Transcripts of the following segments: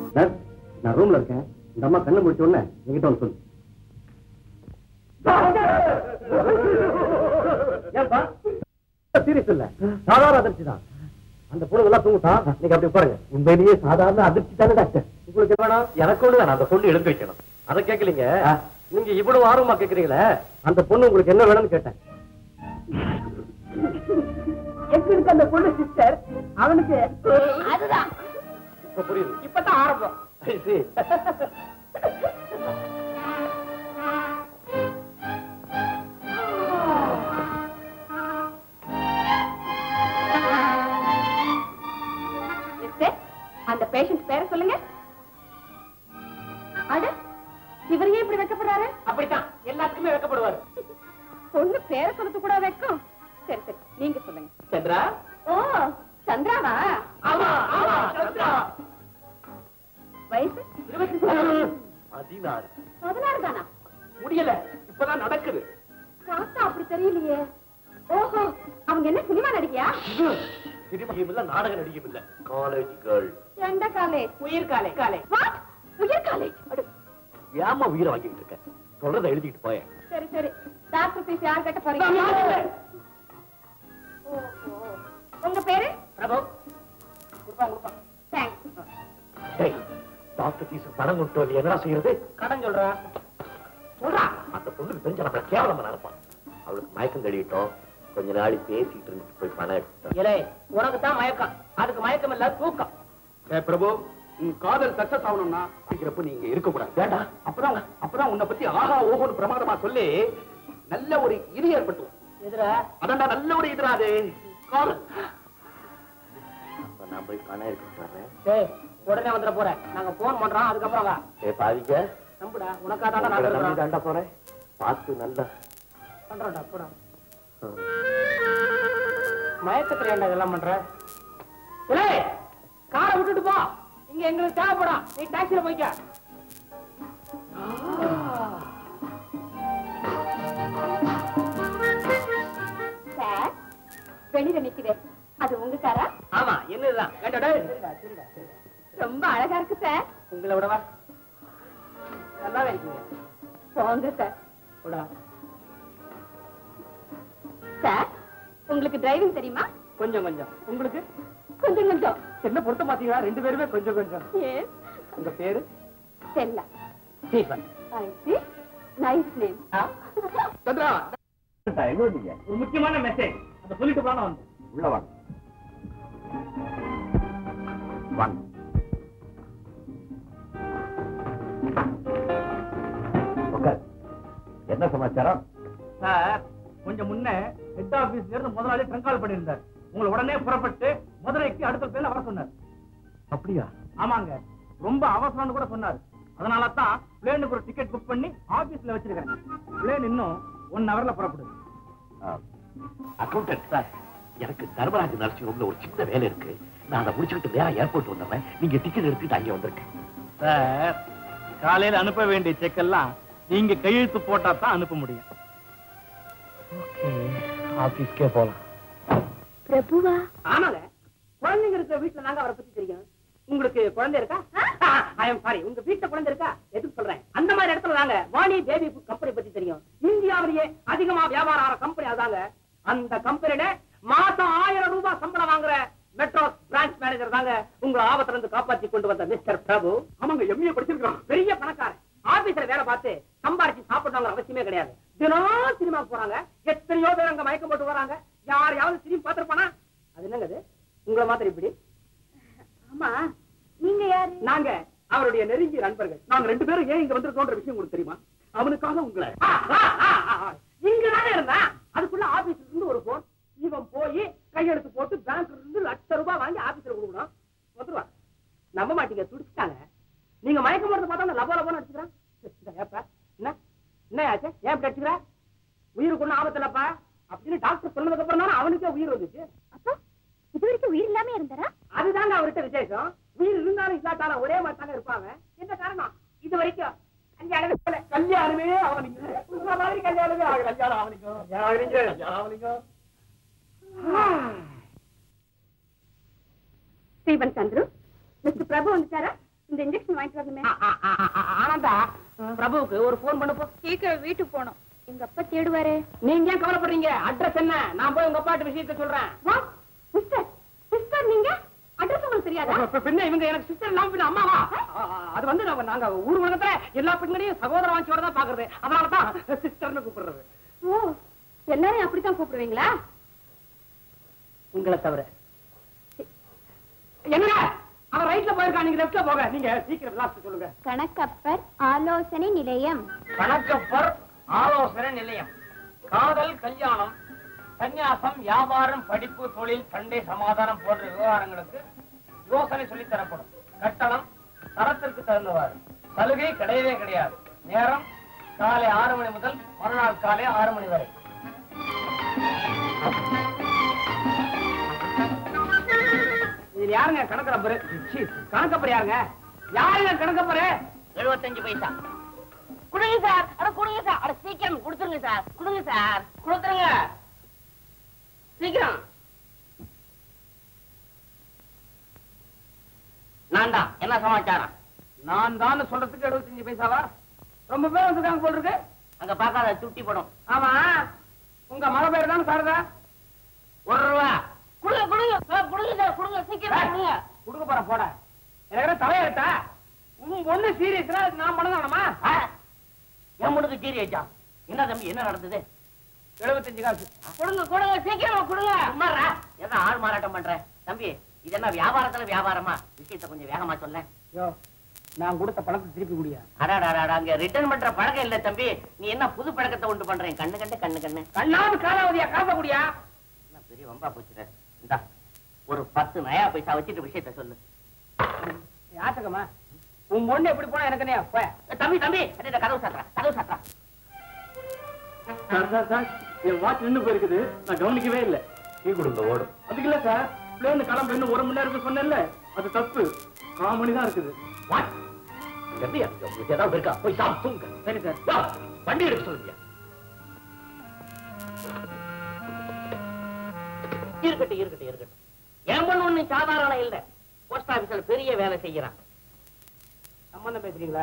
Sir நான் ரூம்ல இருக்கேன் இந்த அம்மா கண்ணு முடிச்ச உடனே என்கிட்ட வந்து சொல்லு ஏன்பா சீரியஸ் இல்ல சாதாரண அதிர்ச்சி தான் அந்த பொண்ணு எல்லாம் தூங்குட்டா நீங்க அப்படி பாருங்க உண்மையிலேயே சாதாரண அதிர்ச்சி தானே டாக்டர் உங்களுக்கு என்ன வேணும் எனக்கு ஒண்ணு வேணாம் அந்த பொண்ணு எடுத்து வைக்கணும் அதை கேட்கலீங்க நீங்க இவ்வளவு ஆர்வமா கேக்குறீங்களே அந்த பொண்ணு உங்களுக்கு என்ன வேணும்னு கேட்டேன் எப்படி இருக்கு அந்த பொண்ணு சிஸ்டர் அவனுக்கு அதுதான் இப்ப புரியுது இப்பதான் ஆரம்பம் I see. மிஸ்டர் அந்த பேஷண்ட் பேரை சொல்லுங்க அட இவர் ஏன் இப்படி வைக்கப்படுறாரு அப்படித்தான் எல்லாத்துக்குமே வைக்கப்படுவாரு பொண்ணு பேரை சொல்றது கூட வைக்கும் சரி சரி நீங்க சொல்லுங்க சந்திரா ஓ சந்திராவா ஆமா ஆமா சந்திரா வயசு இருபத்தி பதினாறு பதினாறு தானா முடியல இப்பதான் நடக்குது பார்த்தா அப்படி தெரியலையே ஓஹோ அவங்க என்ன சினிமா நடிகையா சினிமையும் இல்ல நாடக நடிகையும் இல்ல காலேஜ் கேர்ள் எந்த காலேஜ் உயிர் காலை காலை வாட் உயர் காலேஜ் அடு, ஏமா உயிரை வாங்கிட்டு இருக்க சொல்றதை எழுதிட்டு போயேன் சரி சரி டாக்டர் ஃபீஸ் யார் கட்ட போறீங்க ஓஹோ உங்க பேரு பிரபு கொடுப்பான் கொடுப்பான் தேங்க்ஸ் டாக்டர் ஃபீஸ் பணம் கொண்டு வந்து என்னடா செய்யறது கடன் சொல்றா சொல்றா அந்த பொண்ணுக்கு தெரிஞ்ச நம்மள கேவலமா நினைப்பான் அவளுக்கு மயக்கம் தெளிவிட்டோம் கொஞ்ச நாளி பேசிட்டு இருந்துட்டு போய் பணம் எடுத்தோம் இலே உனக்கு தான் மயக்கம் அதுக்கு மயக்கம் இல்ல தூக்கம் பிரபு உன் காதல் சக்சஸ் ஆகணும்னா இருக்கிறப்ப நீங்க இருக்க கூடாது வேண்டாம் அப்பதான் அப்பதான் உன்னை பத்தி ஆஹா ஓஹோன்னு பிரமாதமா சொல்லி நல்ல ஒரு இது ஏற்பட்டு எதுல அதான்டா நல்ல ஒரு இதுடா அது காதல் அப்ப நான் போய் பணம் எடுத்துட்டு வரேன் டேய் உடனே வந்துட போறேன் நாங்க போன் பண்றோம் அதுக்கப்புறம் வா ஏ பாதிக்க நம்புடா உனக்கா தான் நான் நம்பி சொல்றேன். தாண்டா போறேன் பார்த்து நல்லா பண்றோம்டா போடா மயக்கத்துல ஏன்டா இதெல்லாம் பண்ற ஏய் காரை விட்டுட்டு போ இங்க எங்களுக்கு தேவைப்படும் நீ டாக்ஸில போய்க்க சார் வெளியில நிக்குது அது உங்க காரா ஆமா என்னதுதான் கேட்டா டேய். ரொம்ப அழகா இருக்கு சார் உங்களை விடவா நல்லாவே இருக்கீங்க போங்க சார் விடா சார் உங்களுக்கு டிரைவிங் தெரியுமா கொஞ்சம் கொஞ்சம் உங்களுக்கு கொஞ்சம் கொஞ்சம் என்ன பொருத்த மாத்தீங்களா ரெண்டு பேருமே கொஞ்சம் கொஞ்சம் ஏன் உங்க பேரு Stella Stephen I see nice name ஆ? சந்திரா எங்க வந்தீங்க ஒரு முக்கியமான மெசேஜ் அதை சொல்லிட்டு போனா வந்து உள்ள வாங்க வாங்க உட்கார். என்ன சமாச்சாரம் சார் கொஞ்சம் முன்ன ஹெட் ஆபீஸ்ல இருந்து முதலாளி ட்ரங்கால் பண்ணியிருந்தார் உங்களை உடனே புறப்பட்டு மதுரைக்கு அடுத்த பேர்ல வர சொன்னார் அப்படியா ஆமாங்க ரொம்ப அவசரம்னு கூட சொன்னார் அதனால தான் பிளேனுக்கு ஒரு டிக்கெட் புக் பண்ணி ஆபீஸ்ல வச்சிருக்கேன் பிளேன் இன்னும் ஒன் ஹவர்ல புறப்படுது அக்கௌண்டன்ட் சார் எனக்கு தர்மராஜ் நர்சிங் ரூம்ல ஒரு சின்ன வேலை இருக்கு நான் அதை முடிச்சுக்கிட்டு நேரா ஏர்போர்ட் வந்துடுறேன் நீங்க டிக்கெட் எடுத்துட்டு அங்கே வந்திருக்கேன் சார் காலையில அனுப்ப வேண்டிய செக் எல்லாம் நீங்க கையெழுத்து போட்டா தான் அனுப்ப முடியும் ஆபீஸ்க்கே போலாம் பிரபுவா ஆமாங்க குழந்தைங்க இருக்கிற வீட்டுல நாங்க அவரை பத்தி தெரியும் உங்களுக்கு குழந்தை இருக்கா ஐ எம் சாரி உங்க வீட்டுல குழந்தை இருக்கா எதுக்கு சொல்றேன் அந்த மாதிரி இடத்துல தாங்க வாணி பேபி கம்பெனி பத்தி தெரியும் இந்தியாவிலேயே அதிகமா வியாபாரம் ஆகிற கம்பெனி அதாங்க அந்த கம்பெனில மாசம் ஆயிரம் ரூபாய் சம்பளம் வாங்குற மெட்ரோ பிரான்ச் மேனேஜர் தாங்க உங்களை ஆபத்துல இருந்து காப்பாத்தி கொண்டு வந்த மிஸ்டர் பிரபு ஆமாங்க எம்ஏ படிச்சிருக்கான் பெரிய பணக்காரன் ஆபீஸ்ல வேலை பார்த்து சம்பாரிச்சு சாப்பிடணுங்கிற அவசியமே கிடையாது தினம் சினிமாக்கு போறாங்க எத்தனையோ பேர் அங்க மயக்கம் போட்டு வராங்க யாரையாவது சினிமா பார்த்திருப்பானா அது என்னங்க அது உங்களை மாதிரி இப்படி ஆமா நீங்க யாரு நாங்க அவருடைய நெருங்கிய நண்பர்கள் நாங்க ரெண்டு பேரும் ஏன் இங்க வந்திருக்கோன்ற விஷயம் உங்களுக்கு தெரியுமா அவனுக்காக உங்களை ஆ, ஆ, ஆ, ஆ, ஆ. இங்கதானே இருந்தான் அதுக்குள்ள ஆபீஸ்ல இருந்து ஒரு போன் இவன் போய் கையெழுத்து போட்டு பேங்க்ல இருந்து லட்ச ரூபாய் வாங்கி ஆபீஸ்ல கொடுக்கணும் வந்துருவா நம்ப மாட்டீங்க துடிச்சிட்டாங்க நீங்க மயக்கம் போறது பார்த்தா லபோ லபோன்னு அடிச்சுக்கிறான் இந்த ஏப்பா என்ன என்ன ஆச்சு ஏன் இப்படி அடிச்சுக்கிற உயிருக்கு ஒண்ணும் ஆபத்து இல்லப்பா அப்படின்னு டாக்டர் சொன்னதுக்கு அப்புறம் தானே அவனுக்கே உயிர் வந்துச்சு அப்போ இது வரைக்கும் உயிர் இல்லாம இருந்தாரா அதுதாங்க அவர்கிட்ட விசேஷம் உயிர் இருந்தாலும் இல்லாட்டாலும் ஒரே மாதிரி தாங்க இருப்பாங்க என்ன காரணம் இது வரைக்கும் கல்யாணமே ஆகல. கல்யாணமே அவனுங்க உங்க மாதிரி கல்யாணமே ஆகல. கல்யாணம் அவனுங்க கல்யாணம் அவனுங்க ஸ்டீபன் சந்துரு மிஸ்டர் பிரபு வந்துட்டாரா இந்த இன்ஜெக்ஷன் வாங்கிட்டு வரணுமே ஆ, ஆ, ஆ, ஆ, ஆனந்தா பிரபுவுக்கு ஒரு போன் பண்ண போ சீக்கிரம் வீட்டுக்கு போகணும் எங்க அப்பா தேடுவாரு நீங்க ஏன் கவலைப்படுறீங்க அட்ரஸ் என்ன நான் போய் உங்க அப்பாட்ட விஷயத்த சொல்றேன் வாட் மிஸ்டர் சிஸ்டர் நீங்க அட்ரஸ் உங்களுக்கு தெரியாதா அப்ப பின்ன இவங்க எனக்கு சிஸ்டர் இல்லாம பின்ன அம்மாவா ஆ, ஆ, அது வந்து நாங்க நாங்க ஊர் உலகத்துல எல்லா பெண்களையும் சகோதர வாஞ்சியோட தான் பாக்குறது அதனால தான் சிஸ்டர்னு கூப்பிடுறது ஓ எல்லாரையும் அப்படித்தான் கூப்பிடுவீங்களா உங்களை தவிர என்ன அவன் ரைட்ல போயிருக்கான் நீங்க லெஃப்ட்ல போக நீங்க சீக்கிரம் லாஸ்ட் சொல்லுங்க கணக்கப்பர் ஆலோசனை நிலையம் கணக்கப்பர் ஆலோசனை நிலையம் காதல் கல்யாணம் சந்நியாசம் வியாபாரம் படிப்பு தொழில் சண்டை சமாதானம் போன்ற விவகாரங்களுக்கு யோசனை சொல்லித் தரப்படும் கட்டணம் தரத்திற்கு தகுந்தவாறு சலுகை கிடையவே கிடையாது நேரம் காலை ஆறு மணி முதல் மறுநாள் காலை ஆறு மணி வரை இதுல யாருங்க கணக்கப்பரு கணக்கப்பர் யாருங்க யாருங்க கணக்கப்பரு எழுபத்தஞ்சு பைசா கொடுங்க சார் அட கொடுங்க சார் அட சீக்கிரம் கொடுத்துருங்க சார் கொடுங்க சார் கொடுத்துருங்க சீக்கிரம் நான் தான் என்ன சமாச்சாரம் நான் தான் சொல்றதுக்கு எழுபத்தஞ்சு பைசாவா ரொம்ப பேர் வந்திருக்காங்க போல் இருக்கு அங்க பார்க்காத சுட்டி படம் ஆமா உங்க மழை பேர் தான் சாரதா ஒரு ரூபா கொடுங்க கொடுங்க சார் கொடுங்க சார் கொடுங்க சீக்கிரம் கொடுங்க கொடுக்க போற போட எனக்கு தலையெழுத்தா உன் பொண்ணு சீரியஸ்னா நான் பண்ணதானமா ஆ, என் முடுக்கு சீரி ஆச்சா என்ன தம்பி என்ன நடந்தது எழுபத்தஞ்சு காசு கொடுங்க கொடுங்க சீக்கிரமா கொடுங்க சும்மாரா ஏதோ ஆள் மாறாட்டம் பண்ற தம்பி இது என்ன வியாபாரத்துல வியாபாரமா விஷயத்தை கொஞ்சம் வேகமா சொல்ல யோ நான் கொடுத்த பணத்தை திருப்பி குடியா அடாடாடா அங்க ரிட்டர்ன் பண்ற பழக்கம் இல்ல தம்பி நீ என்ன புது பழக்கத்தை உண்டு பண்றேன் கண்ணு கண்டு கண்ணு கண்ணு கண்ணாவது காலாவதியா காச குடியா என்ன பெரிய வம்பா போச்சுற இந்தா ஒரு பத்து நயா பைசா வச்சுட்டு விஷயத்த சொல்லு யாத்தகமா உன் பொண்ணு எப்படி போனா எனக்கு என்ன போய் தம்பி தம்பி அடே கதவு சாத்துறா கதவு சாத்துறா சார் சார் சார் என் வாட்ச் நின்னு போயிருக்குது நான் கவனிக்கவே இல்ல டீ கொடுங்க ஓடும் அதுக்கு இல்ல சார் பிளேன் கிளம்ப இன்னும் ஒரு மணி நேரம் இருக்கு சொன்னேன்ல அது தப்பு கால் மணி தான் இருக்குது வாட் எப்படி உங்களுக்கு ஏதாவது இருக்கா போய் சாப்பிட்டு தூங்க சரி சார் யா, வண்டி எடுக்க சொல்லுங்க இருக்கட்டும் இருக்கட்டும் இருக்கட்டும் என் பொண்ணு ஒண்ணு சாதாரண இல்ல போஸ்ட் ஆபீஸ்ல பெரிய வேலை செய்யறான் சம்பந்தம் பேசுறீங்களா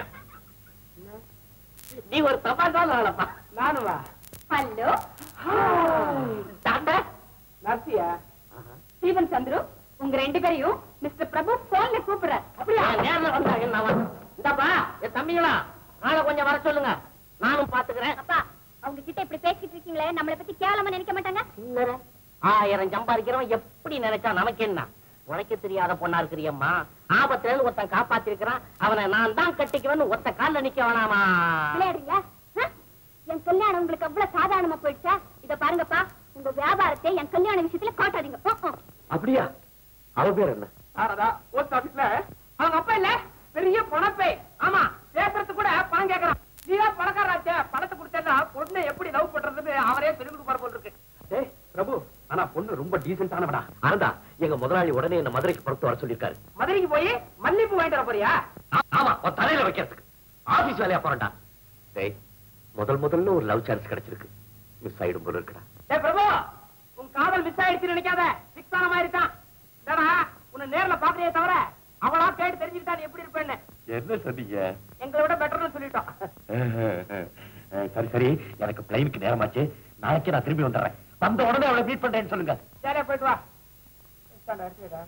நீ ஒரு தப்பாதான் ஆளப்பா நானும் வா ஹலோ டாக்டர் நர்சியா ஸ்டீவன் சந்துரு உங்க ரெண்டு பேரையும் மிஸ்டர் பிரபு போன்ல கூப்பிடுறார் அப்படியா நேர்ல வந்தா என்ன வா. இந்தாப்பா என் தம்பிங்களா நாளை கொஞ்சம் வர சொல்லுங்க நானும் பாத்துக்கிறேன் அப்பா அவங்க கிட்ட இப்படி பேசிட்டு இருக்கீங்களே நம்மளை பத்தி கேவலமா நினைக்க மாட்டாங்க சில்லறை ஆயிரம் சம்பாதிக்கிறவன் எப்படி நினைச்சா நமக்கு என்ன உழைக்க தெரியாத பொண்ணா இருக்கிறியம்மா ஆபத்துல இருந்து ஒருத்தன் காப்பாத்தி இருக்கிறான் அவனை நான் தான் கட்டிக்குவேன்னு ஒத்த கால்ல நிக்க வேணாமா விளையாடுறீங்களா ஆ? என் கல்யாணம் உங்களுக்கு அவ்வளவு சாதாரணமா போயிடுச்சா இத பாருங்கப்பா உங்க வியாபாரத்தை என் கல்யாண விஷயத்துல காட்டாதீங்க ம், ம். அப்படியா அவ பேர் என்ன சாரதா போஸ்ட் ஆபீஸ்ல அவங்க அப்பா இல்ல பெரிய பணப்பை ஆமா பேசுறது கூட பணம் கேக்குறான் நீதான் பணக்காராச்சே பணத்தை கொடுத்தா பொண்ணு எப்படி லவ் பண்றதுன்னு அவரே சொல்லி கொடுப்பாரு போல் இருக்கு டேய் பிரபு ஆனா பொண்ணு ரொம்ப டீசென்டானவடா ஆனந்தா எங்க முதலாளி உடனே என்ன மதுரைக்கு புறத்து வர சொல்லிருக்காரு மதுரைக்கு போய் மல்லிப்பூ வாங்கிட்டு வர போறியா ஆ- ஆமா உன் தலையில வைக்கிறதுக்கு ஆபீஸ் வேலையா போறேன்டா டேய் முதல் முதல்ல ஒரு லவ் சான்ஸ் கிடைச்சிருக்கு மிஸ் ஆயிடும் போல இருக்குடா ஏ பிரபு உன் காதல் மிஸ் ஆயிடுச்சுன்னு நினைக்காத சிக்ஸ் ஆன மாதிரி தான் ஏடா உன்னை நேர்ல பாக்குறியே தவிர அவளா கேட்டு தெரிஞ்சுக்கிட்டா நீ எப்படி இருப்பேன்னு என்ன சொன்னீங்க எங்களை விட பெட்டர்னு சொல்லிட்டோம் சரி சரி எனக்கு பிளைனுக்கு நேரமாச்சு நாளைக்கு நான் திரும்பி வந்துடுறேன் வந்த உடனே அவளை மீட் பண்றேன்னு சொல்லுங்க சரியா போயிட்டு வா இந்தாண்டா, எடுத்து வைடா.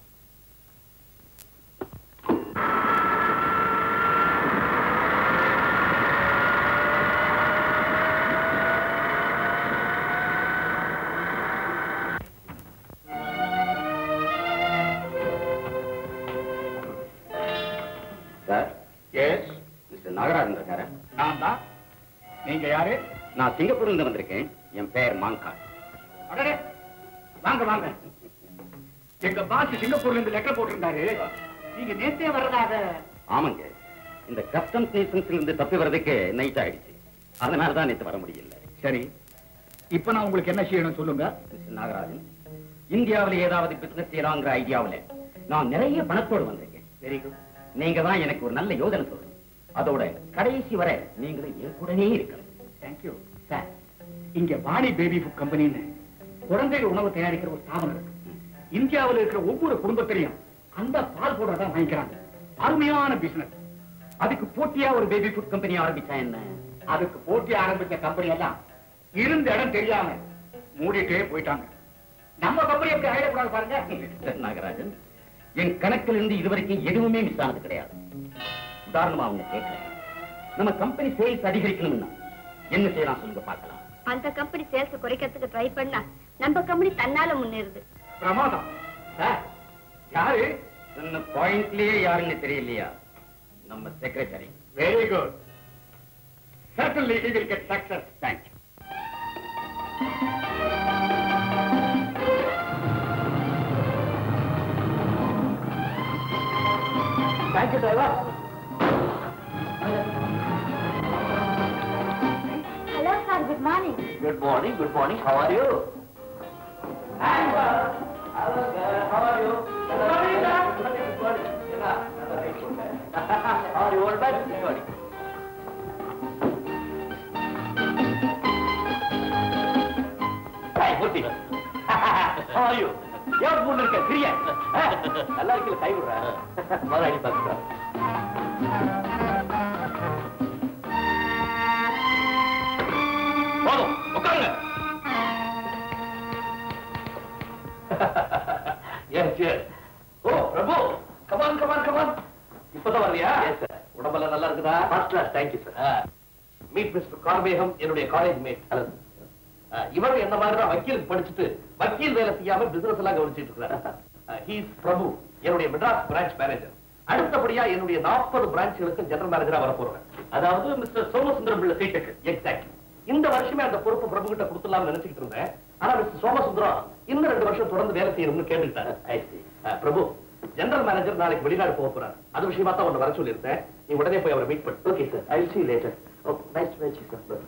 சார் எஸ் மிஸ்டர் நாகராஜன் இருக்காரு நான் தான் நீங்க யாரு நான் சிங்கப்பூர்ல இருந்து வந்திருக்கேன் என் பெயர் மாங்கா அடடே வாங்க வாங்க எங்க பாஸ் சிங்கப்பூர்ல இருந்து லெட்டர் போட்டிருந்தாரு நீங்க நேத்தே வர்றதாக ஆமாங்க இந்த கஸ்டம்ஸ் நேஷன்ஸ்ல இருந்து தப்பி வர்றதுக்கு நைட் ஆயிடுச்சு அதனால தான் நேற்று வர முடியல சரி இப்ப நான் உங்களுக்கு என்ன செய்யணும் சொல்லுங்க மிஸ்டர் நாகராஜன் இந்தியாவில் ஏதாவது பிசினஸ் செய்யலாங்கிற ஐடியாவுல நான் நிறைய பணத்தோடு வந்திருக்கேன் வெரி குட் நீங்க தான் எனக்கு ஒரு நல்ல யோசனை சொல்லணும் அதோட கடைசி வரை நீங்களும் என் கூடவே இருக்கணும் தேங்க்யூ சார் இங்க வாணி பேபி ஃபுட் கம்பெனின்னு குழந்தைகள் உணவு தயாரிக்கிற ஒரு ஸ்தாபனம் இருக்கு இந்தியாவில் இருக்கிற ஒவ்வொரு குடும்பத்திலையும் அந்த பால் பவுடர் தான் வாங்கிக்கிறாங்க அருமையான பிசினஸ் அதுக்கு போட்டியா ஒரு பேபி ஃபுட் கம்பெனி ஆரம்பிச்சா என்ன அதுக்கு போட்டி ஆரம்பிச்ச கம்பெனி எல்லாம் இருந்த இடம் தெரியாம மூடிட்டே போயிட்டாங்க நம்ம கம்பெனி எப்படி ஆயிடக்கூடாது பாருங்க நாகராஜன் என் கணக்கில் இருந்து இதுவரைக்கும் எதுவுமே மிஸ் ஆனது கிடையாது உதாரணமா அவங்க கேட்கிறேன் நம்ம கம்பெனி சேல்ஸ் அதிகரிக்கணும்னா என்ன செய்யலாம் சொல்லுங்க பார்க்கலாம் அந்த கம்பெனி சேல்ஸ் குறைக்கிறதுக்கு ட்ரை பண்ணா நம்ம கம்பெனி தன்னால முன்னேறுது பிரமாதம் சார் யாரு சொன்ன பாயிண்ட்லயே யாருன்னு தெரியலையா நம்ம secretary very good certainly he will get success thank you thank you driver hello sir good morning good morning good morning how are you நல்லா இருக்கல கை விடுறேன் முதலாளி பார்த்துக்கிறேன் போதும் உட்காருங்க எஸ் எஸ் ஓ பிரபு கமான் கமான் கமான் இப்பதான் வர்றியா உடம்பெல்லாம் நல்லா இருக்குதா first class thank you sir meet mister Karmegam என்னுடைய காலேஜ் மேட் ஹலோ இவர் என்ன மாதிரி தான் வக்கீலுக்கு படிச்சுட்டு வக்கீல் வேலை செய்யாம பிசினஸ் எல்லாம் கவனிச்சிட்டு இருக்கிறார் ஹீஸ் பிரபு என்னுடைய மெட்ராஸ் பிரான்ச் மேனேஜர் அடுத்தபடியா என்னுடைய நாற்பது பிரான்ச்களுக்கு ஜெனரல் மேனேஜரா வர போறேன் அதாவது மிஸ்டர் சோமசுந்தரம் பிள்ளை சீட்டுக்கு எக்ஸாக்ட் இந்த வருஷமே அந்த பொறுப்பு பிரபு கிட்ட கொடுத்துலாம்னு நினைச்சிட்டு இருந்தேன் ஆனா மிஸ்டர் சோமசுந்தரம் இன்னும் ரெண்டு வருஷம் தொடர்ந்து வேலை செய்யணும்னு கேட்டுட்டாரு அஹ், பிரபு ஜெனரல் மேனேஜர் நாளைக்கு வெளிநாடு போக போறாரு அது விஷயமா தான் உன்னை வர சொல்லியிருந்தேன் நீ உடனே போய் அவரை மீட் பண்ணு okay sir I see later nice match sir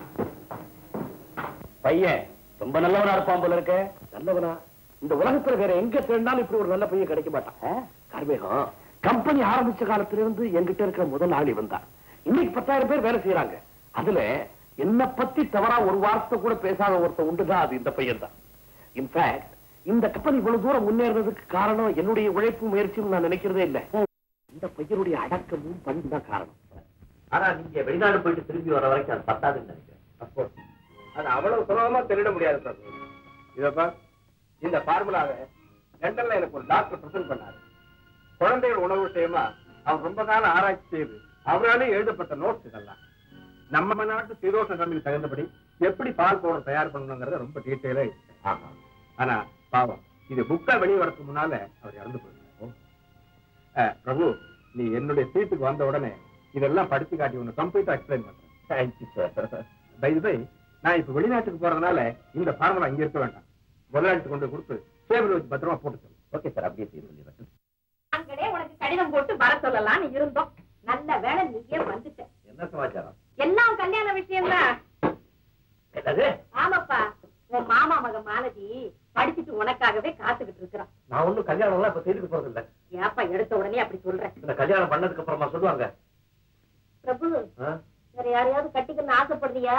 பையன் ரொம்ப நல்லவனா இருப்பான் போல இருக்க நல்லவனா இந்த உலகத்துல வேற எங்க தேடினாலும் இப்படி ஒரு நல்ல பையன் கிடைக்க மாட்டான் கார்மேகம் கம்பெனி ஆரம்பிச்ச காலத்துல இருந்து என்கிட்ட இருக்கிற முதல் ஆள் இவன் தான் இன்னைக்கு பத்தாயிரம் பேர் வேலை செய்யறாங்க அதுல என்ன பத்தி தவறா ஒரு வார்த்தை கூட பேசாத ஒருத்தன் உண்டுதான் அது இந்த பையன் தான் இன்ஃபேக்ட் இந்த கம்பெனி இவ்வளவு தூரம் முன்னேறதுக்கு காரணம் என்னுடைய உழைப்பு முயற்சியும் நான் நினைக்கிறதே இல்ல இந்த பையனுடைய அடக்கமும் பண்பு தான் காரணம் ஆனா நீங்க வெளிநாடு போயிட்டு திரும்பி வர வரைக்கும் அது பத்தாதுன்னு நினைக்கிறேன் அது அவ்வளவு சுலபமா திருட முடியாது பிரபு இதப்பா இந்த ஃபார்முலாவை லண்டன்ல எனக்கு ஒரு டாக்டர் பிரசன்ட் பண்ணாரு குழந்தைகள் உணவு விஷயமா அவர் ரொம்ப காலம் ஆராய்ச்சி செய்து அவராலே எழுதப்பட்ட நோட்ஸ் இதெல்லாம் நம்ம நாட்டு சீரோஷ கம்பெனி தகுந்தபடி எப்படி பால் பவுடர் தயார் பண்ணணுங்கிறத ரொம்ப டீட்டெயிலா ஆமா ஆனா பாவம் இது புக்கா வெளியே வரதுக்கு முன்னால அவர் இறந்து போயிருந்தார் பிரபு நீ என்னுடைய சீட்டுக்கு வந்த உடனே இதெல்லாம் படிச்சு காட்டி உன்னை கம்ப்ளீட்டா எக்ஸ்பிளைன் பண்றேன் தேங்க்யூ சார் பை பை நான் இப்ப வெளிநாட்டுக்கு போறதுனால இந்த ஃபார்முலா இங்க இருக்க வேண்டாம் முதலாளிட்டு கொண்டு கொடுத்து சேவல் வச்சு பத்திரமா போட்டு சொல்லு ஓகே சார் அப்படியே செய்ய சொல்லிடுறேன் நாங்களே உனக்கு கடிதம் போட்டு வர சொல்லலாம்னு இருந்தோம் நல்ல வேலை நீயே வந்துட்ட என்ன சமாச்சாரம் எல்லாம் கல்யாண விஷயம்தான் என்னது ஆமாப்பா உன் மாமா மக மாலதி படிச்சுட்டு உனக்காகவே காத்துக்கிட்டு இருக்கிறான் நான் ஒண்ணும் கல்யாணம் எல்லாம் இப்ப செய்துக்க போறது இல்ல ஏப்பா எடுத்த உடனே அப்படி சொல்ற இந்த கல்யாணம் பண்ணதுக்கு அப்புறமா சொல்லுவாங்க பிரபு ஆ? வேற யாரையாவது கட்டிக்கணும்னு ஆசைப்படுறியா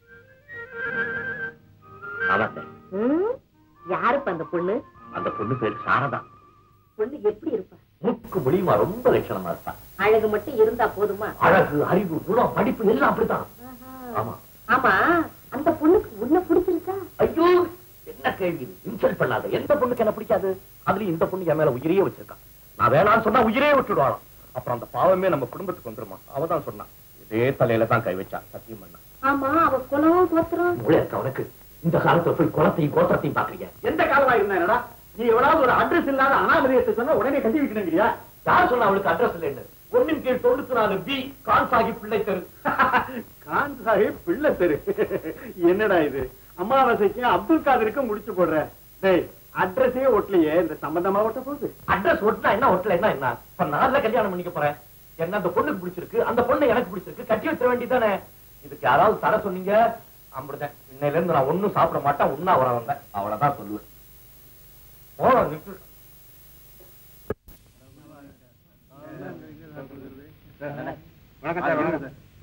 ஆமா சார் ம்? யாருப்பா அந்த பொண்ணு அந்த பொண்ணு பேரு சாரதா பொண்ணு எப்படி இருப்பா மூக்கு முடியுமா ரொம்ப லட்சணமா இருப்பா அழகு மட்டும் இருந்தா போதுமா அழகு அறிவு குணம் படிப்பு எல்லாம் அப்படித்தான் ஆமா ஆமா அந்த பொண்ணுக்கு உன்ன பிடிச்சிருக்கா ஐயோ என்ன கேள்வி இது இன்சல்ட் பண்ணாத எந்த பொண்ணுக்கு என்ன பிடிக்காது அதுலயும் இந்த பொண்ணு என் மேல உயிரையே வச்சிருக்கான் நான் வேணாம்னு சொன்னா உயிரே விட்டுடுவாளாம் அப்புறம் அந்த பாவமே நம்ம குடும்பத்துக்கு வந்துருமா அவதான் சொன்னான் இதே தலையில தான் கை வச்சா சத்தியம் பண்ணா ஆமா அவ குலம் கோத்திரம் மூளை இருக்க அவனுக்கு இந்த காலத்துல போய் குளத்தையும் கோத்திரத்தையும் பாக்குறீங்க எந்த காலமா இருந்தா என்னடா நீ எவ்வளவு ஒரு அட்ரஸ் இல்லாத அனாமதயத்தை சொன்னா உடனே கட்டி வைக்கணுங்கிறியா யார் சொன்னா அவளுக்கு அட்ரஸ் இல்லைன்னு ஒன்னின் கீழ் தொண்ணூத்தி நாலு பி கான்சாகி பிள்ளை தெரு கான் சாஹிப் பிள்ளை தெரு என்னடா இது அமாவாசைக்கு அப்துல் காதருக்கும் முடிச்சு போடுற டேய் அட்ரஸே ஒட்டலையே இந்த சம்பந்தமா ஒட்ட போகுது அட்ரஸ் ஒட்டினா என்ன ஒட்டல என்ன என்ன இப்ப நான் கல்யாணம் பண்ணிக்க போறேன் என்ன அந்த பொண்ணுக்கு பிடிச்சிருக்கு அந்த பொண்ணு எனக்கு பிடிச்சிருக்கு கட்டி வச்சிட வேண்டியதானே இதுக்கு யாராவது தர சொன்னீங்க அம்பிடுதேன் இன்னையில இருந்து நான் ஒண்ணும் சாப்பிட மாட்டேன் உண்ணா வர வந்தேன் அவ்வளவுதான் சொல்லுவேன் ஓ நிக்கு வணக்கம் சார் வணக்கம்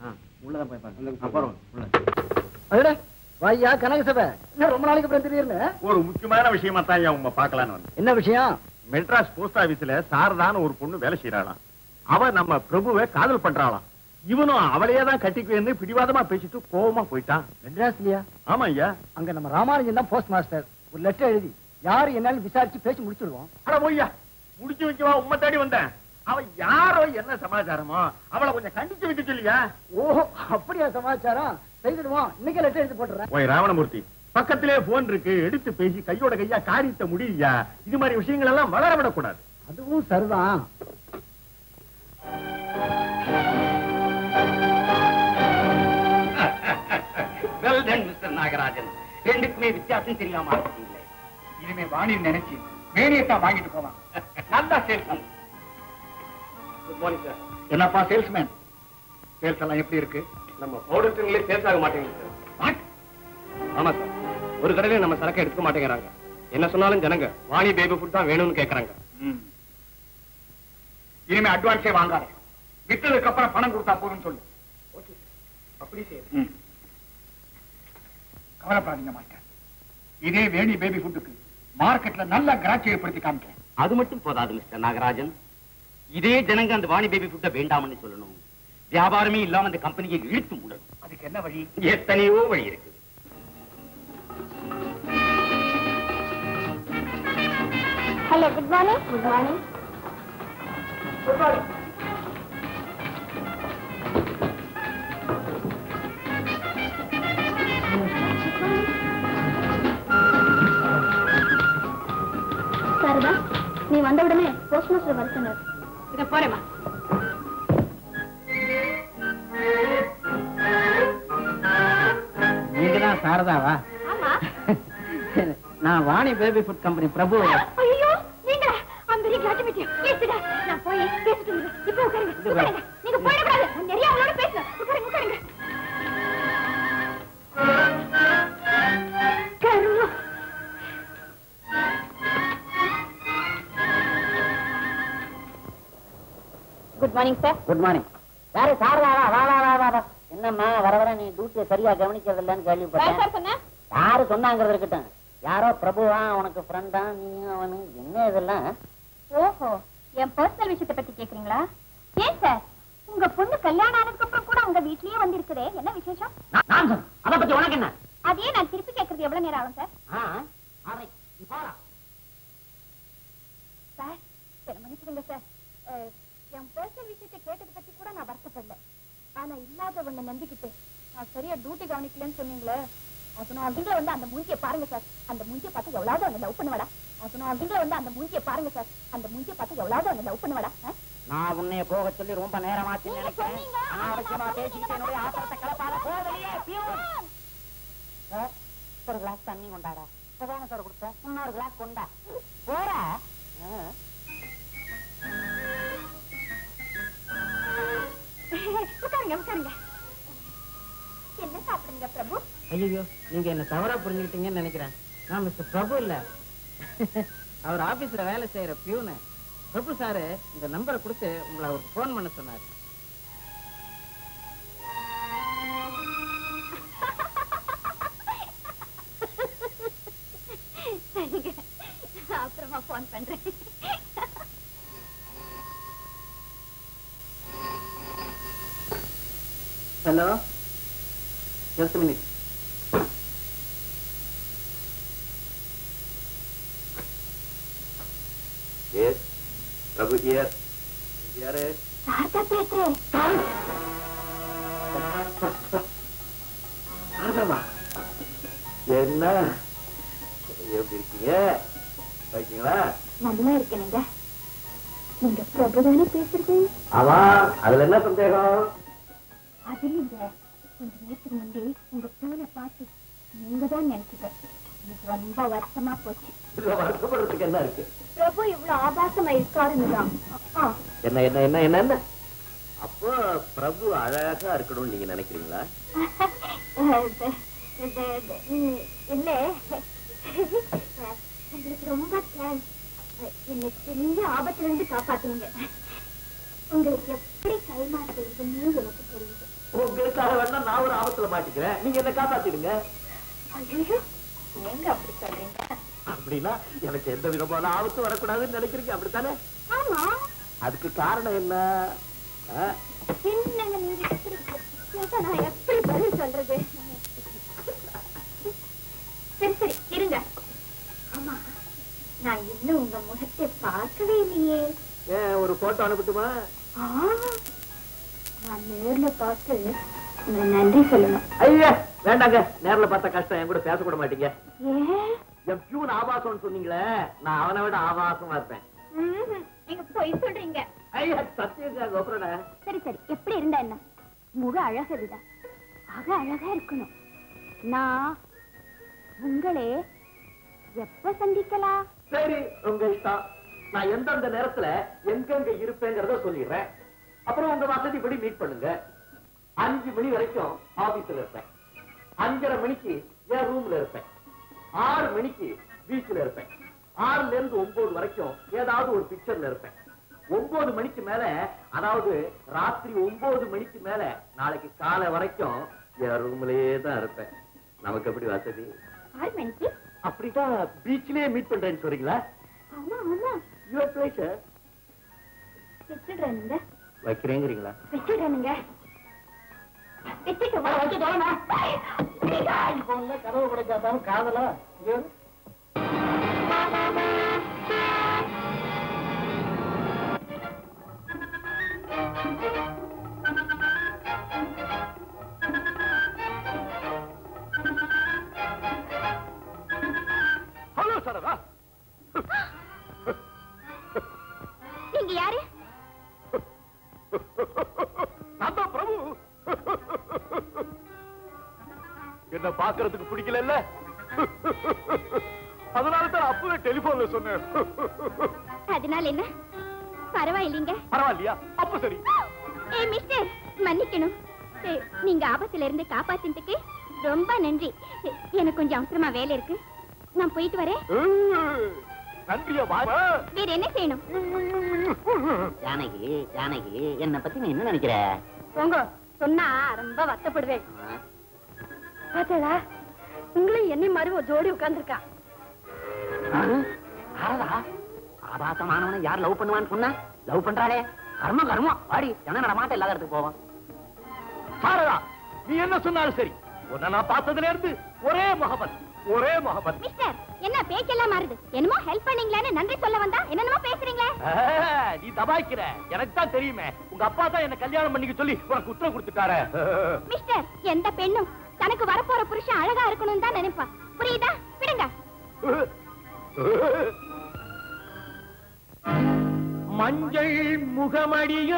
சார் வாய்யா கனக சபை என்ன ரொம்ப நாளைக்கு அப்புறம் திடீர்னு ஒரு முக்கியமான விஷயமா தான் உங்க பாக்கலான்னு வந்தேன் என்ன விஷயம் மெட்ராஸ் போஸ்ட் ஆபீஸ்ல சாரதான ஒரு பொண்ணு வேலை செய்யறாளாம் அவ நம்ம பிரபுவை காதல் பண்றாளாம் இவனும் அவளையே தான் கட்டிக்குவேன்னு பிடிவாதமா பேசிட்டு கோவமா போயிட்டான் மெட்ராஸ்லயா ஆமா ஐயா அங்க நம்ம ராமானுஜன் தான் போஸ்ட் மாஸ்டர் ஒரு லெட்டர் எழுதி யாரு என்னன்னு விசாரிச்சு பேசி முடிச்சிடுவோம் அட போய்யா முடிச்சு வைக்கவா உண்மை தேடி வந்தேன் அவ யாரோ என்ன சமாச்சாரமோ அவளை கொஞ்சம் கண்டிச்சு வைக்க சொல்லியா ஓஹோ அப்படியா சமாச்சாரம் செய்திடுவோம் இன்னைக்கே லெட்டர் எழுதி போட்டுறேன் ஓய் ராவணமூர்த்தி பக்கத்திலே போன் இருக்கு எடுத்து பேசி கையோட கையா காரியத்தை முடியா இது மாதிரி விஷயங்கள் எல்லாம் வளர விடக்கூடாது அதுவும் சரிதான் வெல் டன் மிஸ்டர் நாகராஜன் ரெண்டுக்குமே வித்தியாசம் தெரியாம இருக்கீங்களே இனிமே வாணின்னு நினைச்சு வேணியத்தான் வாங்கிட்டு போலாம் நல்லா சேல்ஸ் குட் மார்னிங் சார் என்னப்பா சேல்ஸ்மேன் சேல்ஸ் எல்லாம் எப்படி இருக்கு நம்ம பவுடர்ங்களே சேல்ஸ் ஆக மாட்டேங்குது சார் What? ஆமா சார் ஒரு கடையில நம்ம சரக்கு எடுக்க மாட்டேங்கிறாங்க என்ன சொன்னாலும் ஜனங்க வாணி பேபி ஃபுட் தான் வேணும்னு கேக்குறாங்க ம். இனிமே அட்வான்ஸே வாங்காத வித்ததுக்கு அப்புறம் பணம் கொடுத்தா போதும்னு சொல்லு அப்படி சார் ம். கவலைப்படாதீங்க மாஸ்டர் இதே வேணி பேபி ஃபுட்டுக்கு மார்க்கெட்ல நல்ல கிராட்சி ஏற்படுத்தி காமிக்கிறேன் அது மட்டும் போதாது மிஸ்டர் நாகராஜன் இதே ஜனங்க அந்த வாணி பேபி ஃபுட்டை வேண்டாம்னு சொல்லணும் வியாபாரமே இல்லாம அந்த கம்பெனியை இழுத்து மூடணும் அதுக்கு என்ன வழி எத்தனையோ வழி இருக்கு hello good morning good morning Sarada நீ வந்த உடனே போஸ்ட் மாஸ்டர் வர சொன்னார் இத போறேமா நீங்க தான் சாரதாவா ஆமா நான் Vani baby food company Prabhu ஐயோ நீங்க அந்த ரீ கிளாட் மீட்டிங் ப்ளீஸ் நான் போய் பேசிட்டு வந்துடுறேன் இப்போ உட்காருங்க உட்காருங்க நீங்க போயிடக்கூடாது நான் நிறைய அவளோட பேசணும் உட்காருங்க உட்காருங்க கருமா good morning sir good morning யாரு சாரதாவா வா வா வா வா வா என்னம்மா வர வர நீ டியூட்டியை சரியா கவனிக்கிறது இல்லைன்னு கேள்விப்பட்டேன் சார் சொன்னேன் யாரு சொன்னாங்கிறது இருக்கட்டும் யாரோ பிரபுவா உனக்கு ஃப்ரெண்டா நீ அவனு என்ன இதெல்லாம் ஓஹோ என் பர்சனல் விஷயத்தை பத்தி கேக்குறீங்களா ஏன் சார் உங்க பொண்ணு கல்யாணம் ஆனதுக்கு அப்புறம் கூட உங்க வீட்லயே வந்து இருக்குதே என்ன விசேஷம் அத பத்தி உனக்கு என்ன அதையே நான் திருப்பி கேக்குறது எவ்வளவு நேரம் ஆகும் சார் ஆ, ஆமை, நீ போலாம். சார் என்ன மன்னிச்சுடுங்க சார் அஹ், என் பர்சனல் விஷயத்தை கேட்டதை பத்தி கூட நான் வருத்தப்படல ஆனா இல்லாத ஒண்ணு நம்பிக்கிட்டு நான் சரியா டியூட்டி கவனிக்கலன்னு சொன்னீங்களே அதனால நீங்க வந்து அந்த மூஞ்சியை பாருங்க சார் அந்த மூஞ்சியை பார்த்து எவ்வளவு ஒண்ணு லவ் பண்ணுவாடா அதனால நீங்க வந்து அந்த மூஞ்சியை பாருங்க சார் அந்த மூஞ்சியை பார்த்து எவ்வளவு ஒண்ணு லவ் பண்ணுவாடா ஆ? நான் உன்னைய போக சொல்லி ரொம்ப நேரமாச்சுன்னு நீங்க நினைக்கிறேன் சொன்னீங்க. அனாவசியமா பேசிக்கிட்டு என்னுடைய ஆத்திரத்தை கலப்பாத போ வெளியே, பியூன். சார், ஒரு கிளாஸ் தண்ணி கொண்டாடா இப்பதானே சார் கொடுத்தேன் இன்னொரு கிளாஸ் கொண்டா போற உட்காருங்க உட்காருங்க என்ன சாப்பிடுங்க பிரபு ஐயோ நீங்க என்ன தவறா புரிஞ்சுக்கிட்டீங்கன்னு நினைக்கிறேன் நான் மிஸ்டர் பிரபு இல்ல அவர் ஆபீஸ்ல வேலை செய்யற பியூனு பிரபு சாரு இந்த நம்பரை கொடுத்து உங்களை அவருக்கு போன் பண்ண சொன்னாரு சரிங்க அப்புறமா போன் பண்றேன் hello just minute yes Prabhu here யாரு சார்தா பேசுறேன் என்ன எப்படி இருக்கீங்க இருக்கீங்களா நல்லா இருக்கேனுங்க நீங்க பிரபு தானே பேசுறது ஆமா அதுல என்ன சந்தேகம் அது இல்லைங்க கொஞ்ச நேரத்துக்கு முந்தி உங்க பிள்ளை பார்த்து நீங்க தான் நினைச்சுட்டேன் எனக்கு ரொம்ப வருத்தமா போச்சு இதுல வருத்தப்படுறதுக்கு என்ன இருக்கு பிரபு இவ்வளவு ஆபாசமா இருக்காருன்னு தான் ஆ, என்ன என்ன என்ன என்ன என்ன அப்போ பிரபு அழகா இருக்கணும்னு நீங்க நினைக்கிறீங்களா இது, இது, இது, ம், இல்ல உங்களுக்கு ரொம்ப தேங்க்ஸ் என்னை பெரிய ஆபத்துல இருந்து காப்பாத்துனீங்க உங்களுக்கு எப்படி கைமாற்றுறதுன்னு எனக்கு தெரியுது உங்களுக்காக வேணா நான் ஒரு ஆபத்துல மாட்டிக்கிறேன் நீங்க என்ன காப்பாத்திடுங்க ஐயோ ஏங்க அப்படி சொல்றீங்க அப்படின்னா எனக்கு எந்த விதமான ஆபத்தும் வரக்கூடாதுன்னு நினைக்கிறீங்க அப்படித்தானே ஆமா அதுக்கு காரணம் என்ன ஆ? என்னங்க நீங்க இப்படி கேட்டா நான் எப்படி பதில் சொல்றது சரி சரி இருங்க ஆமா நான் இன்னும் உங்க முகத்தை பார்க்கவே இல்லையே ஏன் ஒரு போட்டோ அனுப்பட்டுமா ஆ, நான் நேர்ல பார்த்து உங்க நன்றி சொல்லணும் ஐயா வேண்டாங்க நேர்ல பார்த்தா கஷ்டம் என் கூட பேசக்கூட மாட்டீங்க ஏன் என் பியூன் ஆபாசம்னு சொன்னீங்களே நான் அவனை விட ஆபாசமா இருப்பேன் ம்ஹும். நீங்க பொய் சொல்றீங்க ஐயா சத்தியங்க கோபுரட சரி சரி எப்படி இருந்தா என்ன முழு அழக விட அக அழகா இருக்கணும் நான் உங்களே எப்ப சந்திக்கலாம் சரி உங்க இஷ்டம் நான் எந்தெந்த நேரத்துல எங்கெங்க இருப்பேங்கிறத சொல்லிடுறேன் அப்புறம் உங்க வசதிப்படி மீட் பண்ணுங்க அஞ்சு மணி வரைக்கும் ஆபீஸ்ல இருப்பேன் அஞ்சரை மணிக்கு என் ரூம்ல இருப்பேன் ஆறு மணிக்கு பீச்ல இருப்பேன் ஆறுல இருந்து ஒன்பது வரைக்கும் ஏதாவது ஒரு பிக்சர்ல இருப்பேன் ஒன்பது மணிக்கு மேல அதாவது ராத்திரி ஒன்பது மணிக்கு மேல நாளைக்கு காலை வரைக்கும் என் ரூம்லயே தான் இருப்பேன் நமக்கு எப்படி வசதி ஆறு மணிக்கு அப்படிதான் பீச்லயே மீட் பண்றேன்னு சொல்றீங்களா ஆமா ஆமா யுவர் பிளேஷர் வச்சிடுறேனுங்க வைக்கிறேங்கிறீங்களா வச்சிடுறேனுங்க வச்சுட்டு வச்சுட்டு கதவு கிடைக்காதாலும் காதலா ஹலோ சரதா நீங்க யாரு நான் தான் பிரபு என்ன பாக்குறதுக்கு பிடிக்கல இல்ல அதனால தான் அப்பவே டெலிபோன்ல சொன்னேன் அதனால என்ன பரவாயில்லைங்க பரவாயில்லையா அப்ப சரி ஏய் மிஸ்டர் மன்னிக்கணும் ஏய், நீங்க ஆபத்துல இருந்து காப்பாத்தினதுக்கு ரொம்ப நன்றி எ- எனக்கு கொஞ்சம் அவசரமா வேலை இருக்கு நான் போயிட்டு வரேன் நன்றியா வா வேற என்ன செய்யணும் ஜானகி ஜானகி என்ன பத்தி நீ என்ன நினைக்கிற போங்க சொன்னா ரொம்ப வருத்தப்படுவேன் பாத்தடா உங்களும் என்னை மாதிரி ஒரு ஜோடி உட்கார்ந்துருக்கா ஆரதா ஆபாசமானவனை யார் லவ் பண்ணுவான்னு சொன்னா லவ் பண்றாளே கர்மம் கர்மம் வாடி ஜன நடமாட்டம் இல்லாத இடத்துக்கு போவோம் சாரதா நீ என்ன சொன்னாலும் சரி உன்னை நான் பார்த்ததுல இருந்து ஒரே முகமத் ஒரே முகமத் மிஸ்டர் என்ன பேச்செல்லாம் மாறுது என்னமோ ஹெல்ப் பண்ணீங்களான்னு நன்றி சொல்ல வந்தா என்னென்னமோ பேசுறீங்களே ஆ, நீ தபாய்க்கிற எனக்கு தான் தெரியுமே உங்க அப்பா தான் என்ன கல்யாணம் பண்ணிக்க சொல்லி உனக்கு உத்தரவு கொடுத்துட்டாரு மிஸ்டர் எந்த பெண்ணும் தனக்கு வரப்போற புருஷன் அழகா இருக்கணும் தான் நினைப்பா புரியுதா விடுங்க மஞ்சள் முகமடியோ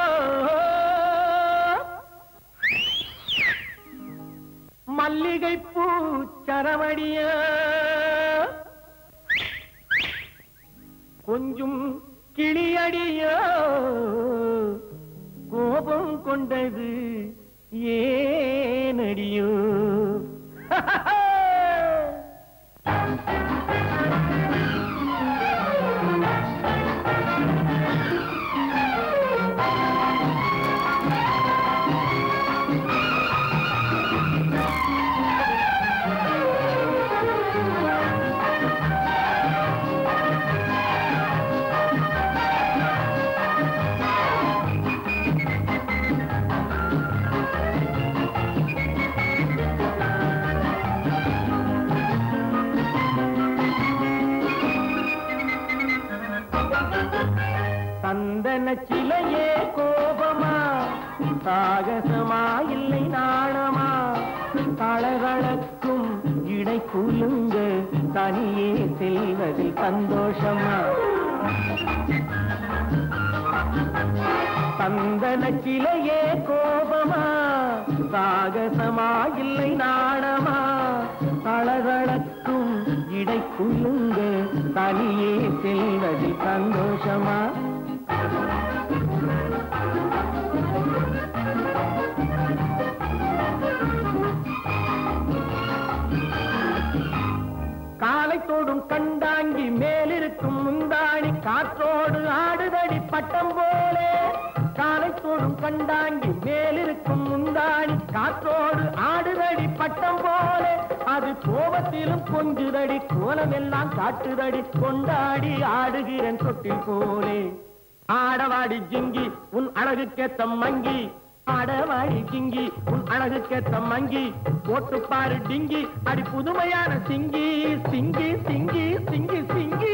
மல்லிகை பூ சரமடியோ கொஞ்சம் கிளியடியோ கோபம் கொண்டது ஏனடியோ சந்தன சிலையே கோபமா சாகசமா இல்லை நாணமா தளகளக்கும் இடை குலுங்க தனியே செல்வதில் சந்தோஷமா சந்தன சிலையே கோபமா சாகசமா இல்லை நாணமா தளகளக்கும் இடை குலுங்க தனியே செல்வதில் சந்தோஷமா காலை தோடும் கண்டாங்கி மேலிருக்கும் முந்தாணி காற்றோடு ஆடுதடி பட்டம் போலே காலை தோடும் கண்டாங்கி மேலிருக்கும் முந்தாணி காற்றோடு ஆடுதடி பட்டம் போலே அது கோபத்திலும் கொஞ்சுதடி கோலமெல்லாம் காட்டுதடி கொண்டாடி ஆடுகிறேன் தொட்டில் போலே ஆடவாடி ஜிங்கி உன் அழகுக்கேத்த மங்கி ஆடவாடி ஜிங்கி உன் அழகுக்கேத்த மங்கி போட்டு பாரு டிங்கி அடி புதுமையான சிங்கி சிங்கி சிங்கி சிங்கி சிங்கி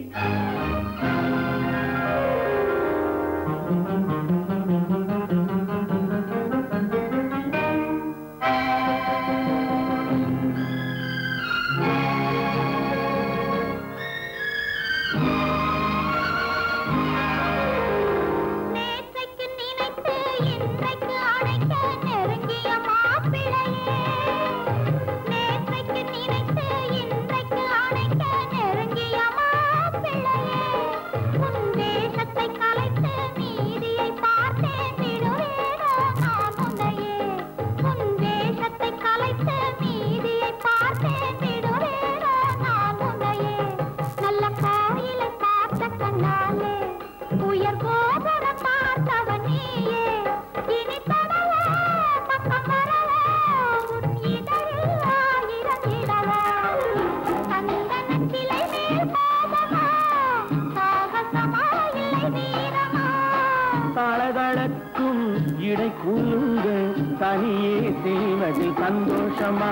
நேற்றைக்கு நினைத்து இன்றைக்கு அழைக்க நெருங்கிய மாப்பிள்ளையே நேற்றைக்கு நினைத்து இன்றைக்கு அழைக்க நெருங்கிய மாப்பிள்ளையே உன் வேஷத்தை கலைத்து நீதியை பார்த்தேன் விடுவேனோ நான் உன்னையே உன் வேஷத்தை கலைத்து நீதியை பார்த்தேன் விடுவேனோ நான் உன்னையே நல்ல கோயிலை பார்த்த கண்ணாலே உயர் கோபுரம் பார்த்தவன் நீயே இனி தொடவே பக்கம் வரவே உன் இதழில் ஆயிரம் இடவே சந்தன சிலை மேல் பாதமா சாகசமா இல்லை வீரமா தளதளக்கும் இடை கூலுங்க தனியே செய்வதில் சந்தோஷமா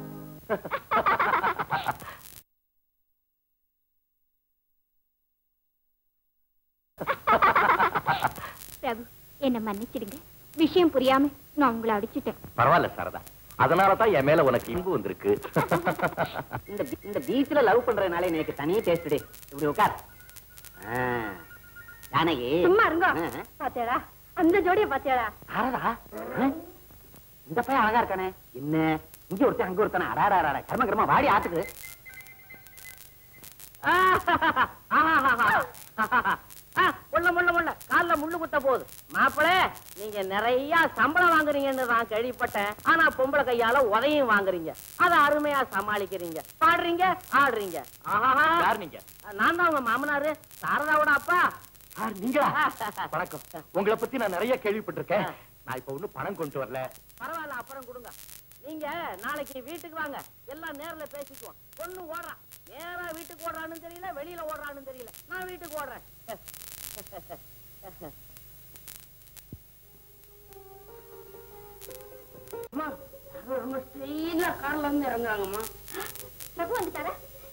பிரபு என்ன மன்னிச்சிடுங்க விஷயம் புரியாம நான் உங்களை அடிச்சிட்டேன் பரவாயில்ல சாரதா அதனால தான் என் மேல உனக்கு இன்பு வந்திருக்கு இந்த பீ- இந்த பீச்ல லவ் பண்றதுனால எனக்கு தனி டேஸ்ட் டே இப்படி உட்கார் ஆ. ஜானகி சும்மா இருங்க ஆ. பாத்தியாடா அந்த ஜோடிய பாத்தியாடா யாரடா ஆ? இந்த பையன் அழகா இருக்கானே என்ன இங்க ஒருத்தன் அங்க ஒருத்தன அடாடா கர்ம கர்ம வாடி ஆத்துக்கு முள்ள முள்ள முள்ள கால்ல முள்ளு குத்த போகுது மாப்பிள நீங்க நிறைய சம்பளம் வாங்குறீங்கன்னு நான் கேள்விப்பட்டேன் ஆனா பொம்பளை கையால உதையும் வாங்குறீங்க அத அருமையா சமாளிக்கிறீங்க பாடுறீங்க ஆடுறீங்க ஆஹாஹா. யார் நீங்க நான் தான் உங்க மாமனாரு சாரதாவோட அப்பா யார் நீங்களா வணக்கம் உங்களை பத்தி நான் நிறைய கேள்விப்பட்டிருக்கேன் நான் இப்ப ஒண்ணும் பணம் கொண்டு வரல பரவாயில்ல அப்புறம் கொடுங்க நீங்க நாளைக்கு வீட்டுக்கு வாங்க எல்லாம் நேர்ல பேசிக்குவோம் பொண்ணு ஓடுறான் நேரா வீட்டுக்கு ஓடுறான்னு தெரியல வெளியில ஓடுறான்னு தெரியல நான் வீட்டுக்கு ஓடுறேன் அம்மா, யாரோ ரொம்ப ஸ்டைலா கார்ல இருந்து இறங்குறாங்கம்மா பிரபு வந்துட்டாரா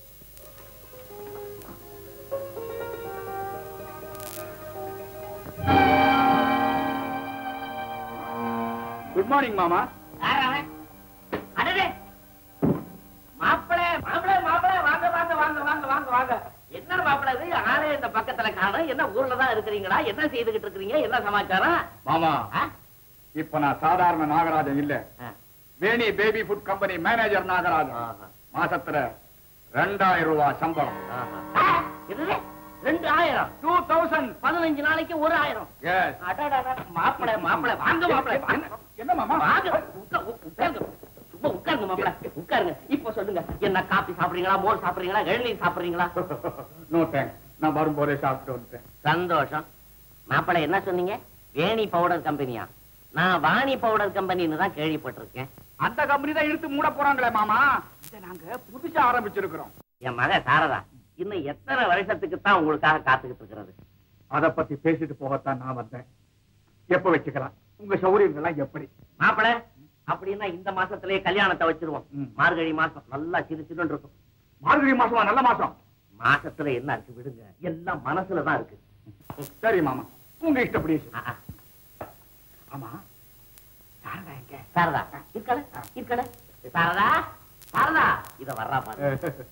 குட் மார்னிங் மாமா யார் அவன்? அடடே மாப்பிளை மாப்பிளை மாப்பிளை வாங்க வாங்க வாங்க வாங்க வாங்க வாங்க என்ன மாப்பிளை இது ஆளே இந்த பக்கத்துல காணும் என்ன ஊர்ல தான் இருக்கிறீங்களா என்ன செய்துகிட்டு இருக்கிறீங்க என்ன சமாச்சாரம் மாமா ஆ? இப்ப நான் சாதாரண நாகராஜன் இல்ல ஆ. Veni baby food company manager Nagarajan ஆஹா. மாசத்துல ரெண்டாயிரம் ரூபாய் சம்பளம் ஆ, என்னது? ரெண்டு ஆயிரம் டூ தௌசண்ட் பதினஞ்சு நாளைக்கு ஒரு ஆயிரம் எஸ் அடடடட, மாப்பிளை மாப்பிளை வாங்க மாப்பிளை வாங்க. என்ன மாமா வாங்க உட்கா- உ- உட்காருங்க சும்மா உட்காருங்க மாப்பிளை உட்காருங்க இப்போ சொல்லுங்க என்ன காபி சாப்பிடுறீங்களா மோர் சாப்பிடுறீங்களா இளநீர் சாப்பிடுறீங்களா நோ தேங்க்ஸ் நான் வரும்போதே சாப்பிட்டு வந்துட்டேன் சந்தோஷம் மாப்பிளை என்ன சொன்னீங்க வேணி பவுடர் கம்பெனியா நான் வாணி பவுடர் கம்பெனின்னு தான் கேள்விப்பட்டிருக்கேன் அந்த கம்பெனி தான் இழுத்து மூட போறாங்களே மாமா இதை நாங்க புதுசா ஆரம்பிச்சிருக்கிறோம் என் மக சாரதா இன்னும் எத்தனை வருஷத்துக்கு தான் உங்களுக்காக காத்துக்கிட்டு இருக்கிறது அத பத்தி பேசிட்டு போகத்தான் நான் வந்தேன் எப்ப வச்சுக்கலாம் உங்க சௌகரியங்கள்லாம் எப்படி மாப்பிளை அப்படின்னா இந்த மாசத்திலேயே கல்யாணத்தை வச்சிருவோம் ம். மார்கழி மாசம் நல்லா சிறு சிறுன்னு இருக்கும் மார்கழி மாசமா நல்ல மாசம் மாசத்துல என்ன இருக்கு விடுங்க எல்லாம் மனசுல தான் இருக்கு சரி மாமா உங்க இஷ்டப்படி ஆ, ஆ. ஆமா சாரதா எங்க சாரதா இருக்கல இருக்கல சாரதா சாரதா இத வர்றா பாரு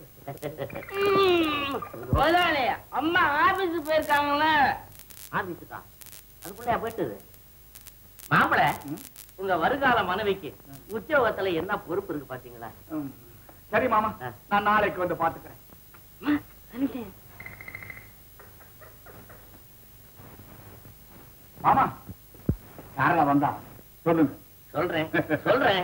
முதலாளி அம்மா ஆபீஸ் போயிருக்காங்கல்ல ஆபீஸுக்கா அதுக்குள்ளயா போயிட்டது மாப்பிள ம். உங்க வருகால மனைவிக்கு உத்தியோகத்துல என்ன பொறுப்பு இருக்கு பாத்தீங்களா ம். சரி மாமா ஆ. நான் நாளைக்கு வந்து பாத்துக்கிறேன் மாமா சாரதா வந்தா சொல்லுங்க சொல்றேன் சொல்றேன்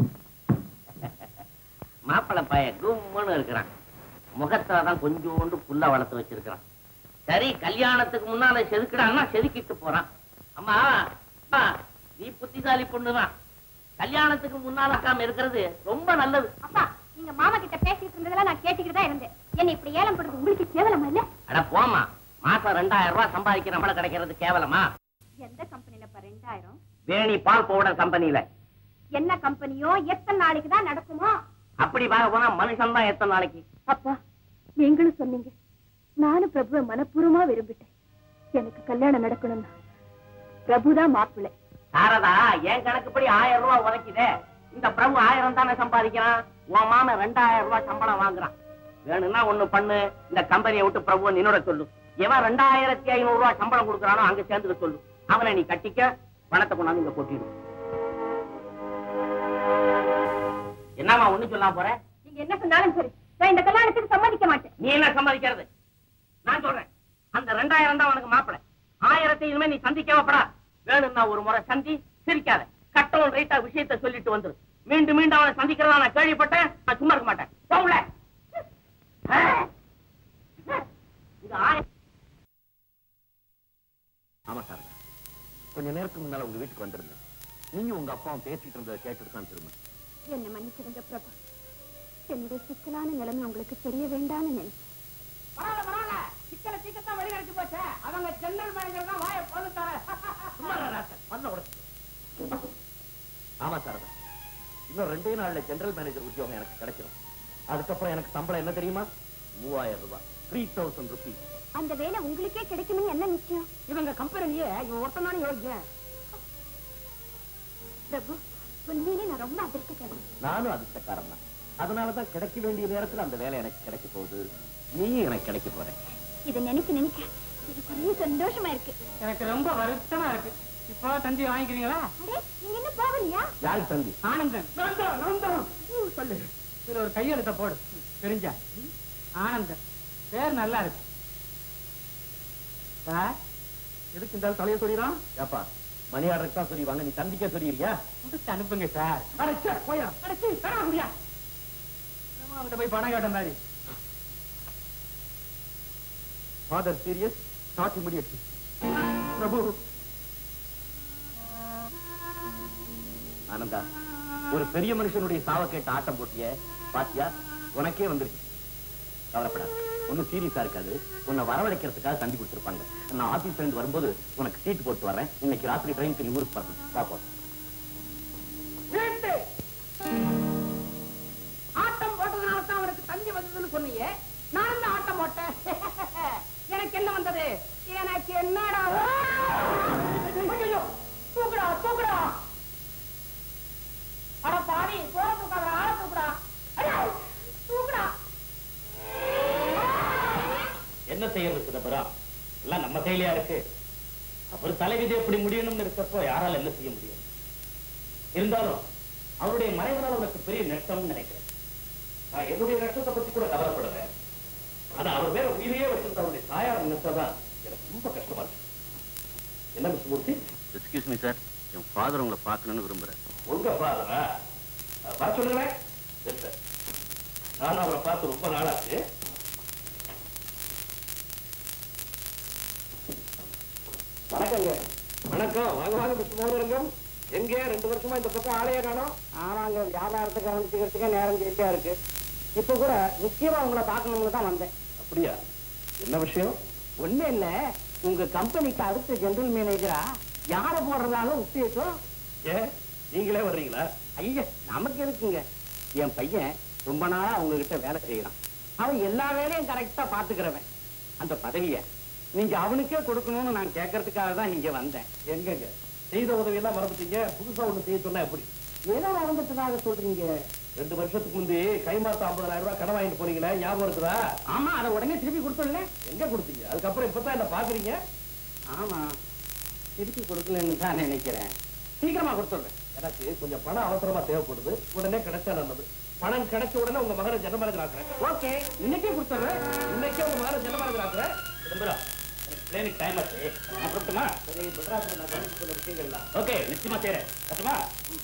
மாப்பிள பைய கும்முன்னு இருக்கிறான் முகத்துல தான் கொஞ்சோண்டு புல்ல வளர்த்து வச்சிருக்கிறான் சரி கல்யாணத்துக்கு முன்னால செதுக்கிடான்னா செதுக்கிட்டு போறான் அம்மா அம்மா, நீ புத்திசாலி பொண்ணுதான் கல்யாணத்துக்கு முன்னாலக்காம இருக்கிறது ரொம்ப நல்லது அப்பா நீங்க மாமா கிட்ட பேசிட்டு இருந்ததெல்லாம் நான் கேட்டுக்கிட்டு தான் இருந்தேன் என்ன இப்படி ஏலம் பண்றது உங்களுக்கு கேவலமா இல்ல அட போமா மாசம் ரெண்டாயிரம் ரூபாய் சம்பாதிக்கிற நம்மள கிடைக்கிறது கேவலமா எந்த கம்பெனிலப்பா ரெண்டாயிரம் வேணி பால் பவுடர் கம்பெனியில என்ன கம்பெனியோ எத்தனை நாளைக்கு தான் நடக்குமோ அப்படி பார்க்க போனா மனுஷன் தான் எத்தனை நாளைக்கு அப்பா நீங்களும் சொன்னீங்க நானும் பிரபுவை மனப்பூர்வமா விரும்பிட்டேன் எனக்கு கல்யாணம் நடக்கணும்னா பிரபுதான் மாப்பிள்ளை சாரதா என் கணக்குப்படி ஆயிரம் ரூபாய் உதைக்குதே இந்த பிரபு ஆயிரம் தானே சம்பாதிக்கிறான் உன் மாமன் ரெண்டாயிரம் ரூபாய் சம்பளம் வாங்குறான் வேணும்னா ஒண்ணு பண்ணு இந்த கம்பெனியை விட்டு பிரபுவை நின்னோட சொல்லு எவன் ரெண்டாயிரத்தி ஐநூறு ரூபாய் சம்பளம் கொடுக்குறானோ அங்க சேர்ந்துக்க சொல்லு அவனை நீ கட்டிக்க பணத்தை கொண்டாந்து இங்க கொட்டிடு என்னம்மா ஒண்ணு சொல்லாம போற நீங்க என்ன சொன்னாலும் சரி நான் இந்த கல்யாணத்துக்கு சம்மதிக்க மாட்டேன் நீ என்ன சம்பாதிக்கிறது நான் சொல்றேன் அந்த ரெண்டாயிரம் தான் உனக்கு மாப்பிள ஆயிரத்தை இனிமே நீ சந்திக்கவப்படா வேணும்னா ஒரு முறை சந்தி சிரிக்காத கட்டவும் ரைட்டா விஷயத்தை சொல்லிட்டு வந்துரு மீண்டும் மீண்டும் அவனை சந்திக்கிறதா நான் கேள்விப்பட்டேன் நான் சும்மா இருக்க மாட்டேன் போகல இது ஆயிரம் ஆமா சார் கொஞ்ச நேரத்துக்கு முன்னால உங்க வீட்டுக்கு வந்திருந்தேன் நீங்க உங்க அப்பாவும் பேசிட்டு இருந்ததை கேட்டுட்டு தான் திரும்ப என்ன மன்னிச்சிடுங்க பிரபு என்னுடைய சிக்கலான நிலைமை உங்களுக்கு தெரிய வேண்டாம்னு நினைச்சேன் பரவாயில்ல பரவாயில்ல சிக்கல சீக்கிரத்தான் வெளியடிச்சு போச்சு அவங்க ஜெனரல் மேனேஜர் தான் வாயை பொழுத்தார பண்ண உடச்சு ஆமா சாரதா இன்னும் ரெண்டே நாள்ல ஜெனரல் மேனேஜர் உத்தியோகம் எனக்கு கிடைச்சிடும் அதுக்கப்புறம் எனக்கு சம்பளம் என்ன தெரியுமா மூவாயிரம் ரூபாய் த்ரீ தௌசண்ட் ருபீஸ் அந்த வேலை உங்களுக்கே கிடைக்கும்னு என்ன நிச்சயம் இவங்க கம்பெனிலேயே இவன் ஒருத்தன் தானே யோகியன் பிரபு உண்மையிலே நான் ரொம்ப அதிர்ஷ்டக்காரன் நானும் அதிர்ஷ்டக்காரன் தான் அதனாலதான் கிடைக்க வேண்டிய நேரத்துல அந்த வேலை எனக்கு கிடைக்க போகுது நீயும் எனக்கு கிடைக்க போற இதை நினைக்க நினைக்க எனக்கு ஒரே சந்தோஷமா இருக்கு எனக்கு ரொம்ப வருத்தமா இருக்கு இப்போ தந்தி வாங்கிக்கிறீங்களா அடே நீங்க என்ன போகலையா யாரு தந்தி ஆனந்தன் நந்தம் நந்தம் சொல்லு இதுல ஒரு கையெழுத்த போடு தெரிஞ்சா ஆனந்தன் பேர் நல்லா இருக்கு சார் எதுக்கு இந்த தலையை சொல்லிடான் ஏப்பா மணி ஆர்டருக்கு தான் சொல்லிடுவாங்க நீ தந்திக்க சொல்லிடுறியா முடிச்சு அனுப்புங்க சார் அடைச்சா போயா அடைச்சி தர முடியா அவங்ககிட்ட போய் பணம் கேட்ட மாதிரி father serious not immediately Prabhu Ananda ஒரு பெரிய மனுஷனுடைய சாவ கேட்ட ஆட்டம் போட்டிய பாத்தியா உனக்கே வந்துருச்சு கவலைப்படாத ஒன்னும் சீரியஸா இருக்காது உன்னை வரவழைக்கிறதுக்காக தந்தி கொடுத்துருப்பாங்க நான் ஆபீஸ்ல இருந்து வரும்போது உனக்கு சீட் போட்டு வரேன் இன்னைக்கு ராத்திரி ட்ரெயினுக்கு நீ ஊருக்கு பார்க்கணும் பாப்போம் கேட்டு. ஆட்டம் போட்டதுனால தான் அவனுக்கு தந்தி வந்ததுன்னு சொன்னீங்க நான் தான் ஆட்டம் போட்டேன் எனக்கு என்ன வந்தது எனக்கு என்னடா ஐயையோ, தூக்குடா தூக்குடா அட பாவி போற தூக்காத ஆள தூக்குடா ஐயோ, தூக்குடா என்ன செய்யறது சிதம்பரம் எல்லாம் நம்ம கையிலயா இருக்கு அவர் தலைவிதி எப்படி முடியணும்னு இருக்கப்போ யாரால என்ன செய்ய முடியும் இருந்தாலும் அவருடைய மறைவதால் உனக்கு பெரிய நஷ்டம்னு நினைக்கிறேன் நான் என்னுடைய நஷ்டத்தை பத்தி கூட கவலைப்படுறேன் ஆனா அவர் வேற உயிரையே வச்சிருந்த அவருடைய தாயார் நினைச்சதான் எனக்கு ரொம்ப கஷ்டமா இருக்கு என்ன miss Murthy excuse me sir என் ஃபாதர் உங்களை பார்க்கணும்னு விரும்புறேன் உங்க ஃபாதரா வர சொல்லுங்களேன் Yes, sir. நானும் அவரை பார்த்து ரொம்ப நாளாச்சு வணக்கங்க வணக்கம் வாங்க வாங்க மிஸ்டர் மோதரங்கம் எங்க ரெண்டு வருஷமா இந்த பக்கம் ஆளையே காணோம் ஆமாங்க வியாபாரத்தை கவனிச்சுக்கிறதுக்கே நேரம் சரியா இருக்கு இப்ப கூட முக்கியமா உங்களை பார்க்கணும்னு தான் வந்தேன் அப்படியா என்ன விஷயம் ஒண்ணு இல்ல உங்க கம்பெனிக்கு அடுத்த ஜெனரல் மேனேஜரா யார போடுறதாலும் உத்தேசம் ஏன் நீங்களே வர்றீங்களா ஐயா நமக்கு இருக்குங்க என் பையன் ரொம்ப நாளா உங்ககிட்ட வேலை செய்யறான் அவன் எல்லா வேலையும் கரெக்டா பாத்துக்கிறவன் அந்த பதவிய நீங்க அவனுக்கே கொடுக்கணும்னு நான் கேட்கறதுக்காக தான் இங்க வந்தேன் எங்கங்க செய்த உதவி எல்லாம் மறந்துட்டீங்க புதுசா ஒண்ணு செய்ய சொன்னா எப்படி ஏதோ நடந்துட்டதாக சொல்றீங்க ரெண்டு வருஷத்துக்கு முந்தி கைமாத்த ஐம்பதாயிரம் ரூபாய் கடன் வாங்கிட்டு போனீங்களே ஞாபகம் இருக்குதா ஆமா அதை உடனே திருப்பி கொடுத்துடல எங்க கொடுத்தீங்க அதுக்கப்புறம் இப்பதான் என்ன பாக்குறீங்க ஆமா திருப்பி கொடுக்கலன்னு தான் நினைக்கிறேன் சீக்கிரமா கொடுத்துடுறேன் எனக்கு கொஞ்சம் பணம் அவசரமா தேவைப்படுது உடனே கிடைச்சா நல்லது பணம் கிடைச்ச உடனே உங்க மகனை ஜனமரகர் ஆக்குறேன் ஓகே இன்னைக்கே கொடுத்துடுறேன் இன்னைக்கே உங்க மகனை ஜனமரகர் ஆக்குறேன் சிதம்பரம் எனக்கு ட்ரெயினுக்கு டைம் ஆச்சு நான் புறட்டுமா சரி மெட்ராஸ்ல நான் கவனிச்சு சொன்ன விஷயங்கள்லாம் ஓகே நிச்சயமா செய்யறேன் கட்டுமா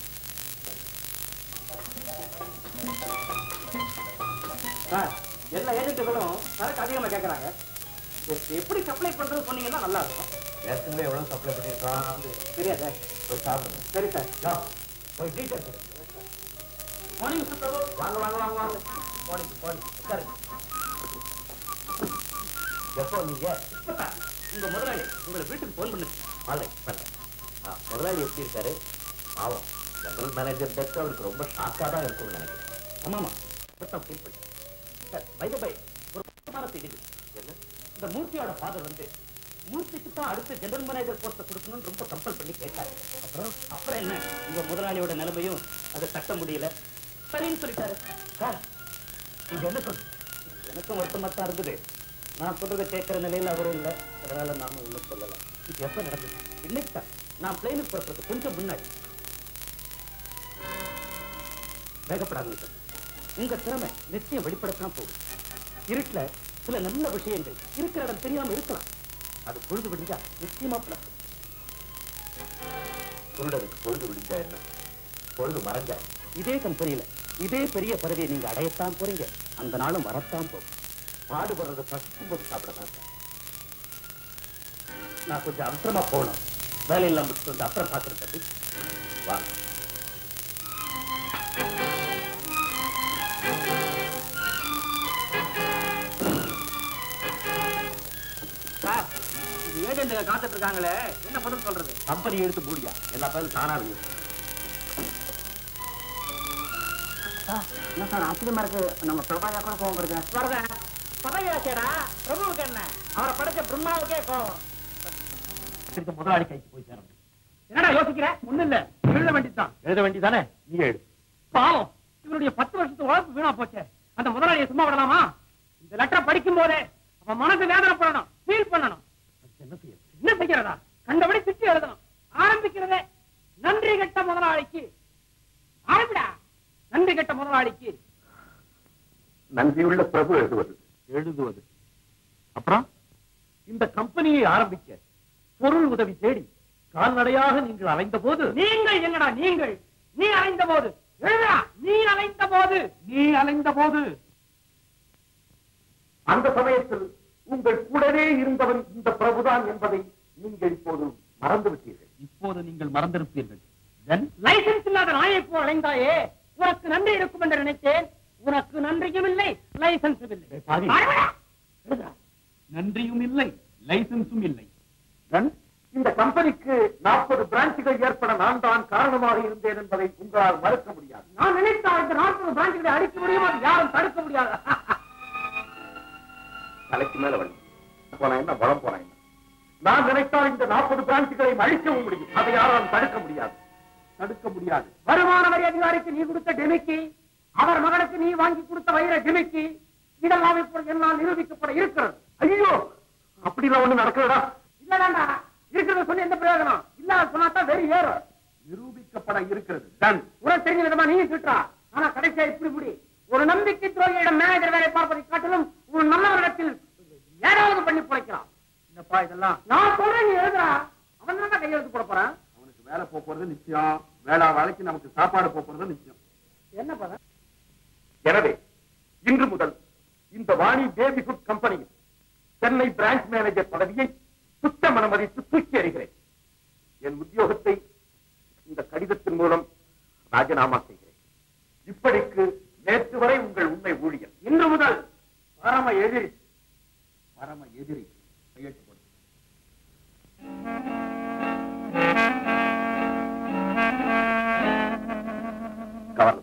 சார் எல்லா ஏஜென்ட்டுகளும் சரக்கு அதிகமா கேட்கறாங்க இது எப்படி சப்ளை பண்றது சொன்னீங்கன்னா நல்லா இருக்கும் ஏற்கனவே எவ்வளவு சப்ளை பண்ணிருக்கான் தெரியாதே போய் சாப்பிடுங்க சரி சார் யா, போய் டீச்சர் மார்னிங் சுத்தரவு வாங்க வாங்க வாங்க வாங்க போனி போனி உட்காருங்க எப்போ நீங்க இப்பதான். உங்க முதலாளி உங்களை வீட்டுக்கு போன் பண்ணு ஆலை பண்றேன் ஆ, முதலாளி எப்படி இருக்காரு பாவம் ஜெனரல் மேனேஜர் டெத் அவருக்கு ரொம்ப ஷாக்கா தான் இருக்கும்னு நினைக்கிறேன் ஆமாமா அப்படித்தான் ஃபீல் பண்ணேன் சார் வைத பை ஒரு முக்கியமான செய்தி என்ன இந்த மூர்த்தியோட ஃபாதர் வந்து மூர்த்திக்கு தான் அடுத்த ஜெனரல் மேனேஜர் போஸ்ட கொடுக்கணும்னு ரொம்ப கம்பல் பண்ணி கேட்டாரு அப்புறம் அப்புறம் என்ன உங்க முதலாளியோட நிலைமையும் அதை தட்ட முடியல சரின்னு சொல்லிட்டாரு சார் நீங்க என்ன சொல்றீங்க எனக்கும் வருத்தமா தான் இருந்தது நான் சொல்றதை கேட்கிற நிலையில அவரும் இல்ல அதனால நானும் ஒண்ணும் சொல்லல இது எப்ப நடந்தது இன்னைக்கு தான் நான் பிளைனுக்கு புறப்படுறது கொஞ்சம் முன்னாடி வேகப்படாதீங்க சார் உங்க திறமை நிச்சயம் வெளிப்படத்தான் போகுது இருட்டுல சில நல்ல விஷயங்கள் இருக்கிற இடம் தெரியாம இருக்கலாம் அது பொழுது விடிஞ்சா நிச்சயமா பிளக்கும் குருடனுக்கு பொழுது விடிஞ்சா என்ன பொழுது மறைஞ்சா இதே கம்பெனியில இதே பெரிய பதவியை நீங்க அடையத்தான் போறீங்க அந்த நாளும் வரத்தான் போகும் பாடுபடுறத பசிக்கும் போது சாப்பிடதான் சார் நான் கொஞ்சம் அவசரமா போகணும் வேலையெல்லாம் முடிச்சுட்டு வந்து அப்புறம் பார்த்துட்டு தம்பி வாங்க சார் இது ஏஜென்ட்டுங்க காத்துட்டு இருக்காங்களே என்ன பதில் சொல்றது கம்பெனி எடுத்து மூடியா எல்லா பேரும் தானா இருக்கு என்ன சார் ஆச்சரியமா இருக்கு நம்ம பிரபாகா கூட கோவம் வருது வரதேன் பதவியாச்சேடா பிரபுவுக்கு என்ன அவரை படைச்ச பிரம்மாவுக்கே கோவம் இருக்க முதலாளி கைக்கு போய் சேரணும் என்னடா யோசிக்கிற ஒண்ணு இல்ல எழுத வேண்டியதுதான் எழுத வேண்டியதானே நீ எழுது பாவம் இவருடைய பத்து வருஷத்து உழைப்பு வீணா போச்சே அந்த முதலாளியை சும்மா விடலாமா இந்த லெட்டரை படிக்கும் போதே அவன் மனசு வேதனைப்படணும் ஃபீல் பண்ணணும் என்ன செய்ய என்ன செய்யறதா கண்டபடி திட்டி எழுதணும் ஆரம்பிக்கிறதே நன்றி கெட்ட முதலாளிக்கு ஆரம்பிடா நன்றி கெட்ட முதலாளிக்கு நன்றியுள்ள பிரபு எழுதுவது எழுதுவது அப்புறம் இந்த கம்பெனியை ஆரம்பிக்க பொருள் உதவி தேடி கால்நடையாக நீங்கள் அலைந்த போது நீங்கள் என்னடா நீங்கள் நீ அலைந்த போது எழுதா நீ அலைந்த போது நீ அலைந்த போது அந்த சமயத்தில் உங்கள் கூடவே இருந்தவன் இந்த பிரபுதான் என்பதை நீங்கள் இப்போது மறந்து விட்டீர்கள் இப்போது நீங்கள் மறந்திருப்பீர்கள் Then, லைசன்ஸ் இல்லாத நாயை போல் அலைந்தாயே உனக்கு நன்றி இருக்கும் என்று நினைத்தேன் உனக்கு நன்றியும் இல்லை லைசன்ஸும் இல்லை ஏய், பாவி. ஆரம்பிடா. எழுதுடா. நன்றியும் இல்லை லைசன்ஸும் இல்லை Then, இந்த கம்பெனிக்கு நாற்பது பிரான்ச்சுகள் ஏற்பட நான் தான் காரணமாக இருந்தேன் என்பதை உங்களால் மறுக்க முடியாது நான் நினைத்தால் இந்த நாற்பது பிரான்ச்சுகளை அடிக்க முடியும் அது யாரும் தடுக்க முடியாது தலைக்கு மேல வழி போனா என்ன வளம் போனா என்ன நான் நினைத்தால் இந்த நாற்பது பிரான்ச்சுகளை அழிக்கவும் முடியும் அதை யாராலும் தடுக்க முடியாது தடுக்க முடியாது வருமான வரி அதிகாரிக்கு நீ கொடுத்த டெமிக்கி அவர் மகனுக்கு நீ வாங்கி கொடுத்த வைர டெமிக்கி இதெல்லாம் இப்பொழுது என்னால் நிரூபிக்கப்பட இருக்கிறது ஐயோ அப்படிலாம் ஒண்ணு நடக்கிறதா இல்ல வேண்டாம் இருக்கிறத சொல்லி எந்த பிரயோஜனம் இல்ல சொன்னாதான் வெறி ஏறும் நிரூபிக்கப்பட இருக்கிறது டன் உனக்கு தெரிஞ்ச விதமா நீயும் திட்டா ஆனா கடைசியா இப்படி இப்படி ஒரு நம்பிக்கை துரோகியிடம் மேனேஜர் வேலை பார்ப்பதை காட்டிலும் ஒரு நல்லவரிடத்தில் ஏதாவது பண்ணி பிழைக்கலாம் என்னப்பா இதெல்லாம் நான் சொல்றேன் நீ எழுதுறா அவன் தான் கையெழுத்து போட போறான் அவனுக்கு வேலை போக போறது நிச்சயம் வேளா வேலைக்கு நமக்கு சாப்பாடு போக போறது நிச்சயம் என்ன பதம் எனவே இன்று முதல் இந்த வாணி பேபி ஃபுட் கம்பெனியில் சென்னை பிரான்ச் மேனேஜர் பதவியை சுத்தம் அனுமதித்து தூக்கி எறிகிறேன் என் உத்தியோகத்தை இந்த கடிதத்தின் மூலம் ராஜினாமா செய்கிறேன் இப்படிக்கு நேற்று வரை உங்கள் உண்மை ஊழியர் இன்று முதல் பரம எதிரி பரம எதிரி கையெழுத்து போடு. கவர்னர்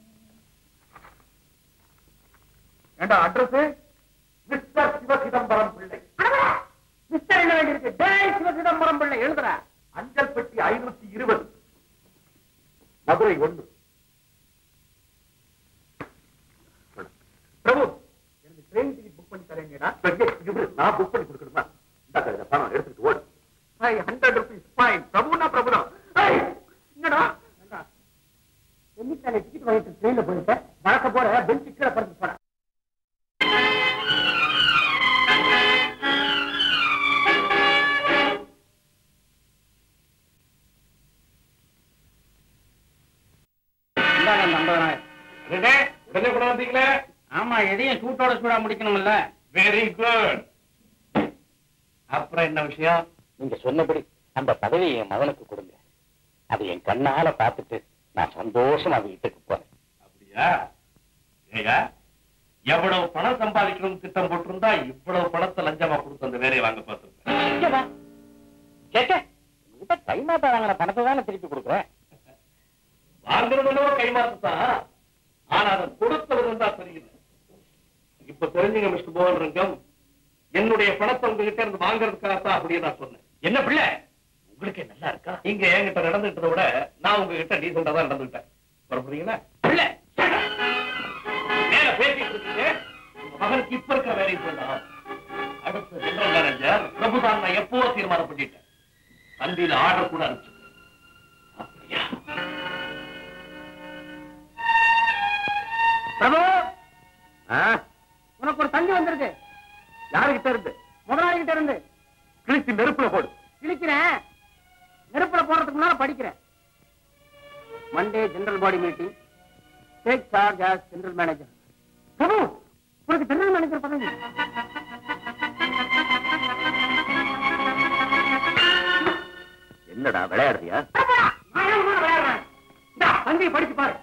ஏண்டா அட்ரஸ் மிஸ்டர் சிவசிதம்பரம் பிள்ளை மிஸ்டர் என்ன வேண்டியிருக்கு டேய் சிவசிதம்பரம் பிள்ளை எழுதுற அஞ்சல் பெட்டி ஐநூத்தி இருபது மதுரை ஒன்று பிரபு எனக்கு ட்ரெயின் டிக்கெட் புக் பண்ணி தரேங்கடா நான் புக் பண்ணி கொடுக்கணுமா இந்த கழுத பணம் எடுத்துட்டு ஓடு ஃபைவ் ஹண்ட்ரட் ருபீஸ் ஃபைன் பிரபுனா பிரபுதான் ஏய், என்னடா என்னைக்கு டிக்கெட் வாங்கிட்டு ட்ரெயின்ல போயிட்டேன் வழக்க போற பெஞ்ச் கீழே படுத்து போறேன் உடனே உடனே கூட வந்தீங்களே ஆமா எதையும் சூட்டோட சூடா முடிக்கணும்ல வெரி குட் அப்புறம் என்ன விஷயம் நீங்க சொன்னபடி அந்த பதவியை என் மகனுக்கு கொடுங்க அதை என் கண்ணால பார்த்துட்டு நான் சந்தோஷமா வீட்டுக்கு போறேன் அப்படியா ஏயா எவ்வளவு பணம் சம்பாதிக்கணும் திட்டம் போட்டிருந்தா இவ்வளவு பணத்தை லஞ்சமா கொடுத்து அந்த வேலையை வாங்க பார்த்திருப்பேன் கைமாத்தா வாங்கின பணத்தை தானே திருப்பி கொடுக்குறேன் வாங்குறதுனோ கைமாத்துதான் ஆனா அதை கொடுத்தவர் தான் சரியில்லை இப்ப தெரிஞ்சுங்க மிஸ்டர் மோகன் ரங்கம் என்னுடைய பணத்தை உங்ககிட்ட இருந்து வாங்குறதுக்காகத்தான் அப்படியே நான் சொன்னேன் என்ன பிள்ளை உங்களுக்கு நல்லா இருக்கா இங்க என்கிட்ட நடந்துட்டதை விட நான் உங்ககிட்ட டீசெண்டா தான் நடந்துக்கிட்டேன் புறப்படுறீங்களா பிள்ளை மேல பேசிட்டு இருக்கீங்க உங்க மகனுக்கு இப்ப இருக்கிற வேலையை சொல்லலாம் அடுத்த ஜெனரல் மேனேஜர் பிரபுதான் நான் எப்பவோ தீர்மானம் பண்ணிட்டேன் தந்தியில ஆர்டர் கூட அனுப்பிச்சு அப்படியா பிரபு உனக்கு ஒரு தந்தி வந்திருக்கு யாருகிட்ட இருந்து முதலாளி கிட்ட இருந்து கிழிச்சு நெருப்புல போடு கிழிக்கிறேன் நெருப்புல போறதுக்கு முன்னால படிக்கிறேன் Monday general body meeting take charge as general manager Prabhu உனக்கு ஜெனரல் மேனேஜர் பதவி என்னடா விளையாடுறியா நான் ஏன் உன்னோட விளையாடுறேன் இந்தா, தந்தியை படிச்சு பாரு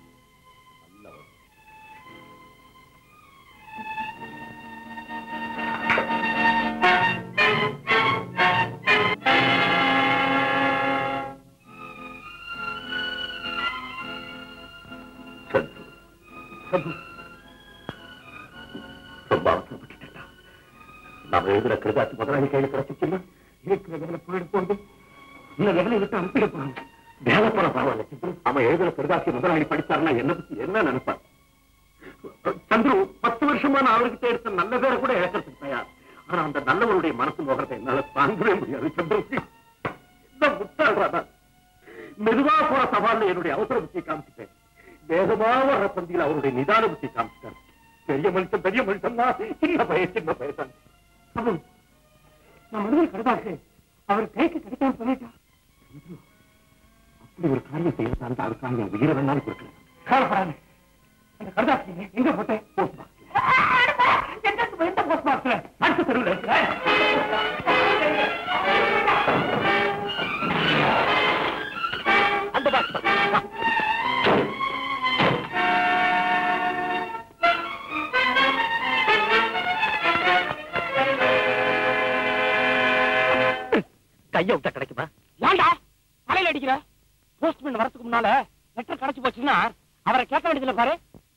சந்து சந்து ரொம்ப அவசரப்பட்டுட்டா நாம எழுதுற கிருதாச்சு முதலாளி கையில கிடைச்சிச்சுன்னா இருக்கிற வேலை போயிட போகுது இந்த வேலையை விட்டு அனுப்பிட போறாங்க வேலை போற பரவாயில்ல சந்துரு அவன் எழுதுற கிருதாசி முதலாளி படிச்சாருன்னா என்ன பத்தி என்ன நினைப்பார் சந்துரு பத்து வருஷமா நான் அவர்கிட்ட எடுத்த நல்ல பேரை கூட இழக்கிறதுக்கு தயார் ஆனா அந்த நல்லவருடைய மனசு முகத்தை என்னால தாங்கவே முடியாது சந்துரு இந்த முட்டாள்றாதான் மெதுவா போற சவால்ல என்னுடைய அவசர புத்தியை காமிச்சிட்டேன் வேகமா வர்ற பந்தியில் அவருடைய நிதான புத்தி காமிச்சிட்டார் பெரிய மனுஷன் பெரிய மனுஷன் தான் சின்ன பையன் சின்ன பையன் பிரபு நான் மனிதர் கடுதாசு அவர் கைக்கு கிடைக்காம சொல்லிட்டா அப்படி ஒரு காரியம் செய்யறதா அதுக்காக என் உயிரை வேணாலும் கொடுக்கல கவலைப்படாது அந்த கடுதாசு எங்க போட்டேன் போஸ்ட் பாக்ஸ் எந்த போஸ்ட் பாக்ஸ்ல அடுத்த தெருவில் இருக்கு அந்த பாக்ஸ் கைய விட்டா கிடைக்குமா ஏன்டா தலையில அடிக்கிற போஸ்ட்மேன் வரதுக்கு முன்னால லெட்டர் கிடைச்சு போச்சுன்னா அவரை கேட்க வேண்டியதுல பாரு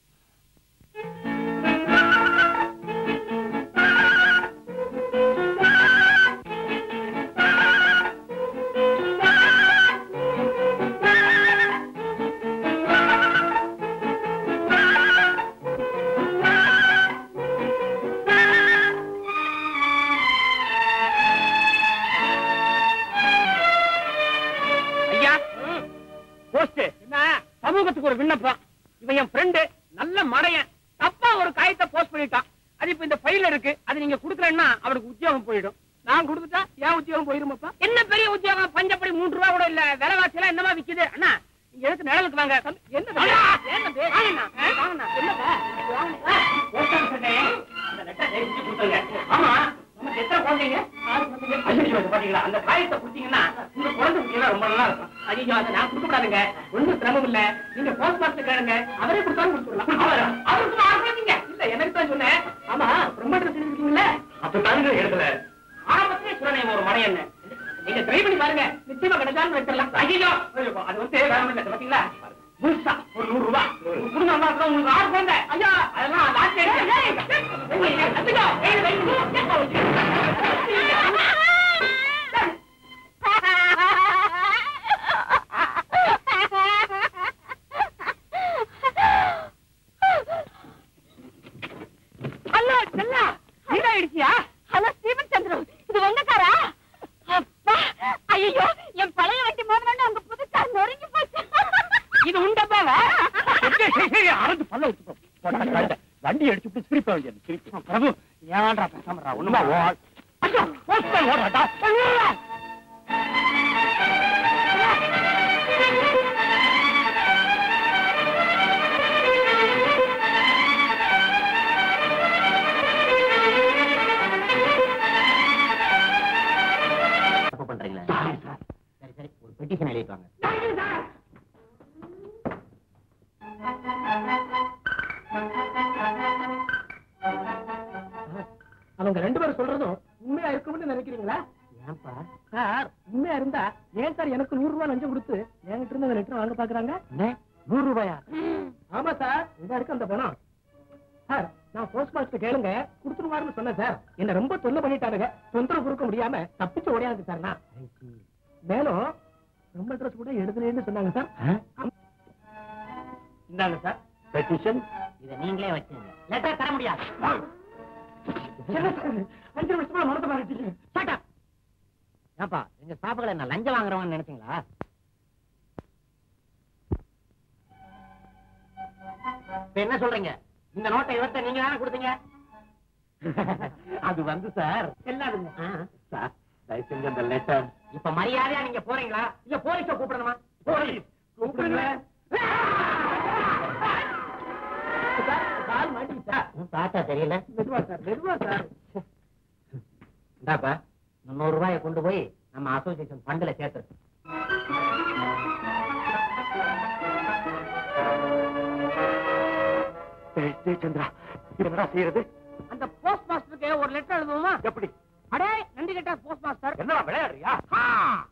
ஐயா போஸ்ட் என்ன சமூகத்துக்கு ஒரு விண்ணப்பம் இவன் என் ஃப்ரெண்டு நல்ல மடையன் தப்பா ஒரு காயத்தை போஸ்ட் பண்ணிட்டான் அது இப்ப இந்த ஃபைல்ல இருக்கு அது நீங்க குடுக்கலன்னா அவனுக்கு உத்தியோகம் போயிடும் நான் கொடுத்துட்டா ஏன் உத்தியோகம் போயிருமாப்பா என்ன பெரிய உத்தியோகம் பஞ்சப்படி மூன்று ரூபா கூட இல்ல விலைவாசி எல்லாம் என்னமா விக்குது அண்ணா நீங்க எதுக்கு நிழலுக்கு வாங்க என்ன தம்பி? ஏன் தம்பி? வாங்கண்ணா. வாங்கண்ணா. என்னப்பா? வாங்கண்ணா. போஸ்ட் ஆஃபீஸர்கிட்ட அந்த லெட்டர் எழுதி கொடுத்துருங்க. ஆமா நமக்கு எத்தனை குழந்தைங்க ஐயோ, இது பாத்தீங்களா அந்த காயத்தை குடுத்தீங்கன்னா உங்க குழந்தை குட்டியெல்லாம் ரொம்ப நல்லா இருக்கும் ஐயோ அதை நான் கொடுக்க கூடாதுங்க ஒண்ணும் சிரமம் இல்ல நீங்க போஸ்ட் மாஸ்டர் கேளுங்க அவரே கொடுத்தாலும் கொடுத்துடலாம் அவர் அவருக்கு நான் குழந்தைங்க இல்ல எனக்கு தான் சொன்னேன் ஆமா பிரம்மண்டல் செஞ்சிருக்கீங்களா அப்ப தாங்க எழுதல ஆரம்பத்திலே சொன்னேன் ஒரு மடை என்ன நீங்க ட்ரை பண்ணி பாருங்க நிச்சயமா கிடைச்சாலும் வச்சிடலாம் ஐயோ அது வந்து வேற ஒண்ணும் இல்ல பாத்தீங்களா முழுசா ஒரு நூறு ரூபாய் குடும்பம் நல்லா இருக்கா உங்களுக்கு ஆறு போங்க ஐயா அதெல்லாம் லாஸ்ட் ஹலோ செல்லா நீடா இடிச்சியா ஹலோ ஸ்டீவன் சந்திரு இது உங்க காரா அப்பா ஐயோ என் பழைய வண்டி மோதலன்னு உங்க புது கார் நொறுங்கி போச்சு இது உண்டப்பாவா அரைஞ்சு பல்ல வச்சு வண்டி அடிச்சுட்டு சிரிப்ப வேண்டியது சிரிப்பு பிரபு ஏன்டா பேசாமடா ஒண்ணுமா ஓ ஐயோ போஸ்ட் ஓடுறாடா தப்பு பண்றீங்களா சரி சரி ஒரு பெட்டிஷன் எழுதிட்டு வாங்க அவங்க ரெண்டு பேரும் சொல்றதும் உண்மையா இருக்கும்னு நினைக்கிறீங்களா ஏன்பா சார் உண்மையா இருந்தா ஏன் சார் எனக்கு நூறு ரூபாய் லஞ்சம் கொடுத்து என்கிட்ட இருந்து அந்த லெட்டர் வாங்க பாக்குறாங்க நூறு ரூபாயா ஆமா சார் இந்த இருக்கு அந்த பணம் சார் நான் போஸ்ட் மாஸ்டர் கேளுங்க கொடுத்துருவாருன்னு சொன்னேன் சார் என்ன ரொம்ப தொல்லை பண்ணிட்டானுங்க தொந்தரவு கொடுக்க முடியாம தப்பிச்சு ஓடியாது சார் நான் மேலும் ரொம்ப ட்ரெஸ் கூட எடுத்துலேன்னு சொன்னாங்க சார் இந்தாங்க சார் பெட்டிஷன் இதை நீங்களே வச்சுங்க லெட்டர் தர முடியாது என்ன சார் அஞ்சு நிமிஷமா மறந்து மாறிட்டீங்க சாட்டா ஏன்பா எங்க ஸ்டாஃப்களை என்ன லஞ்சம் வாங்குறவங்கன்னு நினைச்சீங்களா இப்ப என்ன சொல்றீங்க இந்த நோட்டை இவர்த்த நீங்க தானே கொடுத்தீங்க அது வந்து சார் என்னதுங்க சார் தயவு செஞ்சு அந்த லெட்டர் இப்ப மரியாதையா நீங்க போறீங்களா இல்ல போலீஸ கூப்பிடணுமா போலீஸ் கூப்பிடுங்களேன் சார், கால் மாட்டிக்கிச்சா பார்த்தா தெரியல மெதுவா சார் மெதுவா சார் இந்தாப்பா முன்னூறு ரூபாயை கொண்டு போய் நம்ம அசோசியேஷன் ஃபண்ட்ல சேர்த்துரு சந்திரா என்னடா செய்யறது அந்த போஸ்ட் மாஸ்டருக்கு ஒரு லெட்டர் எழுதுவோமா எப்படி அடே நன்றி கேட்டா போஸ்ட் மாஸ்டர் என்னடா விளையாடுறியா ஆ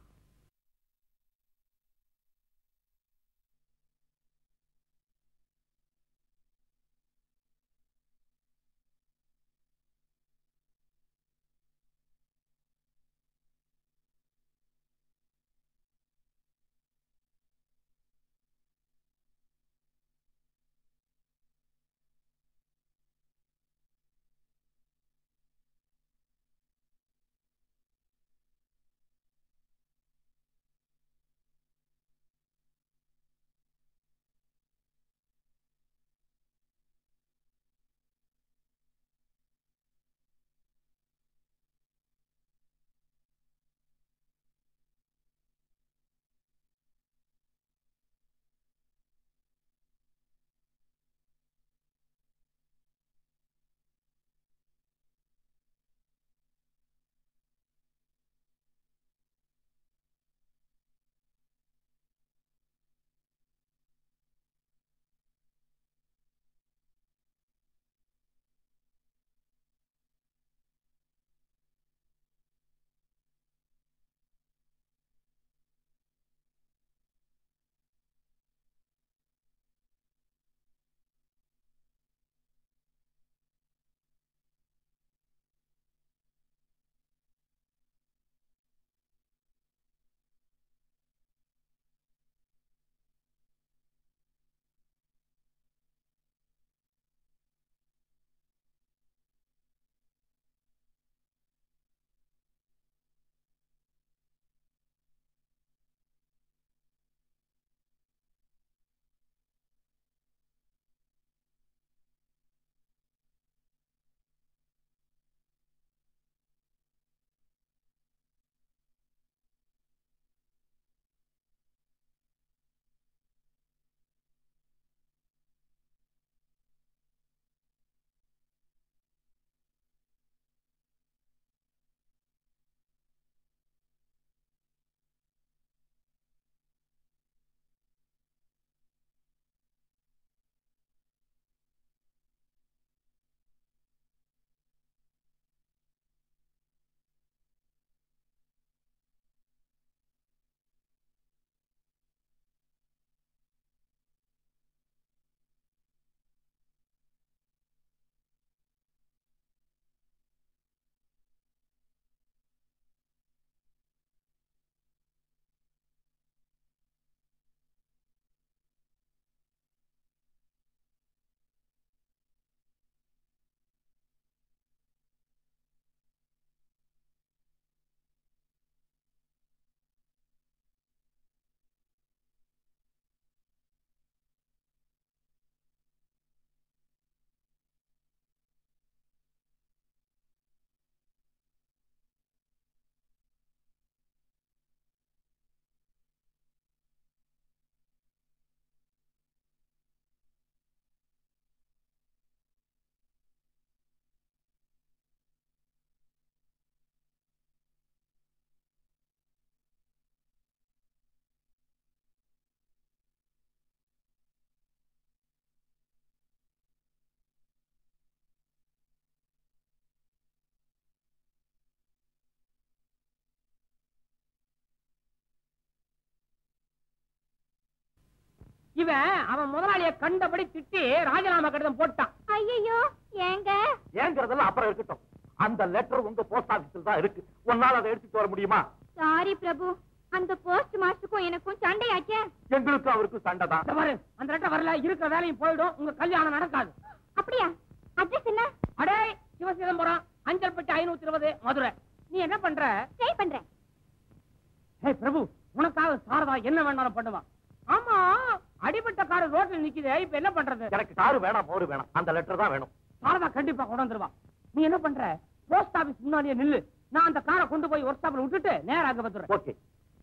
இவன் அவன் முதலாளிய கண்டபடி திட்டி ராஜினாமா கடிதம் போட்டான் ஐயோ ஏங்க ஏங்கிறதெல்லாம் அப்புறம் இருக்கட்டும் அந்த லெட்டர் உங்க போஸ்ட் ஆபீஸ்ல தான் இருக்கு உன்னால அதை எடுத்துட்டு வர முடியுமா சாரி பிரபு அந்த போஸ்ட் மாஸ்டருக்கும் எனக்கும் சண்டையாச்சே எங்களுக்கு அவருக்கு சண்டை தான் இந்த பாரு அந்த லெட்டர் வரல இருக்கிற வேலையும் போயிடும் உங்க கல்யாணம் நடக்காது அப்படியா அட்ரஸ் என்ன அடே சிவசிதம்பரம் அஞ்சல் பெட்டி ஐநூத்தி இருபது மதுரை நீ என்ன பண்ற ட்ரை பண்றேன் ஏய் பிரபு உனக்காக சாரதா என்ன வேணாலும் பண்ணுவான் ஆமா அடிபட்ட கார் ரோட்ல நிக்குதே இப்ப என்ன பண்றது எனக்கு காரு வேணாம் மோரு வேணாம் அந்த லெட்டர் தான் வேணும் சாரதா கண்டிப்பா கொண்டு வந்துருவா நீ என்ன பண்ற போஸ்ட் ஆபீஸ் முன்னாடியே நில்லு நான் அந்த காரை கொண்டு போய் ஒர்க் ஷாப்ல விட்டுட்டு நேரா அங்க வந்துடுறேன் okay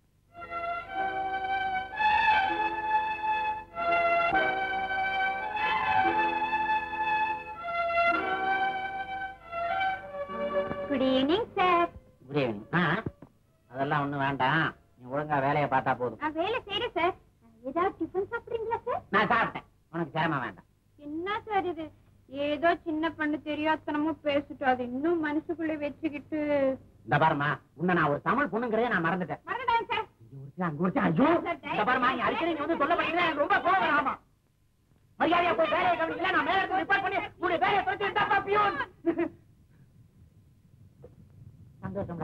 good evening sir good evening அதெல்லாம் ஒண்ணும் வேண்டாம் நீ ஒழுங்கா வேலையை பார்த்தா போதும் நான் வேலை செய்யறேன் சார் ஏதாவது டிஃபன் சாப்பிடுறீங்களா சார் நான் சாப்பிட்டேன் உனக்கு சிரமம் வேண்டாம் என்ன சார் இது ஏதோ சின்ன பண்ணு தெரியாதனமும் பேசிட்டு அது இன்னும் மனசுக்குள்ளே வச்சுக்கிட்டு இந்த பாருமா உன்னை நான் ஒரு தமிழ் பொண்ணுங்கிறதே நான் மறந்துட்டேன் மறந்துடாங்க சார் இங்க ஒருத்தன், அங்க ஒருத்தன், ஐயோ இந்த பாருமா நீ அடிக்கடி நீ வந்து சொல்ல மாட்டேங்கிற எனக்கு ரொம்ப கோவம் வரும், ஆமா மரியாதையா போய் வேலையை கவனிக்கல நான் மேல இருந்து ரிப்போர்ட் பண்ணி உன்னுடைய வேலையை தொலைச்சு விட்டாப்பா பியூன் சந்தோஷம்டா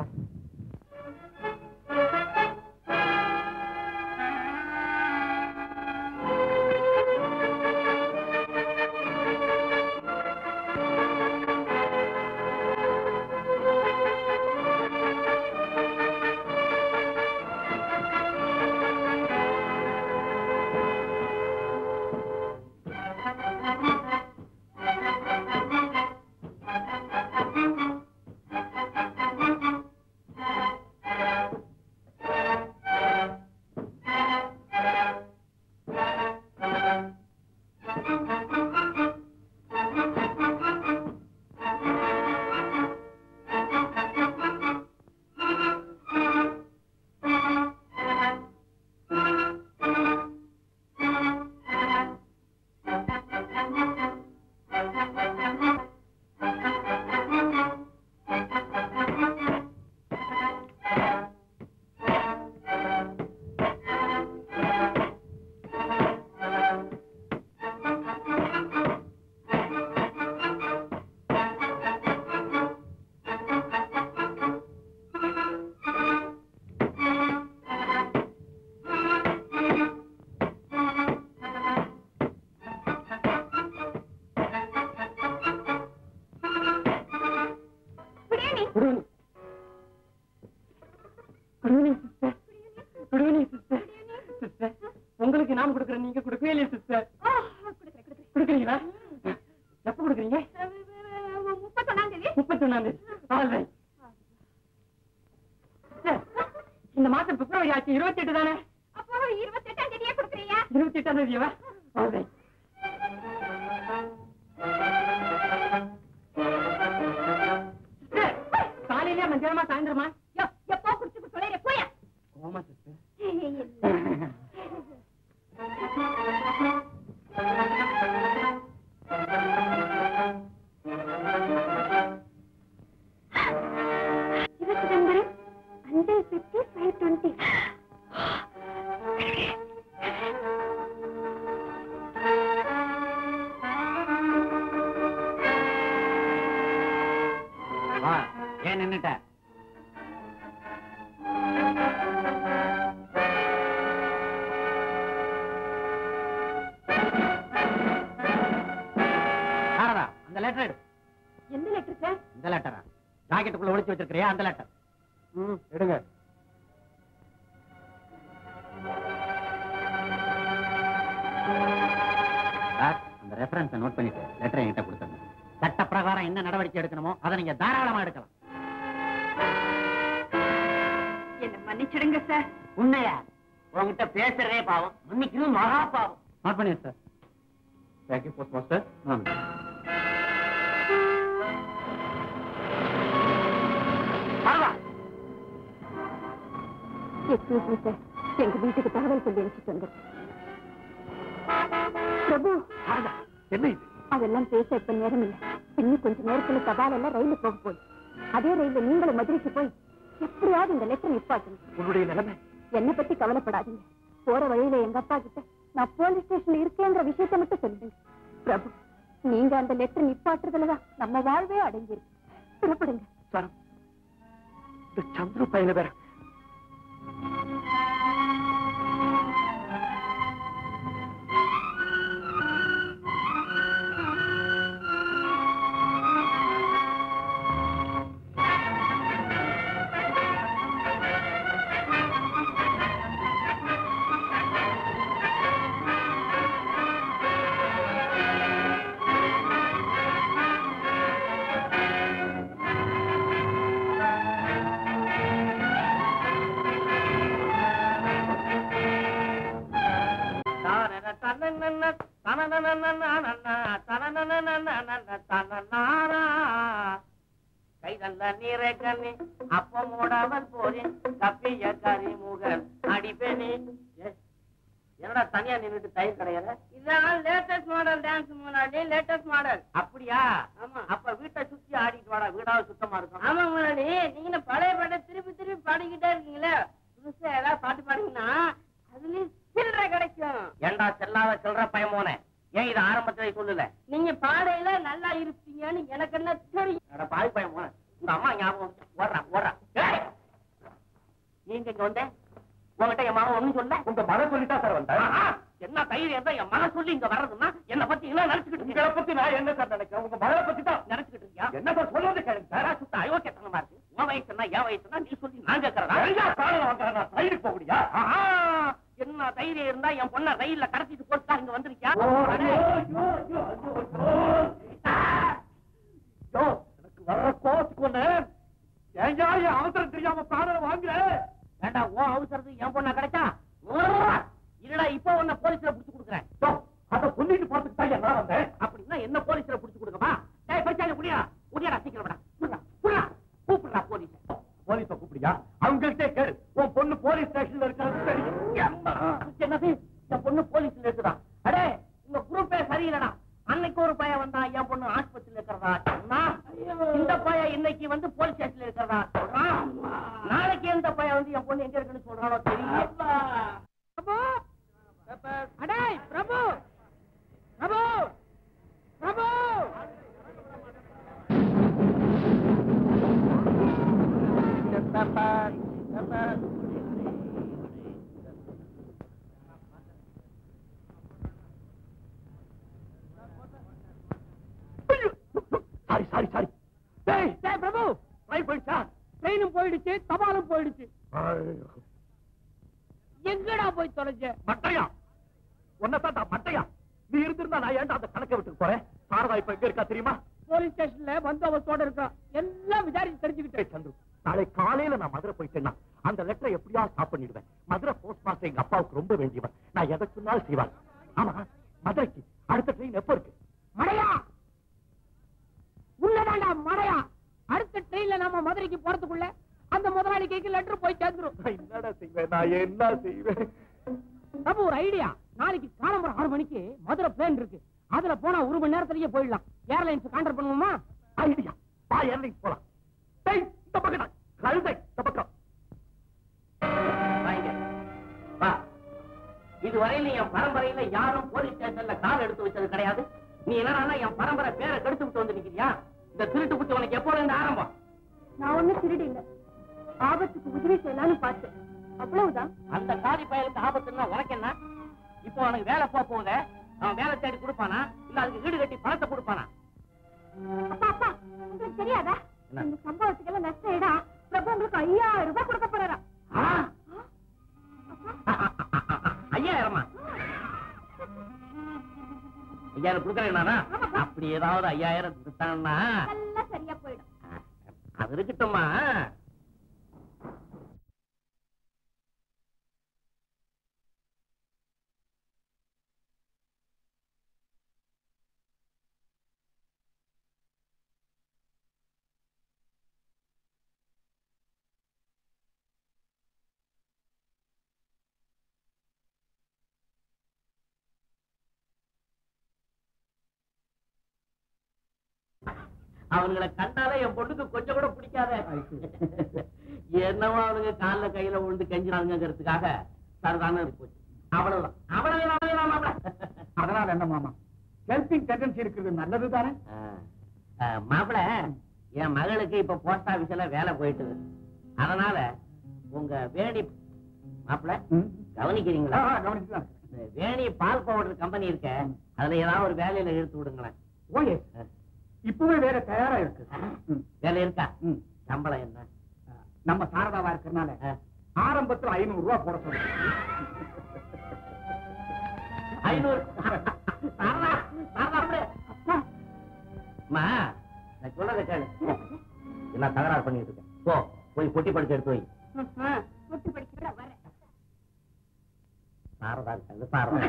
good evening good evening sister good evening sister sister உங்களுக்கு நான் கொடுக்குறேன் நீங்க கொடுக்கவே இல்லையே சிஸ்டர் ஓ கொடுக்குறேன் கொடுக்குறேன் கொடுக்குறீங்களா எப்ப கொடுக்குறீங்க முப்பத்தொன்னாம் தேதி முப்பத்தொன்னாம் தேதி All right. சிஸ்டர், இந்த மாசம் பிப்ரவரி ஆச்சு இருபத்தி எட்டு தானே அப்போ இருபத்தெட்டாம் தேதியே கொடுக்குறீங்க இருபத்தி எட்டாம் தேதியவா All right. சிஸ்டர், காலையிலயா மத்தியானமா சாயந்தரமா யோ, எப்போ குடிச்சு சொல்லிடுறேன் போயா கோமா சிஸ்டர் இருபத்தி number hundred fifty five twenty வா ஏன் நின்னுட்ட சாரதா அந்த லெட்டர் எடு எந்த லெட்டர் சார் இந்த லெட்டரா ஜாக்கெட்டுக்குள்ள ஒளிச்சு வச்சிருக்கிறியா அந்த லெட்டர் ம் எடுங்க சார் அந்த ரெஃபரன்ஸை நோட் பண்ணிட்டு லெட்டர் என்கிட்ட கொடுத்துருங்க சட்ட பிரகாரம் என்ன நடவடிக்கை எடுக்கணுமோ அதை நீங்க தாராளமா எடுக்கலாம் என்ன மன்னிச்சிடுங்க சார் உண்மையா உங்ககிட்ட பேசுறதே பாவம் மன்னிக்கிறது மகா பாவம் நோட் பண்ணியா சார் தேங்க்யூ போஸ்ட் மாஸ்டர் பரவா எக்ஸ்கியூஸ் மீ சார் எங்க வீட்டுக்கு தகவல் சொல்லி அனுப்பிச்சிட்டு வந்தேன் பிரபு என்ன இது அதெல்லாம் பேச இப்ப நேரம் இல்ல இன்னும் கொஞ்ச நேரத்துல தபால் எல்லாம் ரயிலு போக போகுது அதே ரயில்ல நீங்களும் மதுரைக்கு போய் எப்படியாவது இந்த லெட்டர் நிப்பாட்டுங்க உன்னுடைய நிலைமை என்ன பத்தி கவலைப்படாதீங்க போற வழியில எங்க அப்பா கிட்ட நான் போலீஸ் ஸ்டேஷன்ல இருக்கேங்கிற விஷயத்தை மட்டும் சொல்லுங்க பிரபு நீங்க அந்த லெட்டர் நிப்பாட்டுறதுலதான் நம்ம வாழ்வே அடங்கியிருக்கு புறப்படுங்க சார் இந்த சந்துரு பையன வேற கைதல்ல நீரை கண்ணி அப்பம் மூடாமல் போறேன் கப்பிய கரிமுகன் அடிப்பேனி என்னடா தனியா நின்னுட்டு தயிர் கடையிற இதான் லேட்டஸ்ட் மாடல் டான்ஸ் முன்னாடி லேட்டஸ்ட் மாடல் அப்படியா ஆமா அப்ப வீட்டை சுத்தி ஆடிட்டு வாடா வீடாவது சுத்தமா இருக்கும் ஆமா முன்னாடி நீங்க பழைய பாட்டை திருப்பி திருப்பி பாடிக்கிட்டே இருக்கீங்களே புதுசா ஏதாவது பாட்டு பாடுங்கன்னா அதுலயும் சில்லறை கிடைக்கும் ஏண்டா செல்லாத சில்லற பயமோனே ஏன் இது ஆரம்பத்திலே சொல்லல நீங்க பாடையில நல்லா இருப்பீங்கன்னு எனக்கு என்ன தெரியும் அட பாவி பயமோனே உங்க அம்மா ஞாபகம் வந்துச்சு. ஓடுறா ஓடுறா ஏய்! நீங்க இங்க வந்த உங்ககிட்ட என் மகன் ஒண்ணும் சொல்ல உங்க மகன் சொல்லிட்டா சார் வந்தேன் ஆஹா, என்ன தைரியம் இருந்தா என் மகன் சொல்லி இங்க வர்றதுன்னா என்ன பத்தி என்ன நினைச்சுக்கிட்டு உங்களை பத்தி நான் என்ன சார் நினைக்கிறேன் உங்க மகளை பத்தி தான் நினைச்சுக்கிட்டு இருக்கியா என்ன சார் சொல்றது கேளுங்க சார் யாரா சுத்த அயோக்கியத்தனமா இருக்கு உன் வயசுனா என் வயசுனா நீ சொல்லி நான் கேட்கறதா நிறைய காலம் வாங்குறேன் நான் ரயிலுக்கு போக முடியா ஆஹா, என்ன தைரியம் இருந்தா என் பொண்ண ரயில்ல கடத்திட்டு போட்டு இங்க வந்திருக்கியா அடே, எனக்கு வர்ற கோச்சுக்கு ஒண்ணு ஏன்யா என் அவசரம் தெரியாம பிராணனை வாங்குற ஏண்டா உன் அவசரத்துக்கு என் பொண்ணா கிடைச்சா இல்லடா இப்போ உன்னை போலீஸ்ல புடிச்சு கொடுக்குறேன் யோ, அத சொல்லிட்டு போறதுக்கு தான் நான் வந்தேன் அப்படின்னா என்ன போலீஸ்ல புடிச்சு கொடுக்கமா டேய் பச்சாங்க புடியா புடியாடா சீக்கிரம் புடா புடா கூப்பிடுறா போலீஸ் போலீஸ கூப்பிடியா அவங்கள்ட்டே கேளு உன் பொண்ணு போலீஸ் ஸ்டேஷன்ல இருக்கிறது தெரியும் என்னது என் பொண்ணு போலீஸ்ல இருக்குதா அடே உங்க குரூப்பே சரியில்லடா அன்னைக்கு ஒரு பையன் வந்தா என் பொண்ணு ஆஸ்பத்திரியில இருக்கிறதா சொன்னா இந்த பையன் இன்னைக்கு வந்து போலீஸ் ஸ்டேஷன்ல இருக்கிறதா சொல்றான் நாளைக்கு எந்த பையன் வந்து என் பொண்ணு எங்க இருக்குன்னு சொல்றானோ தெரியல பிரபு அடே Prabhu Prabhu Prabhu sorry sorry sorry டேய் டேய் பிரபு ரயில் போயிடுச்சா ட்ரெயினும் போயிடுச்சு தபாலும் போயிடுச்சு ஐயோ. எங்கடா போய் தொலைஞ்ச மட்டையா உன்னதான் தான் மட்டையா நீ இருந்திருந்தா நான் ஏன்டா அந்த கணக்கை விட்டு போறேன் சாரதா இப்ப எங்க இருக்கா தெரியுமா போலீஸ் ஸ்டேஷன்ல பந்தோபஸ்தோட இருக்கா எல்லாம் விசாரிச்சு தெரிஞ்சுக்கிட்டேன் டேய் சந்துரு நாளை காலையில நான் மதுரை போயிட்டேன்னா அந்த லெட்டரை எப்படியா ஸ்டாப் பண்ணிடுவேன் மதுரை போஸ்ட் மாஸ்டர் எங்க அப்பாவுக்கு ரொம்ப வேண்டியவன் நான் எதை சொன்னாலும் செய்வான் ஆமா மதுரைக்கு அடுத்த ட்ரெயின் எப்ப இருக்கு மடையா உள்ளதாண்டா மடையா அடுத்த ட்ரெயின்ல நம்ம மதுரைக்கு போறதுக்குள்ள அந்த முதலாளி கைக்கு லெட்டர் போய் சேர்ந்துரும் நான் என்னடா செய்வேன் நான் என்ன செய்வேன் பிரபு ஒரு ஐடியா நாளைக்கு காலம்பரம் ஆறு மணிக்கு மதுரை பிளேன் இருக்கு அதுல போனா ஒரு மணி நேரத்திலேயே போயிடலாம் ஏர்லைன்ஸ் கான்டாக்ட் பண்ணுவோமா ஐடியா வா ஏர்லைன்ஸ் போலாம் டேய் இந்த பக்கம் கழுதை இந்த பக்கம் வாங்க. வா இதுவரையில என் பரம்பரையில யாரும் போலீஸ் ஸ்டேஷன்ல கால் எடுத்து வச்சது கிடையாது நீ என்னடா என் பரம்பரை பேரை கெடுத்து விட்டு வந்து நிக்கிறியா இந்த திருட்டு புத்தி உனக்கு எப்போல இருந்து ஆரம்பம் நான் ஒண்ணும் திருடி இல்ல ஆபத்துக்கு உதவி செய்யலாம்னு பார்த்தேன் அவ்வளவுதான் அந்த காதி பயலுக்கு ஆபத்துன்னா உனக்கு என்ன இப்போ அவனுக்கு வேலை போக போகுத அவன் வேலை தேடி கொடுப்பானா இல்ல அதுக்கு வீடு கட்டி பணத்தை கொடுப்பானா அப்பா அப்பா உங்களுக்கு தெரியாதா என்ன? இந்த சம்பவத்துக்கு எல்லாம் நஷ்டம் ஈடா பிரபு உங்களுக்கு ஐயாயிரம் ரூபாய் கொடுக்க போறாரா ஆ? ஐயாயிரமா ஐயாயிரம் கொடுக்கறேன் அப்படி ஏதாவது ஐயாயிரம் கொடுத்தான்னா எல்லாம் சரியா போயிடும் அது இருக்கட்டும்மா அவனுங்களை கண்டாலே என் பொண்ணுக்கு கொஞ்சம் கூட பிடிக்காத என்னவோ அவனுங்க கால்ல கையில விழுந்து கெஞ்சினாங்கிறதுக்காக சரிதானே போச்சு அவ்வளவுதான் அவ்வளவுதான் அவ்வளவுதான் மாப்பிள அதனால என்ன மாமா ஹெல்பிங் டெண்டன்சி இருக்கிறது நல்லது தானே மாப்பிள என் மகளுக்கு இப்ப போஸ்ட் ஆபீஸ்ல வேலை போயிட்டு அதனால உங்க வேணி மாப்பிள கவனிக்கிறீங்களா கவனிச்சுதான் இந்த வேணி பால் பவுடர் கம்பெனி இருக்க அதுல ஏதாவது ஒரு வேலையில இழுத்து விடுங்களேன் ஓயே இப்பவே வேற தயாரா இருக்கு ம். வேலை இருக்கா ம். சம்பளம் என்ன நம்ம சாரதாவா இருக்கிறனால ஆரம்பத்துல ஐநூறு ரூபாய் போட சொல்லுங்க ஐநூறு சாரதா, சாரதா, அப்படியே. அம்மா, நான் சொல்றதை கேளு. என்ன தகராறு பண்ணிட்டு இருக்கேன் போ போய் பொட்டி படிச்சு எடுத்து வை முட்டு படிக்கிற வரேன் சாரதா இருக்காங்க சாரதா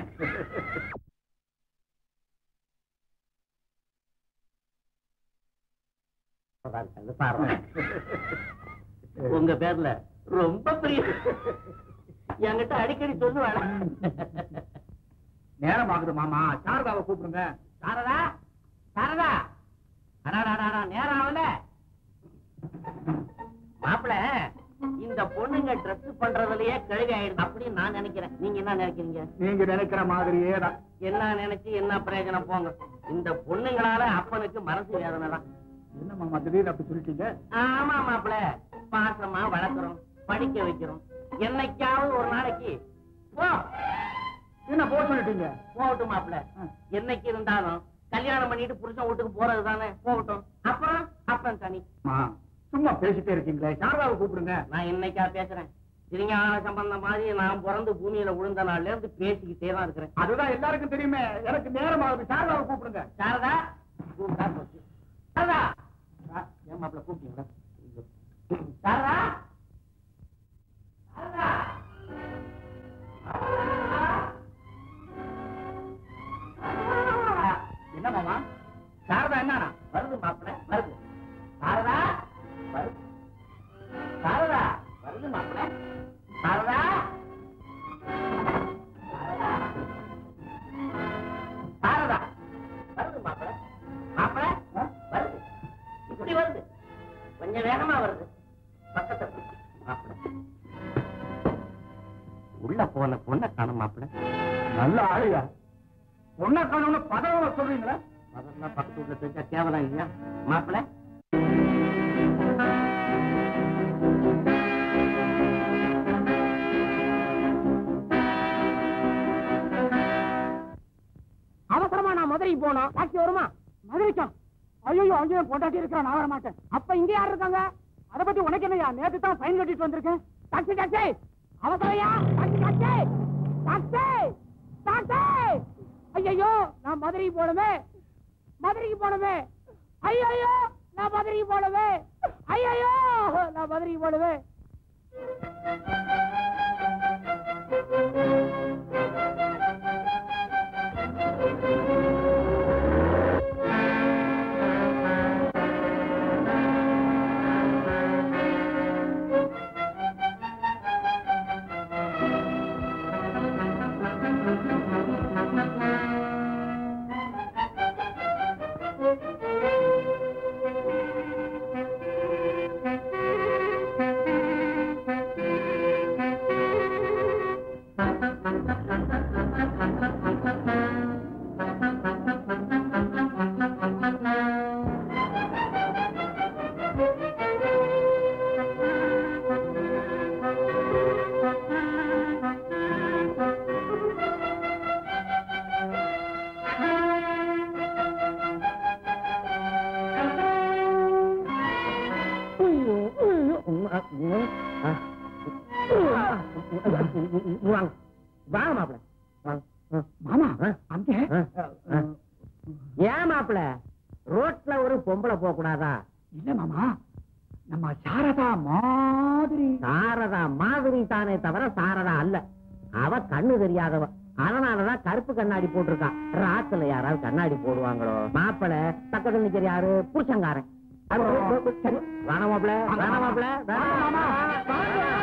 சாரதா இருக்காங்க சாரதா உங்க பேர்ல ரொம்ப பெரிய என்கிட்ட அடிக்கடி சொல்லுவாங்க நேரம் ஆகுது மாமா சாரதாவை கூப்பிடுங்க சாரதா சாரதா அடாடாடா நேரம் ஆகல மாப்பிள இந்த பொண்ணுங்க ட்ரெஸ் பண்றதுலயே கழுவி ஆயிடுது அப்படின்னு நான் நினைக்கிறேன் நீங்க என்ன நினைக்கிறீங்க நீங்க நினைக்கிற மாதிரியே தான் என்ன நினைச்சு என்ன பிரயோஜனம் போங்க இந்த பொண்ணுங்களால அப்பனுக்கு மனசு வேதனை தான் என்ன மாமா திடீர்னு அப்படி சொல்லிட்டீங்க ஆமா மாப்பிள பாசமா வளர்க்குறோம் படிக்க வைக்கிறோம் என்னைக்காவது ஒரு நாளைக்கு போ என்ன போக சொல்லிட்டீங்க போகட்டும் மாப்பிள என்னைக்கு இருந்தாலும் கல்யாணம் பண்ணிட்டு புருஷன் வீட்டுக்கு போறது தானே போகட்டும் அப்புறம் அப்பன் தனி அம்மா, சும்மா பேசிட்டே இருக்கீங்களே சாரதாவை கூப்பிடுங்க நான் இன்னைக்கா பேசுறேன் திருஞான சம்பந்தம் மாதிரி நான் பிறந்து பூமியில விழுந்த நாள்ல இருந்து பேசிக்கிட்டே தான் இருக்கிறேன் அதுதான் எல்லாருக்கும் தெரியுமே எனக்கு நேரம் ஆகுது சாரதாவை கூப்பிடுங்க சாரதா கூப்பிட்டா போச்சு சாரதா ஆ, ஏன் மாப்பிள கூப்பிட்டீங்களா ஐயோ. சாரதா சாரதா என்ன மாமா சாரதா என்னன்னா வருது மாப்பிள வருது சாரதா வருது சாரதா வருது மாப்பிள சாரதா சாரதா வருது மாப்பிள மாப்பிள வருது இப்படி வருது கொஞ்சம் வேகமா வருது பக்கத்தை பிடிச்சு. மாப்பிள உள்ள போன பொண்ணை காணும் மாப்பிள நல்ல ஆளுயா பொண்ணை காணும்னு பதவியை சொல்றீங்களா அதெல்லாம் பக்கத்து வீட்டுல தெரிஞ்சா கேவலம் இல்லையா மாப்பிள அவசரமா நான் மதுரைக்கு போனோம் டாக்ஸி வருமா மதுரைக்கா ஐயோ அங்கேயும் பொண்டாட்டி இருக்கிற நான் வர மாட்டேன் அப்ப இங்க யார் இருக்காங்க அத பத்தி உனக்கு என்னையா நேத்து தான் ஃபைன் கட்டிட்டு வந்திருக்கேன் டாக்ஸி டாக்ஸி அவசரையா டாக்ஸி டாக்ஸி டாக்ஸி டாக்ஸி ஐயோ நான் மதுரைக்கு போனவே மதுரைக்கு போனவே ஐயோ நான் மதுரைக்கு போனவே ஐயோ நான் மதுரைக்கு போனவே வாங்க வாங்க மாப்பிள மாமா அங்க ஏன் மாப்பிள ரோட்ல ஒரு பொம்பளை போக கூடாதா இல்ல மாமா நம்ம சாரதா மாதிரி சாரதா மாதிரி தானே தவிர சாரதா அல்ல அவ கண்ணு தெரியாதவ அதனாலதான் கருப்பு கண்ணாடி போட்டிருக்கா ராத்துல யாராவது கண்ணாடி போடுவாங்களோ மாப்பிள பக்கத்துல நிக்கிற யாரு புருஷங்காரன் சரி வேணாம் மாப்பிள வேணாம் மாப்பிள வேணாம்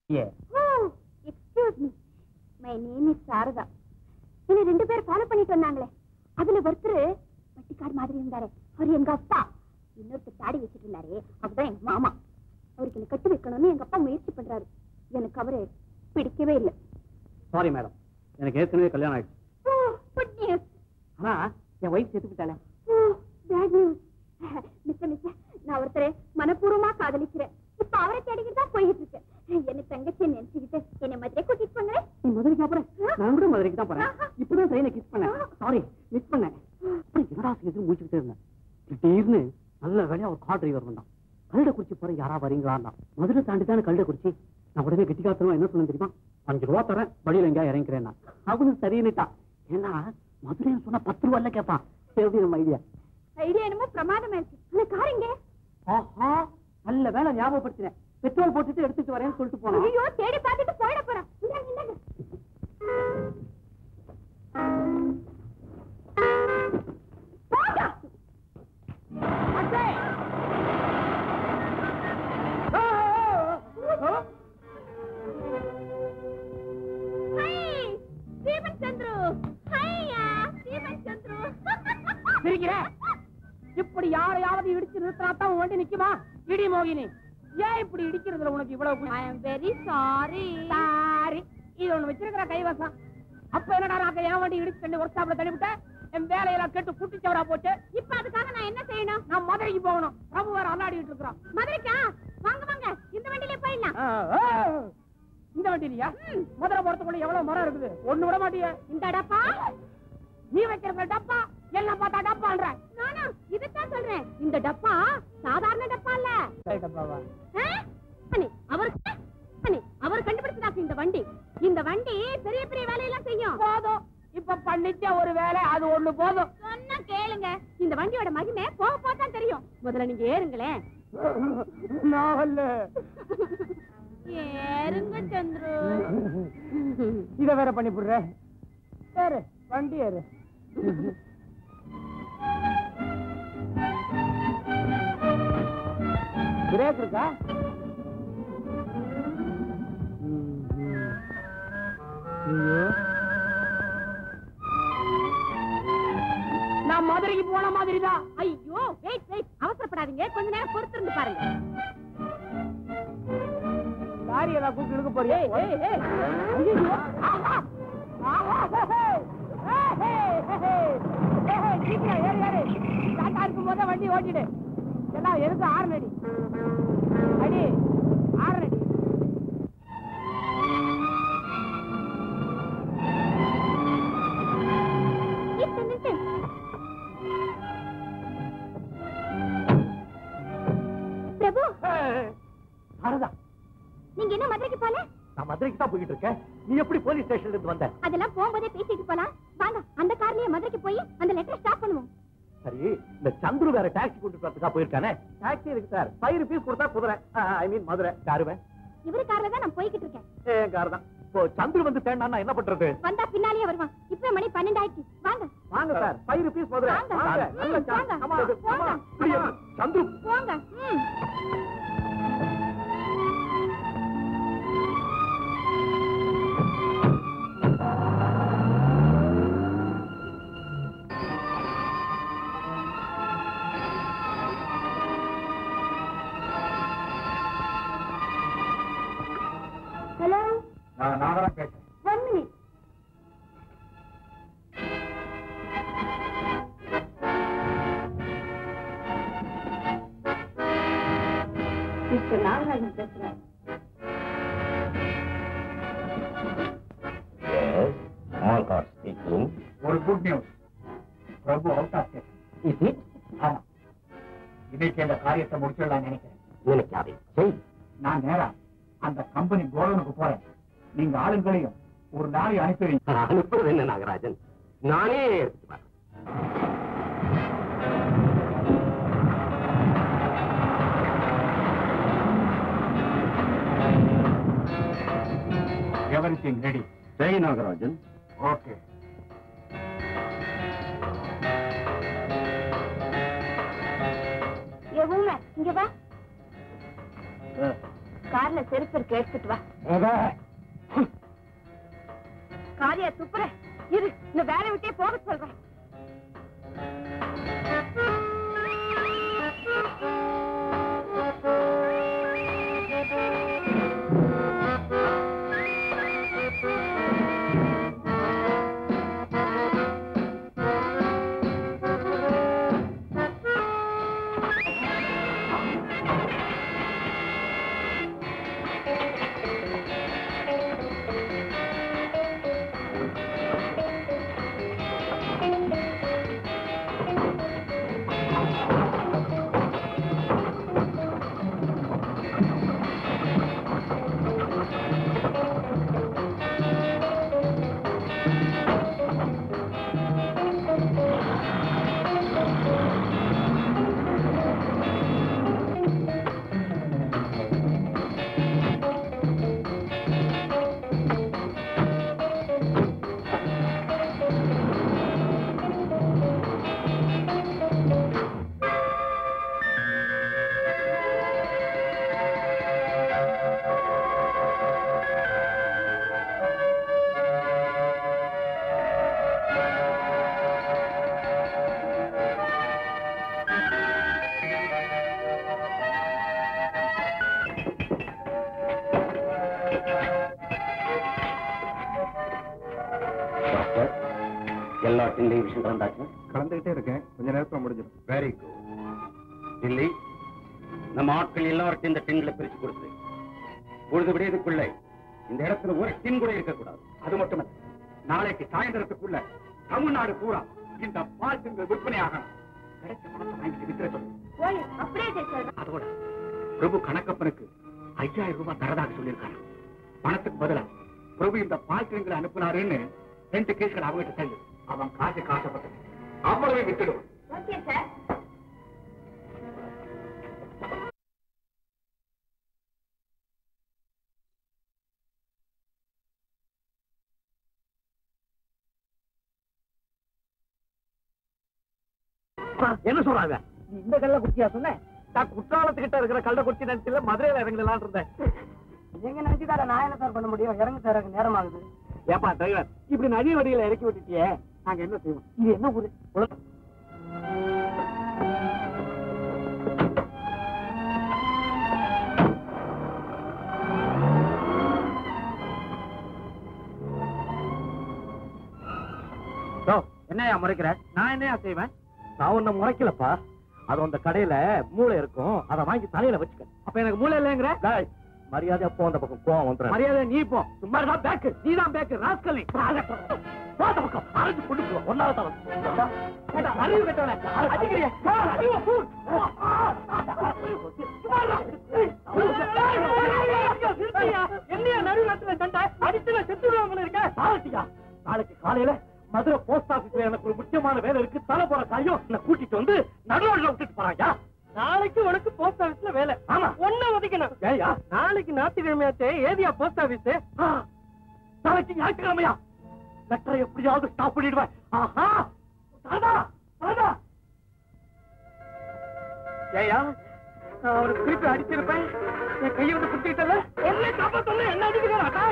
excuse me my name is Sarada என்ன ரெண்டு பேர் ஃபாலோ பண்ணிட்டு வந்தாங்களே அதுல ஒருத்தர் பட்டிக்காடு மாதிரி இருந்தாரு அவர் எங்க அப்பா இன்னொருத்தர் தாடி வச்சிட்டு இருந்தாரு அவர்தான் எங்க மாமா அவருக்கு என்ன கட்டி வைக்கணும்னு எங்க அப்பா முயற்சி பண்றாரு எனக்கு அவரு பிடிக்கவே இல்லை சாரி மேடம் எனக்கு ஏற்கனவே கல்யாணம் ஆயிடுச்சு குட் நியூஸ் ஆனா என் ஒய்ஃப் செத்துக்கிட்டாளே பேட் நியூஸ் மிஸ்டர் மிஸ்டர் நான் ஒருத்தரை மனப்பூர்வமா காதலிக்கிறேன் இப்ப அவரை தேடிக்கிட்டு தான் போயிட்டு இருக்கேன் என்ன தங்கச்சி நினைச்சுக்கிட்டு என்ன மதுரை கூட்டிட்டு போங்களேன் நீ மதுரைக்கு அப்புறம் நான் கூட மதுரைக்கு தான் போறேன் இப்பதான் ட்ரெயினை கிஸ் பண்ணேன் சாரி மிஸ் பண்ணேன் அப்புறம் என்னடா செய்யுது முடிச்சுக்கிட்டே இருந்தேன் திடீர்னு நல்ல வேலையா ஒரு கார் டிரைவர் வந்தான் கல்டக்குறிச்சி போற யாரா வரீங்களான்னா மதுரை தாண்டி தானே கல்டக்குறிச்சி நான் உடனே கெட்டிக்காத்தனமா என்ன சொன்னேன் தெரியுமா அஞ்சு ரூபா தரேன் வழியில எங்கேயா இறங்கிறேன்னா அவனும் சரின்னுட்டான் ஏன்னா மதுரைன்னு சொன்னா பத்து ரூபாய்ல கேட்பான் எப்படி நம்ம ஐடியா ஐடியா என்னமோ பிரமாதமா இருக்கு அந்த கார் எங்க ஆஹா நல்ல வேலை ஞாபகப்படுத்தினேன் பெட்ரோல் போட்டுட்டு எடுத்துட்டு வரேன்னு சொல்லிட்டு போனோம் ஐயோ தேடி பார்த்துட்டு போயிட போறேன் இந்தாங்க இந்தாங்க போங்க. ஹை, ஸ்டீவன் சந்துரு ஹையா ஸ்டீவன் சந்துரு சிரிக்கிற இப்படி யாரையாவது இடிச்சு நிறுத்தினா தான் வண்டி நிக்குமா இடி மோகினி ஏன் இப்படி இடிக்கிறதுல உனக்கு இவ்வளவு I am very sorry sorry இது ஒண்ணு வச்சிருக்கிற கைவசம் அப்ப என்னடா நான் என் வண்டி இடிச்சு ரெண்டு ஒர்க் ஷாப்ல தள்ளிவிட்டேன் என் வேலையெல்லாம் கேட்டு குட்டிச்சவரா போச்சு இப்ப அதுக்காக நான் என்ன செய்யணும் நான் மதுரைக்கு போகணும் பிரபு வேற அல்லாடிட்டு இருக்கிறான் மதுரைக்கா வாங்க வாங்க இந்த வண்டியிலே போயிடலாம் ஆ, ஆ. இந்த வண்டி இல்லையா மதுரை போறதுக்குள்ள எவ்வளவு மரம் இருக்குது ஒண்ணு விட மாட்டியே இந்த டப்பா நீ வைக்கிற டப்பா எல்லாம் பார்த்தா டப்பான்ற நானா இதுதான் சொல்றேன் இந்த டப்பா சாதாரண டப்பா இல்ல டப்பாவா ஆ? அண்ணே, அவருக்கு அண்ணே, அவர் கண்டுபிடிச்சதாக்கு இந்த வண்டி இந்த வண்டி பெரிய பெரிய வேலையெல்லாம் செய்யும் போதும் இப்ப பண்ணிச்ச ஒரு வேலை அது ஒண்ணு போதும் சொன்னா கேளுங்க இந்த வண்டியோட மகிமை போக போதான் தெரியும் முதல்ல நீங்க ஏறுங்களேன் நாவல்ல ஏறுங்க சந்துரு இத வேற பண்ணி போடுற ஏறு வண்டி ஏறு பிரேக் இருக்கா நான் மதுரைக்கு போன மாதிரி தான் ஐயோ வெயிட் வெயிட் அவசரப்படாதீங்க கொஞ்ச நேரம் பொறுத்திருந்து பாருங்க லாரி ஏதாவது கூப்பிட்டு இழுக்க போறியே ஐயோ ஆஹா! ஆஹா! ஹே, ஹே! ஹே, ஹே, ஹே, ஹே, ஹே, சீக்கிரம் ஏறு, ஏறு. டாட்டா இருக்கும் போதே வண்டி ஓட்டிடு எல்லாம் எதுக்கு ஆறு அடி அடி ஆறு அடி நிறுத்து, நிறுத்து. பிரபு சாரதா நீங்க என்ன மதுரைக்கு போல நான் மதுரைக்கு தான் போயிட்டு இருக்கேன் நீ எப்படி போலீஸ் ஸ்டேஷன்ல இருந்து வந்த அதெல்லாம் போகும்போதே பேசிட்டு போலாம் வாங்க அந்த கார்லயே மதுரைக்கு போய் அந்த லெட்டர் ஸ்டாப் பண்ணுவோம் சரி இந்த சந்துரு வேற டாக்ஸி கொண்டு போறதுக்கா போயிருக்கானே டாக்ஸி இருக்கு சார் ஃபைவ் ருபீஸ் கொடுத்தா குதிரை ஐ மீன் மதுரை காருவேன் இவரு கார்ல தான் நான் போய்கிட்டு இருக்கேன் ஏன் கார் தான் இப்போ சந்துரு வந்து தேடினா என்ன பண்றது வந்தா பின்னாலேயே வருவான் இப்ப மணி பன்னெண்டு ஆயிடுச்சு வாங்க வாங்க சார் ஃபைவ் ருபீஸ் மதுரை வாங்க. வாங்க ம், நல்ல chance. வாங்க. Come on, come on. வாங்க. இப்படியே. சந்துரு போங்க ம். ஹலோ நான் நான் தான் பேசுறேன் ஒன் மினிட் மிஸ்டர் நாகராஜன் பேசுறேன் ஒரு good news Prabhu out of station ஆமா இன்னைக்கு அந்த காரியத்தை முடிச்சிடலாம் நினைக்கிறேன் நினைக்காதே செய் நான் நேரா அந்த கம்பெனி கோடவுனுக்கு போறேன் நீங்க ஆளுங்களையும் ஒரு நாளை அனுப்பி வைங்க. அனுப்புறது என்ன நாகராஜன் நானே எடுத்துட்டு வரேன் எவ்ரிதிங் ரெடி செய் நாகராஜன் ஓகே ஏ ஊமை இங்க வா கார்ல செருப்பு இருக்கு எடுத்துட்டு வா காரியா துப்புற இரு இந்த வேலை விட்டே போக சொல்றேன் டாக்டர் எல்லா டின்லையும் விஷயம் கலந்தாச்சு கலந்துகிட்டே இருக்கேன் கொஞ்ச நேரத்துல முடிஞ்சிடும் வெரி குட் இல்லை நம்ம ஆட்கள் எல்லார்ட்டையும் இந்த டின்களை பிரிச்சு கொடுத்து பொழுது விடியதுக்குள்ள இந்த இடத்துல ஒரு டின் கூட இருக்கக்கூடாது அது மட்டுமல்ல நாளைக்கு சாயந்தரத்துக்குள்ள தமிழ்நாடு பூரா இந்த பால் திங்கள் விற்பனை ஆகணும் கிடைச்ச பணத்தை வாங்கிட்டு வித்துற சொல்லு போய் அப்படியே சொல்றேன் அதோட பிரபு கணக்கப்பனுக்கு ஐயாயிரம் ரூபாய் தரதாக சொல்லியிருக்காரு பணத்துக்கு பதிலா பிரபு இந்த பால் திங்களை அனுப்புனாருன்னு ரெண்டு கேஸ்கள் அவங்கிட்ட சொல்லு அவன் காசு காசப்பட்டது அவ்வளவே வித்துடுவான் ஓகே சார் என்ன சொல்றாங்க இந்த கல்ல குச்சியா சொன்னேன் நான் குற்றாலத்துக்கிட்ட இருக்கிற கல்ல குச்சி நினைச்சுல மதுரையில இறங்கலாம் இருந்தேன் எங்க நினைச்சுதார நான் என்ன சார் பண்ண முடியும் இறங்க சார் எனக்கு நேரம் ஆகுது ஏப்பா டிரைவர் இப்படி நதி வடியில இறக்கி விட்டுட்டியே நாங்க என்ன செய்வோம் இது என்ன ஊரு உலக- யோ, என்னய்யா முறைக்கிற நான் என்னையா செய்வேன் நான் உன்னை முறைக்கலப்பா அது அந்த கடையில மூளை இருக்கும் அதை வாங்கி தலையில வச்சுக்க அப்ப எனக்கு மூளை இல்லைங்கிற மரியாதை அப்போ அந்த பக்கம் கோவம் வந்துடும் மரியாதை நீ போ சும்மா தான் பேக்கு நீ தான் பேக்கு ராஸ்கலி போத பக்கம் அரைஞ்சு கொண்டு போ ஒன்னாவது தரம் அறிவு கட்டவன அடிக்கிறியா அறிவு பூ என்னையா நடுநாட்டுல சண்டை அடிச்சுல செத்துடுவாங்க இருக்க நாளைக்கியா நாளைக்கு காலையில மதுரை போஸ்ட் ஆபீஸ்ல எனக்கு ஒரு முக்கியமான வேலை இருக்கு தலை போற காயும் என்ன கூட்டிட்டு வந்து நடுவோட விட்டுட்டு போறாங்க நாளைக்கு உனக்கு போஸ்ட் ஆபீஸ்ல வேலை ஆமா ஒன்ன ஒதுக்கணும் ஏயா நாளைக்கு ஞாயிற்றுக்கிழமையாச்சே ஏதியா போஸ்ட் ஆபீஸ் நாளைக்கு ஞாயிற்றுக்கிழமையா லெட்டரை எப்படியாவது ஸ்டாப் பண்ணிடுவேன் ஆஹா தாதா தாதா ஏயா நான் அவனுக்கு திருப்பி அடிச்சிருப்பேன் என் கையை வந்து குத்திட்டல என்ன காப்பாத்தல என்ன அடிக்கிறா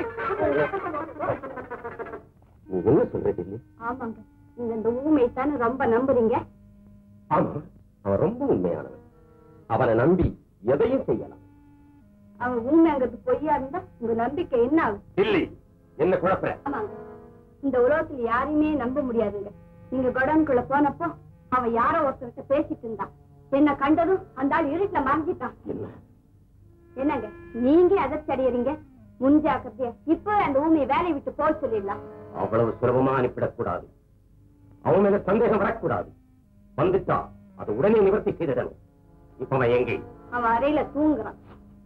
நீ என்ன சொல்றது இல்லை ஆமாங்க நீங்க இந்த ஊமை தானே ரொம்ப நம்புறீங்க ஆமா அவன் ரொம்ப உண்மையானவன் அவனை நம்பி எதையும் செய்யலாம் அவன் ஊமைங்கிறது பொய்யா இருந்தா உங்க நம்பிக்கை என்ன ஆகும் இல்லை என்ன குழப்ப ஆமாங்க இந்த உலகத்துல யாரையுமே நம்ப முடியாதுங்க நீங்க குடோனுக்குள்ள போனப்போ அவன் யாரோ ஒருத்தர்கிட்ட பேசிட்டு இருந்தான் என்ன கண்டதும் அந்த ஆள் இருட்டுல மறைஞ்சிட்டான் என்ன என்னங்க நீங்க அதிர்ச்சி அடையறீங்க முன்ஜாக்கிரதையா இப்ப அந்த ஊமையை வேலையை விட்டு போக சொல்லிடலாம் அவ்வளவு சுலபமா அனுப்பிடக் கூடாது அவன் மேல சந்தேகம் வரக்கூடாது வந்துட்டா அது உடனே நிவர்த்தி செய்திடணும் இப்ப அவன் எங்கே அவன் அறையில தூங்குறான்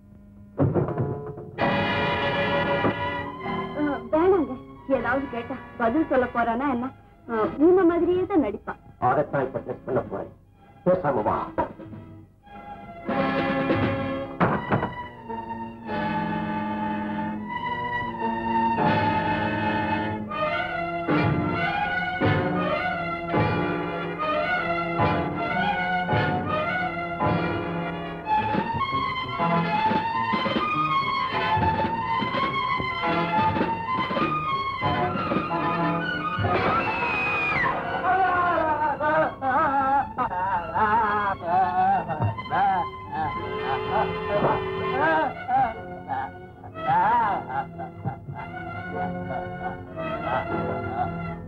அஹ், வேணாங்க ஏதாவது கேட்டா பதில் சொல்ல போறானா என்ன அஹ், ஊமை மாதிரியே தான் நடிப்பான் அதைத்தான் இப்ப டெஸ்ட் பண்ண போறேன் பேசாம வா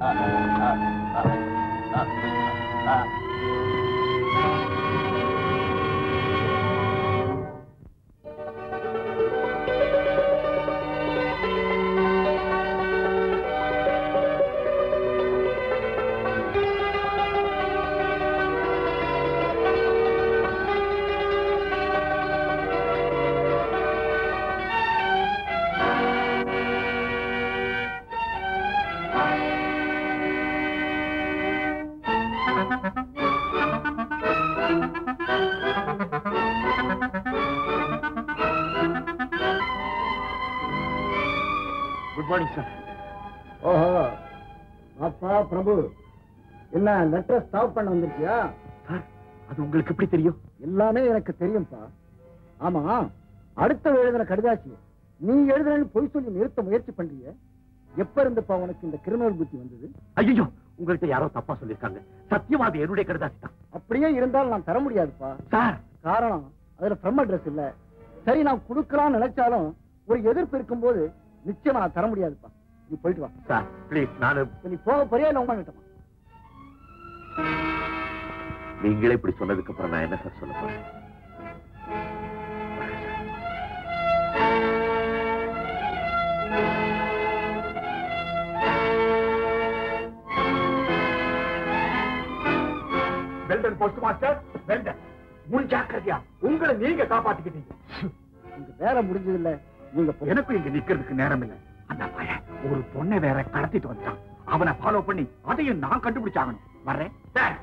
குட் மார்னிங் சார் ஓஹோ அப்பா பிரபு என்ன லெட்டர் ஸ்டாப் பண்ண வந்திருக்கியா சார் அது உங்களுக்கு எப்படி தெரியும் எல்லாமே எனக்கு தெரியும்பா ஆமா அடுத்த எழுதின கடிதாசி நீ எழுதுறேன்னு பொய் சொல்லி நிறுத்த முயற்சி பண்றிய எப்ப இருந்துப்பா உனக்கு இந்த கிரிமினல் புத்தி வந்தது ஐயோ உங்கள்கிட்ட யாரோ தப்பா சொல்லிருக்காங்க சத்தியமா அது என்னுடைய கடிதாசி தான் அப்படியே இருந்தாலும் நான் தர முடியாதுப்பா சார் காரணம் அதுல ஃப்ரம் அட்ரஸ் இல்ல சரி நான் கொடுக்கலாம்னு நினைச்சாலும் ஒரு எதிர்ப்பு இருக்கும்போது நிச்சயமா நான் தர முடியாதுப்பா நீ போயிட்டு வா சார் ப்ளீஸ் நானு இப்ப நீ போக போறியா இல்ல உமா கிட்டமா நீங்களே இப்படி சொன்னதுக்கு அப்புறம் நான் என்ன சார் சொல்ல போறேன் வெல்டன் போஸ்ட் மாஸ்டர் வெல்டன் முன் ஜாக்கிரதையா உங்களை நீங்க காப்பாத்திக்கிட்டீங்க உங்க வேலை முடிஞ்சது இல்ல நீங்க போ. எனக்கும் இங்க நிக்கிறதுக்கு நேரம் இல்ல அந்த பையன் ஒரு பொண்ணை வேற கடத்திட்டு வந்துட்டான் அவனை ஃபாலோ பண்ணி அதையும் நான் கண்டுபிடிச்சாகணும் வர்றேன் Thanks.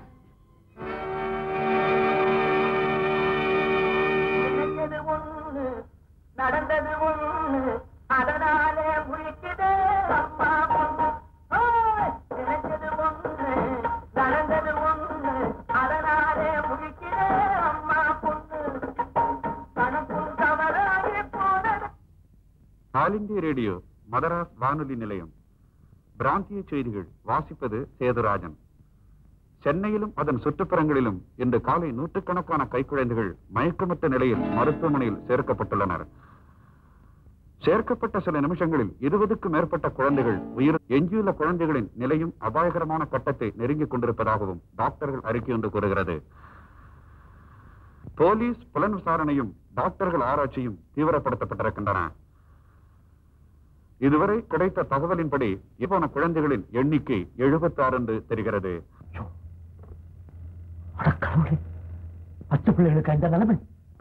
நடந்தது ஒண்ணு அதனாலே முழிக்குது அம்மா பொண்ணு ஓய், நினைச்சது ஒண்ணு நடந்தது ஒண்ணு அதனாலே முழிக்குது அம்மா பொண்ணு கணக்கும் தவறாகி போனது ஆல் இந்திய ரேடியோ மதராஸ் வானொலி நிலையம் பிராந்திய செய்திகள் வாசிப்பது சேதுராஜன் சென்னையிலும் அதன் சுற்றுப்புறங்களிலும் இன்று காலை நூற்றுக்கணக்கான கைக்குழந்தைகள் மயக்கமற்ற நிலையில் மருத்துவமனையில் சேர்க்கப்பட்டுள்ளனர் சேர்க்கப்பட்ட சில நிமிஷங்களில் இருபதுக்கும் மேற்பட்ட குழந்தைகள் உயிர் எஞ்சியுள்ள குழந்தைகளின் நிலையும் அபாயகரமான கட்டத்தை நெருங்கிக் கொண்டிருப்பதாகவும் டாக்டர்கள் அறிக்கை ஒன்று கூறுகிறது போலீஸ் புலன் விசாரணையும் டாக்டர்கள் ஆராய்ச்சியும் தீவிரப்படுத்தப்பட்டிருக்கின்றன இதுவரை கிடைத்த தகவலின்படி இப்போன குழந்தைகளின் எண்ணிக்கை 76 என்று தெரிகிறது பச்சை பிள்ளைகளுக்கு இந்த நிலைமை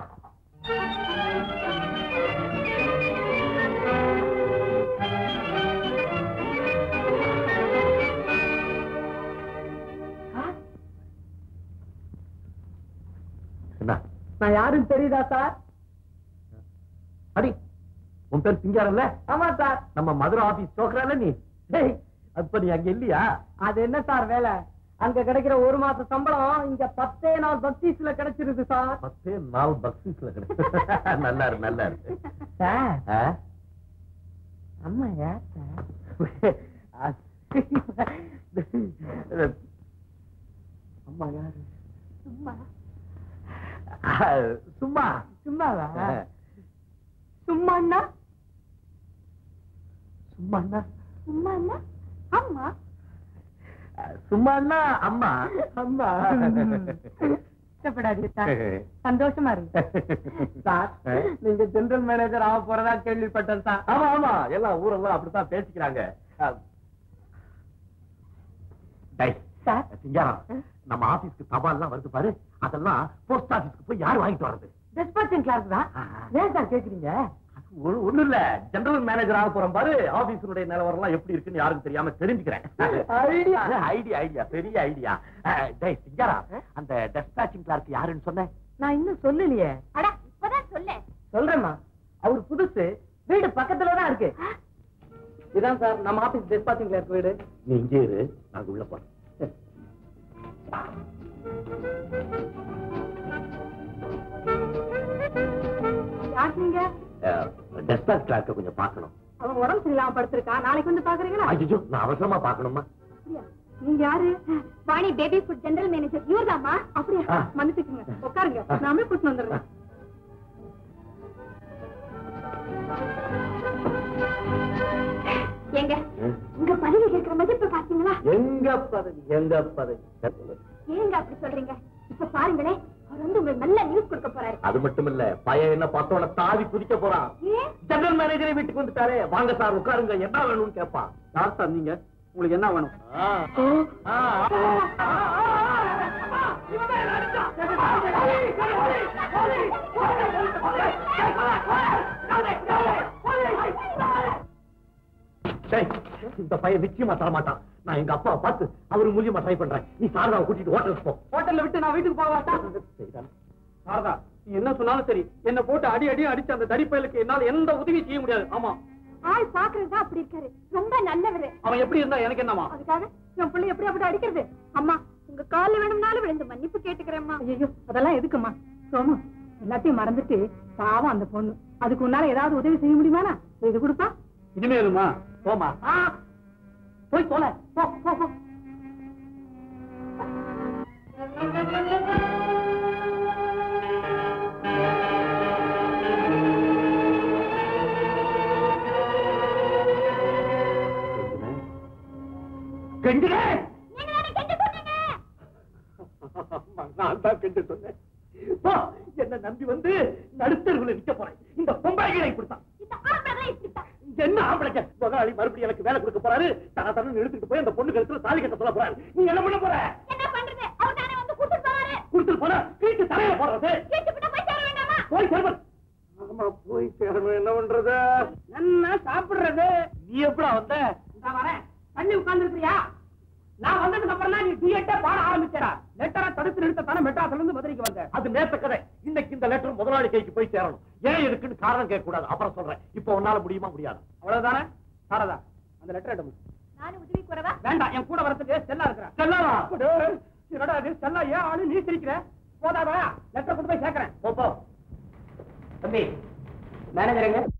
என்ன நான் யாருன்னு தெரியுதா சார் அடி உன் பேர் சிங்காரம்ல ஆமா சார் நம்ம மதுரை ஆபீஸ் சோக்கறால நீ டேய் அப்ப நீ அங்க இல்லையா அது என்ன சார் வேலை அங்க கிடைக்கிற ஒரு மாச சம்பளம் இங்க பத்தே நாள் பக்தீஸ்ல கிடைச்சிருது சார் பத்தே நாலு பக்ஸீஸ்ல கிடைச்சு நல்லா இரு நல்லா இரு சார் ஆ? அம்மா யார் அம்மா யாரு சும்மா ஆ, சும்மா சும்மாவா ஆ. சும்மாண்ணா சும்மாண்ணா சும்மா அம்மா சும்மாண்ணா அம்மா அம்மா கஷ்டப்படாதீங்க சார் சந்தோஷமா இருக்கு சார் நீங்க ஜெனரல் மேனேஜர் ஆக போறதா கேள்விப்பட்டேன் சார் ஆமா ஆமா எல்லாம் ஊரெல்லாம் அப்படித்தான் பேசிக்கிறாங்க ஆ. டேய், சார் சிங்காரம் நம்ம ஆபீஸ்க்கு தபால்லாம் வருது பாரு அதெல்லாம் போஸ்ட் ஆபீஸ்க்கு போய் யார் வாங்கிட்டு வர்றது டிஸ்பாச்சிங் கிளாஸ் தான் ஏன் சார் கேக்குறீங்க ஒ- ஒண்ணும் இல்ல ஜெனரல் மேனேஜர் ஆக போறோம் பாரு ஆபீஸருடைய நிலவரம் எல்லாம் எப்படி இருக்குன்னு யாருக்கும் தெரியாம தெரிஞ்சுக்கிறேன் ஐடியா. ஐடியா ஐடியா பெரிய ஐடியா டேய் சிங்காரா அந்த டெஸ்பாச்சிங் கிளார்க் யாருன்னு சொன்னேன் நான் இன்னும் சொல்லலையே அட இப்பதான் சொல்ல சொல்றேம்மா அவர் புதுசு வீடு பக்கத்துல தான் இருக்கு இதான் சார் நம்ம ஆபீஸ் டிஸ்பாச்சிங் கிளாஸ் வீடு நீ இங்கே இரு நாங்க உள்ள போறோம் யார் நீங்க டெஸ்பாச் கிளார்க்க கொஞ்சம் பார்க்கணும் அவன் உடம்பு சரியில்லாம படுத்திருக்கான் நாளைக்கு வந்து பாக்குறீங்களா ஐயோ நான் அவசரமா பார்க்கணுமா அப்படியா? நீங்க யாரு Vani baby food general manager இவர்தாம்மா அப்படியா ஆ. மன்னிச்சுக்குங்க உட்காருங்க நாமே கூட்டிட்டு வந்துடுறேன் எங்க உங்க பதவி கேட்கிற மதிப்பு பாத்தீங்களா ஏ எங்க பதவி எங்க பதவி ஏங்க அப்படி சொல்றீங்க இப்ப பாருங்களேன் அவர் வந்து உங்களுக்கு நல்ல நியூஸ் கொடுக்க போறாரு அது மட்டும் இல்ல பையன் என்ன பத்தோட தாவி குதிக்க போறான் ஏன் ஜெனரல் மேனேஜரே வீட்டுக்கு வந்துட்டாரே வாங்க சார் உட்காருங்க என்ன வேணும்னு கேட்பான் யார் சார் நீங்க உங்களுக்கு என்ன வேணும் டேய், இந்த பையன் நிச்சயமா தர மாட்டான் நான் எங்க அப்பாவை பார்த்து அவரு மூலியமா ட்ரை பண்றேன் நீ சாரதாவை கூட்டிட்டு ஹோட்டலுக்கு போ ஹோட்டல்ல விட்டு நான் வீட்டுக்கு போவாட்டா சரிதான். சாரதா நீ என்ன சொன்னாலும் சரி என்ன போட்டு அடி அடி அடிச்சு அந்த தடிப்பயலுக்கு என்னால எந்த உதவி செய்ய முடியாது ஆமா ஆள் பாக்குறதுதான் அப்படி இருக்காரு ரொம்ப நல்லவரு அவன் எப்படி இருந்தா எனக்கு என்னமா அதுக்காக என் பிள்ளை எப்படி அப்படி அடிக்கிறது அம்மா உங்க கால்ல வேணும்னாலும் விழுந்து மன்னிப்பு கேட்டுக்கிறேம்மா ஐயோ அதெல்லாம் எதுக்குமா சோமு எல்லாத்தையும் மறந்துட்டு பாவம் அந்த பொண்ணு அதுக்கு உன்னால ஏதாவது உதவி செய்ய முடியுமானா இது கொடுப்பா இனிமேலுமா போமா போய் தொலை போ போ போ கெஞ்சுனே நீங்க தானே கெஞ்ச சொன்னீங்க நான் தான் கெஞ்சு சொன்னேன் போ, என்ன நம்பி வந்து நடுத்தருவில் நிக்க போறேன் இந்த பொம்பளைகளை இப்படித்தான் இந்த ஆம்பளை இப்படித்தான் என்ன ஆம்பளைங்க முதலாளி மறுபடியும் எனக்கு வேலை கொடுக்க போறாரு தன தரன்னு எடுத்துட்டு போய் அந்த பொண்ணு கழுத்துல தாலி கட்ட சொல்ல போறாரு நீ என்ன பண்ண போற என்ன பண்றது அவர் தானே வந்து கூட்டு போவாரு கொடுத்துட்டு போன வீட்டு தலையில போடுறது கேட்டு விட்டு போய் சேர வேண்டாமா போய் சேர்வன் ஆமா போய் சேரணும் என்ன பண்றது நல்லா சாப்பிடுறது நீ எப்படா வந்த இந்த வரேன் தண்ணி உட்கார்ந்து இருக்கிறியா நான் வந்ததுக்கு அப்புறம் தான் நீ டிஎட்டே பாட ஆரம்பிச்சடா லெட்டரை தடுத்து நிறுத்த தானே மெட்ராஸ்ல இருந்து மதுரைக்கு வந்தேன் அது நேத்த கதை இன்னைக்கு இந்த லெட்டர் முதலாளி கைக்கு போய் சேரணும் ஏன் இருக்குன்னு காரணம் கேட்க கூடாது அப்புறம் சொல்றேன் இப்போ உன்னால முடியுமா முடியாது அவ்வளவுதானே சாரதா அந்த லெட்டர் எடுங்க நானும் உதவி கூறவா வேண்டாம் என் கூட வரதுக்கு செல்லா இருக்கிறேன் செல்லாதா? என்னடா இது செல்லா ஏன் ஆளு நீ சிரிக்கிற போதாதா லெட்டர் கொண்டு போய் சேர்க்கிறேன் போ, போ தம்பி மேனேஜர் எங்க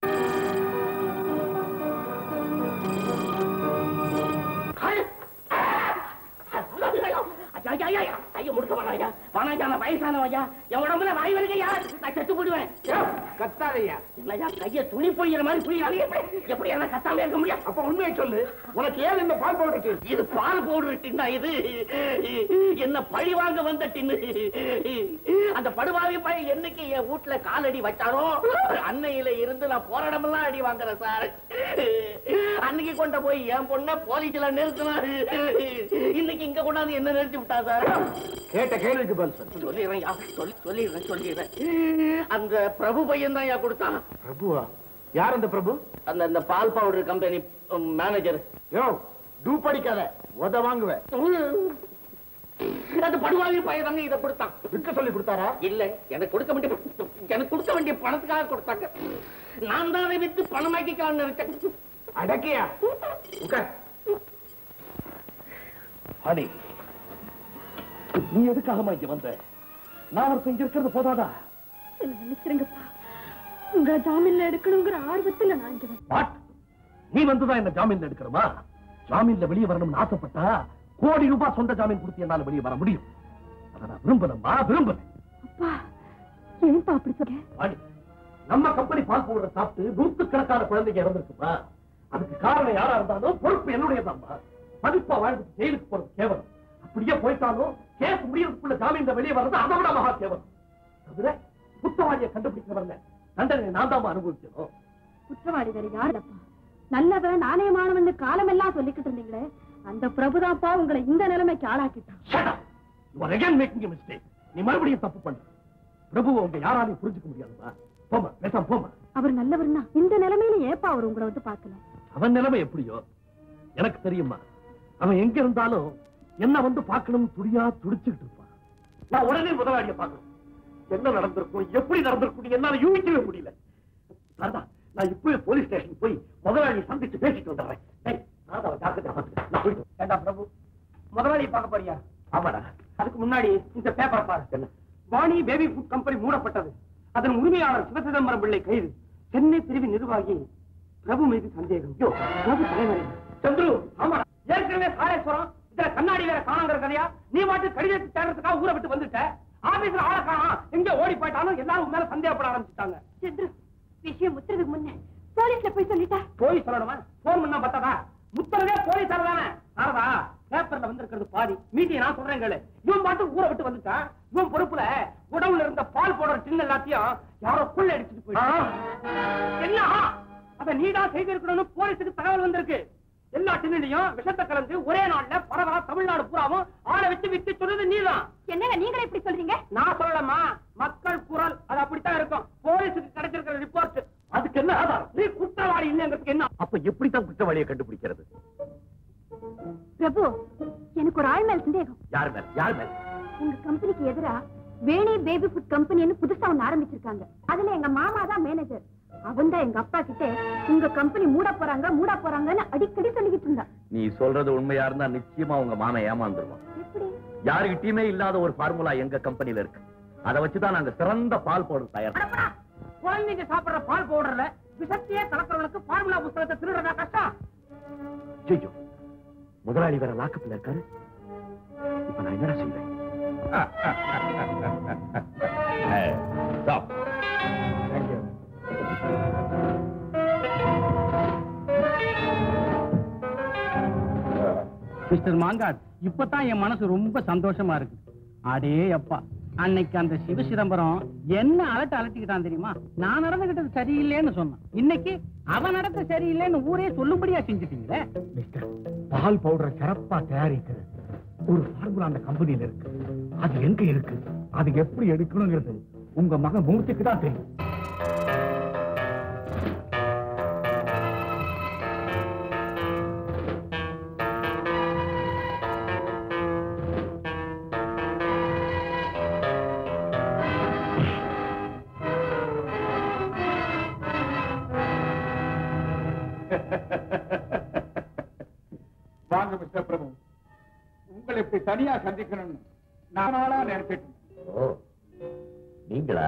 ஐயோ முடிக்க வேணாயா வேணாயா நான் வயசானவையா என் உடம்புல வாய் வருகையா நான் செத்து போடுவேன் கத்தாதையா இல்லையா கைய துணி பொழியிற மாதிரி புரியாது எப்படி எப்படி என்ன கத்தாம இருக்க முடியும் அப்ப உண்மையை சொல்லு உனக்கு ஏன் இந்த பால் பவுடர் இருக்கு இது பால் போடுற டின்னா இது என்ன பழி வாங்க வந்த டின்னு அந்த படுவாவி பையன் என்னைக்கு என் வீட்டுல காலடி வச்சாரோ அன்னையில இருந்து நான் போராடமெல்லாம் அடி வாங்குறேன் சார் அன்னைக்கு கொண்ட போய் என் பொண்ண போலீஸ்ல நிறுத்தினாரு இன்னைக்கு இங்க கொண்டாந்து என்ன நிறுத்தி விட்டா சார் கேட்ட கேள்விக்கு பதில் சொல்லு சொல்லிடுறேன் யா, சொல்லி சொல்லிடுறேன் சொல்லிடுறேன் அந்த பிரபு பையன் தான் யா கொடுத்தான் பிரபுவா யார் அந்த பிரபு அந்த அந்த பால் பவுடர் கம்பெனி மேனேஜர் யோ டூ படிக்காத உத வாங்குவேன் அந்த படுவாவி பையன் தாங்க இதை கொடுத்தான் விற்க சொல்லி கொடுத்தாரா இல்ல எனக்கு கொடுக்க வேண்டிய எனக்கு கொடுக்க வேண்டிய பணத்துக்காக கொடுத்தாங்க நான் தான் அதை வித்து பணமாக்கிக்கலாம்னு நினைச்சேன் அடக்கியா உட்கார் ஹனி நீ எதுக்காகமா இங்க வந்த நான் ஒருத்தன் இங்க இருக்கிறது போதாதா என்ன மன்னிச்சிருங்கப்பா உங்க ஜாமீன்ல எடுக்கணுங்கிற ஆர்வத்துல நான் இங்க வந்தேன். வாட் நீ வந்துதான் என்ன ஜாமீன்ல எடுக்கிறமா ஜாமீன்ல வெளியே வரணும்னு ஆசைப்பட்டா கோடி ரூபாய் சொந்த ஜாமீன் கொடுத்து என்னால வெளியே வர முடியும் அதை நான் விரும்பலம்மா விரும்புறேன் அப்பா ஏன்பா அப்படி சொல்ற வாடி. நம்ம கம்பெனி பால் பவுடரை சாப்பிட்டு நூத்துக்கணக்கான குழந்தைங்க இறந்திருக்குமா அதுக்கு காரணம் யாரா இருந்தாலும் பொறுப்பு என்னுடையதாம்மா மதிப்பா வாழ்ந்துட்டு ஜெயிலுக்கு போறது கேவலம் அப்படியே போயிட்டாலும் கேஸ் முடியறதுக்குள்ள ஜாமீன்ல வெளியே வர்றது அதை விட மகா கேவலம் தவிர குற்றவாளியை கண்டுபிடிக்கிறவங்க தண்டனை நான் தான் அனுபவிக்கணும் குற்றவாளி வேற யார் இல்லப்பா நல்லவன் நாணயமானவன் காலமெல்லாம் சொல்லிக்கிட்டு இருந்தீங்களே அந்த பிரபுதாப்பா உங்களை இந்த நிலைமைக்கு ஆளாக்கிட்டான் Shut up. You are again making a mistake. நீ மறுபடியும் தப்பு பண்ற பிரபு உங்க யாராலையும் புரிஞ்சுக்க முடியாதுமா போமா பேசாம போமா அவர் நல்லவர்னா இந்த நிலைமையில ஏப்பா அவர் உங்களை வந்து பார்க்கல அவன் நிலைமை எப்படியோ எனக்கு தெரியுமா அவன் எங்க இருந்தாலும் என்ன வந்து பார்க்கணும் துடியா துடிச்சுக்கிட்டு இருப்பான் நான் உடனே முதலாளிய பார்க்கணும் என்ன நடந்திருக்கும் எப்படி நடந்திருக்கும் என்னால யூகிக்கவே முடியல சாரதா நான் இப்பவே போலீஸ் ஸ்டேஷன் போய் முதலாளியை சந்திச்சு பேசிட்டு வந்துடுறேன் டேய், சாரதாவை ஜாக்கிரதையா பார்த்துக்க. நான் போயிட்டு வரேன். ஏண்டா பிரபு முதலாளி பார்க்க போறியா ஆமாடா அதுக்கு முன்னாடி இந்த பேப்பர் பாரு என்ன வாணி பேபி ஃபுட் கம்பெனி மூடப்பட்டது அதன் உரிமையாளர் சிவசிதம்பரம் பிள்ளை கைது சென்னை பிரிவு நிர்வாகி பிரபு மீது சந்தேகம் யோ, பிரபு தலைவரே சந்துரு ஆமா ஏற்கனவே காளேஸ்வரம் இதுல கண்ணாடி வேற காணாங்கிற கதையா நீ மாட்டு கடிதத்தை தேடுறதுக்காக ஊரை விட்டு வந்துட்ட ஆபீஸ்ல ஆளை காணோம் எங்க ஓடி போயிட்டாலும் எல்லாரும் உன் மேல சந்தேகப்பட ஆரம்பிச்சுட்டாங்க சந்திரு விஷயம் முத்துறதுக்கு முன்ன போலீஸ்ல போய் சொல்லிட்டா போய் சொல்லணுமா போன் பண்ணா பத்தாதா முத்தரவே போலீஸ் தானே சாரதா வந்திருக்கிறது பாதி மீட்டியை நான் சொல்றேன் கேளு இவன் பாட்டு ஊரை விட்டு வந்துட்டான் இவன் பொறுப்புல உடவுல இருந்த பால் போடுற டின் எல்லாத்தையும் யாரோ புள்ள அடிச்சுட்டு போயிட்டான் என்ன அத நீதான் செய்திருக்கணும்னு போலீஸுக்கு தகவல் வந்திருக்கு எல்லா டின்னிலையும் விஷத்தை கலந்து ஒரே நாள்ல பரவலா தமிழ்நாடு பூராவும் ஆளை வச்சு வித்து சொன்னது நீதான் என்னங்க நீங்களே இப்படி சொல்றீங்க நான் சொல்லலமா மக்கள் குரல் அது அப்படித்தான் இருக்கும் போலீஸுக்கு கிடைச்சிருக்கிற ரிப்போர்ட் அதுக்கு என்ன ஆதாரம் நீ குற்றவாளி இல்லைங்கிறதுக்கு என்ன அப்ப எப்படித்தான் குற்றவாளியை கண்டுபிடிக்கிறது பிரபு எனக்கு ஒரு ஆள் மேல சந்தேகம் யார் மேல் யார் மேல் உங்க கம்பெனிக்கு எதிரா வேணி பேபி ஃபுட் கம்பெனின்னு புதுசா ஒண்ணு ஆரம்பிச்சிருக்காங்க அதுல எங்க மாமா தான் மேனேஜர் அவன் தான் எங்க அப்பா கிட்ட உங்க கம்பெனி மூட போறாங்க மூட போறாங்கன்னு அடிக்கடி சொல்லிக்கிட்டு இருந்தா நீ சொல்றது உண்மையா இருந்தா நிச்சயமா உங்க மாமன் ஏமாந்துருவான் எப்படி யாருகிட்டயுமே இல்லாத ஒரு ஃபார்முலா எங்க கம்பெனில இருக்கு அதை வச்சுதான் நாங்க சிறந்த பால் பவுடர் தயார் அடப்படா, குழந்தைங்க சாப்பிடுற பால் பவுடர்ல விஷத்தையே கலக்கிறவனுக்கு ஃபார்முலா புத்தகத்தை திருடுறதா கஷ்டம் ஐயோ முதலாளி வேற லாக்கப்ல இருக்காரு இப்ப நான் என்னடா செய்வேன் ஏய், stop. மிஸ்டர் மாங்காட் இப்பதான் என் மனசு ரொம்ப சந்தோஷமா இருக்கு அடே அப்பா அன்னைக்கு அந்த சிவ சிதம்பரம் என்ன அலட்ட அலட்டிக்கிட்டான் தெரியுமா நான் நடந்துகிட்டது சரியில்லைன்னு சொன்னான் இன்னைக்கு அவன் நடத்த சரியில்லைன்னு ஊரே சொல்லும்படியா செஞ்சுட்டீங்களே மிஸ்டர் பால் பவுடர் சிறப்பா தயாரிக்கிறது ஒரு ஃபார்முலா அந்த கம்பெனில இருக்கு அது எங்க இருக்கு அது எப்படி எடுக்கணுங்கிறது உங்க மகன் மூர்த்திக்கு தான் தெரியும் வாங்க மிஸ்டர் பிரபு உங்களை இப்படி தனியா சந்திக்கணும்னு நானாளா நினைச்சிட்டு ஓ நீங்களா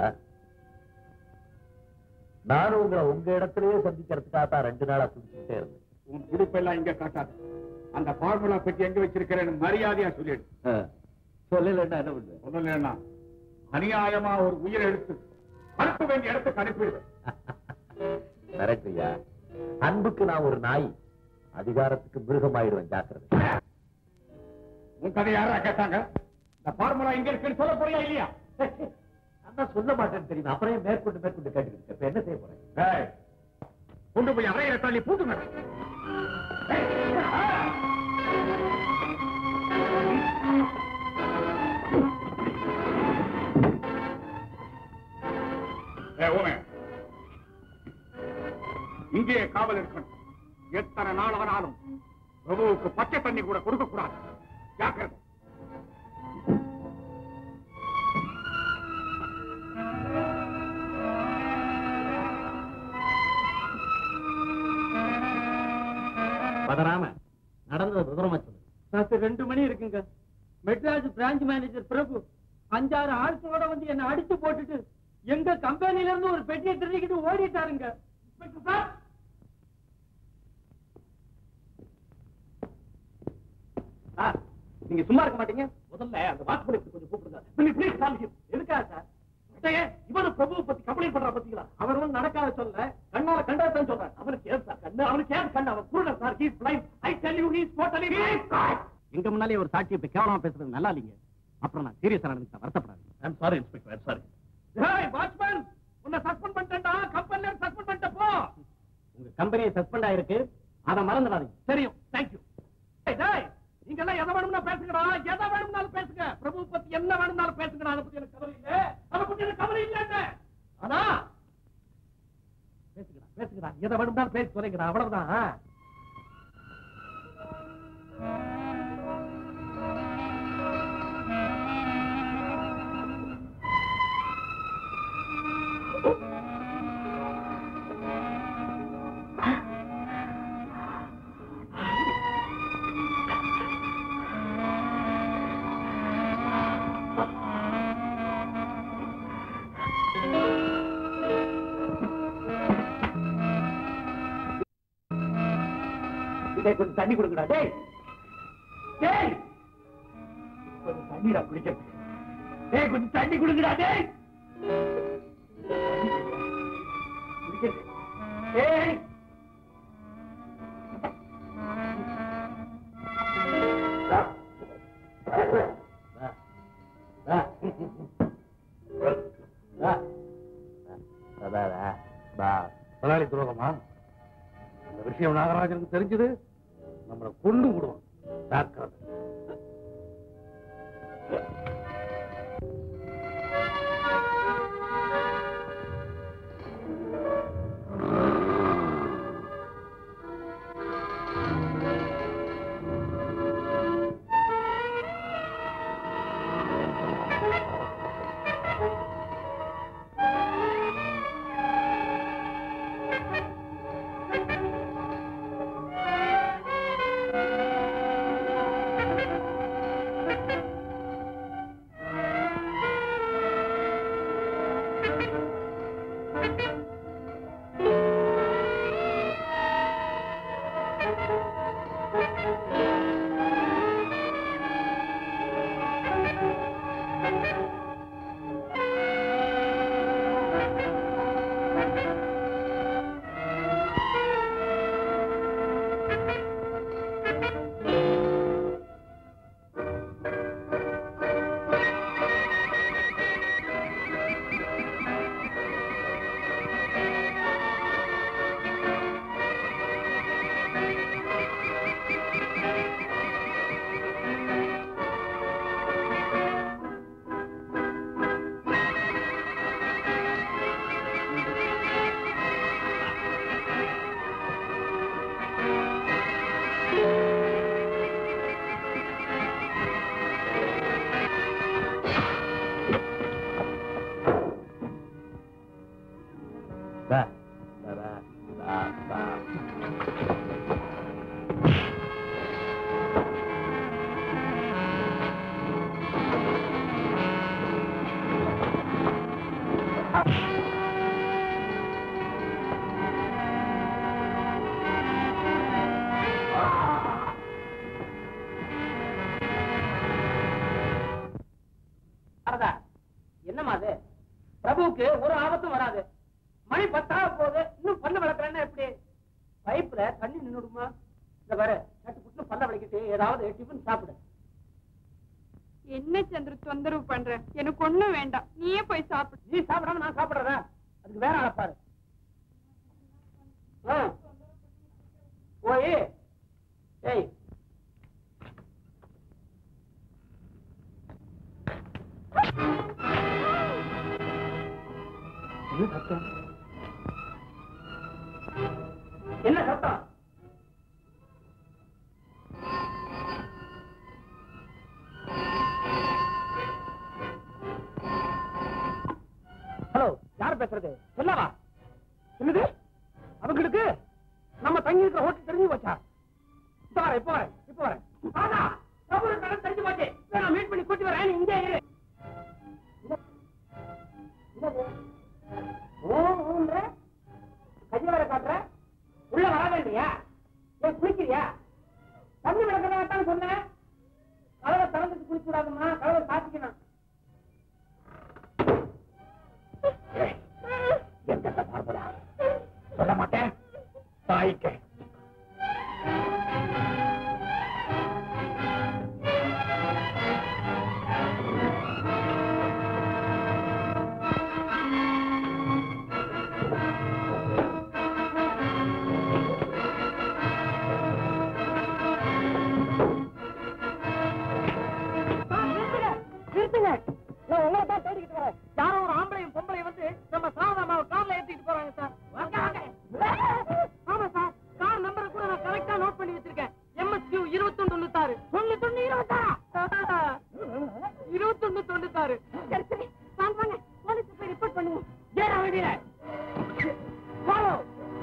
நானும் உங்களை உங்க இடத்திலேயே சந்திக்கிறதுக்காக தான் ரெண்டு நாளா துடிச்சுட்டே இருந்தேன் உன் துடுப்பெல்லாம் இங்க காட்டாது அந்த ஃபார்முலா பெட்டி எங்க வச்சிருக்கிறேன்னு மரியாதையா சொல்லிடு சொல்லலைன்னா என்ன பண்ணுவேன் சொல்லலன்னா அநியாயமா ஒரு உயிரை எடுத்து அனுப்ப வேண்டிய இடத்துக்கு அனுப்பிடுவேன் கரெக்ட் ஐயா அன்புக்கு நான் ஒரு நாய் அதிகாரத்துக்கு மிருகமாயிடுவேன் ஜாக்கிரதை உன் கதை யாரா கேட்டாங்க இந்த ஃபார்முலா எங்க இருக்குன்னு சொல்ல போறியா இல்லையா நான் சொல்ல மாட்டேன்னு தெரியும் அப்புறம் ஏன் மேற்கொண்டு மேற்கொண்டு கேட்டுக்கிட்டு இப்ப என்ன செய்ய போறேன் ஏய், கொண்டு போய் அறையில தள்ளி பூட்டுங்க ஏய், ஊமை. இங்கேயே காவல் இருக்கணும் எத்தனை நாள் ஆனாலும் பிரபுவுக்கு பச்சை தண்ணி கூட கொடுக்க கூடாது ஜாக்கிரதை பதறாம நடந்தது விவரமா சொல்லு ராத்திரி ரெண்டு மணி இருக்குங்க மெட்ராஸ் பிரான்ச் மேனேஜர் பிரபு அஞ்சாறு ஆட்களோட வந்து என்ன அடிச்சு போட்டுட்டு எங்க கம்பெனில இருந்து ஒரு பெட்டியை திருடிக்கிட்டு ஓடிட்டாருங்க இன்ஸ்பெக்டர் சார் சார், நீங்க சும்மா இருக்க மாட்டீங்க முதல்ல அந்த வாக்குப்படி கொஞ்சம் கூப்பிடுங்க ப்ளீஸ் ப்ளீஸ் காமிக்கு எதுக்கா சார் அட்டையே, இவரு பிரபுவை பத்தி கம்ப்ளைண்ட் பண்றா பாத்தீங்களா அவர் ஒன்றும் நடக்காத சொல்ல கண்ணால கண்டதான் சொல்றாரு அவனுக்கு ஏன் சார் கண்ணு அவனுக்கு ஏன் கண்ணு அவன் குருடன் sir he's blind I tell you he's totally எங்க முன்னாலே ஒரு சாட்சி இப்ப கேவலமா பேசுறது நல்லா இல்லைங்க அப்புறம் நான் சீரியஸா நடந்துட்டா வருத்தப்படாது I'm sorry inspector I'm sorry ஏய் வாட்ச்மேன் உன்னை சஸ்பெண்ட் பண்ணிட்டேன்டா கம்பெனில சஸ்பெண்ட் பண்ணிட்ட போ உங்க கம்பெனி சஸ்பெண்ட் ஆயிருக்கு அதை மறந்துடாதீங்க தெரியும் தேங்க்யூ டேய் நீங்க எல்லாம் எதை வேணும்னா பேசுங்கடா எதை வேணும்னாலும் பேசுங்க பிரபு பத்தி என்ன வேணும்னாலும் பேசுங்கடா அதை பத்தி எனக்கு கவலை இல்ல அதை பத்தி எனக்கு கவலை இல்ல ஆனா பேசுங்கடா பேசுங்கடா எதை வேணும்னாலும் பேசி சொல்லுங்கடா அவ்வளவுதான் டேய் கொஞ்சம் தண்ணி கொடுங்கடா டேய் டேய் கொஞ்சம் தண்ணிடா குடிக்க டேய் கொஞ்சம் தண்ணி கொடுங்கடா டேய் குடிக்க. டேய் மகாராஜனுக்கு தெரிஞ்சது நம்மளை கொண்டு விடுவான் ஜாக்கிரதை வரதா என்னம்மா அது பிரபுவுக்கு ஒரு ஆபத்தும் வராது மணி பத்தாக போகுது இன்னும் பல்ல விளக்குறேன்னா எப்படி பைப்ல தண்ணி நின்னுடுமா இந்த பாரு சட்டு புட்டு பல்ல விளக்கிட்டு ஏதாவது டிஃபன் சாப்பிடு என்ன சந்திர தொந்தரவு பண்ற எனக்கு ஒண்ணும் வேண்டாம் நீயே போய் சாப்பிடு நீ சாப்பிடாம நான் சாப்பிடுறதா அதுக்கு வேற ஆளை பாரு ஆ. போய் ஏய் என்ன சத்தம் என்ன சத்தம் ஹலோ யார் பேசுறது சொல்லவா என்னது அவங்களுக்கு நம்ம தங்கி இருக்கிற ஹோட்டல் தெரிஞ்சு போச்சா இப்ப வரேன் இப்ப வரேன் இப்ப வரேன் ஆனா பிரபு கடன் தெரிஞ்சு போச்சு நான் மீட் பண்ணி கூட்டி வரேன் நீ இங்கே இரு என்னது? ஓ, ஓன்ற? கையை வேற காட்டுற உள்ள வராத இல்லையா ஏன் குளிக்கிறியா தண்ணி விளக்கிறதான் சொன்னேன் கதவை திறந்துட்டு குளிக்க கூடாதுமா கதவை சாத்திக்கணும் எந்த பார்ப்பதா சொல்ல மாட்டேன் தாய்க்க நிறுத்துங்க நான் உங்களை தான் தேடிக்கிட்டு வரேன் யாரோ ஒரு ஆம்பளையும் பொம்பளையும் வந்து நம்ம சாரதாமாவை கார்ல ஏத்திட்டு போறாங்க சார் வாங்க, வாங்க. ஆமா சார் கார் நம்பர் கூட நான் கரெக்டா நோட் பண்ணி வச்சிருக்கேன் எம்எஸ்கியூ இருபத்தொன்னு தொண்ணூத்தாறு தொண்ணூத்தொன்னு இருபத்தாறா இருபத்தொன்னு தொண்ணூத்தாறு சரி சரி வாங்க வாங்க போலீஸ் போய் ரிப்போர்ட் பண்ணுவோம் ஏறா வண்டியில ஃபாலோ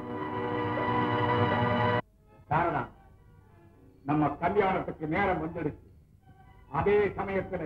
சாரதா நம்ம கல்யாணத்துக்கு நேரம் வந்துடுச்சு அதே சமயத்துல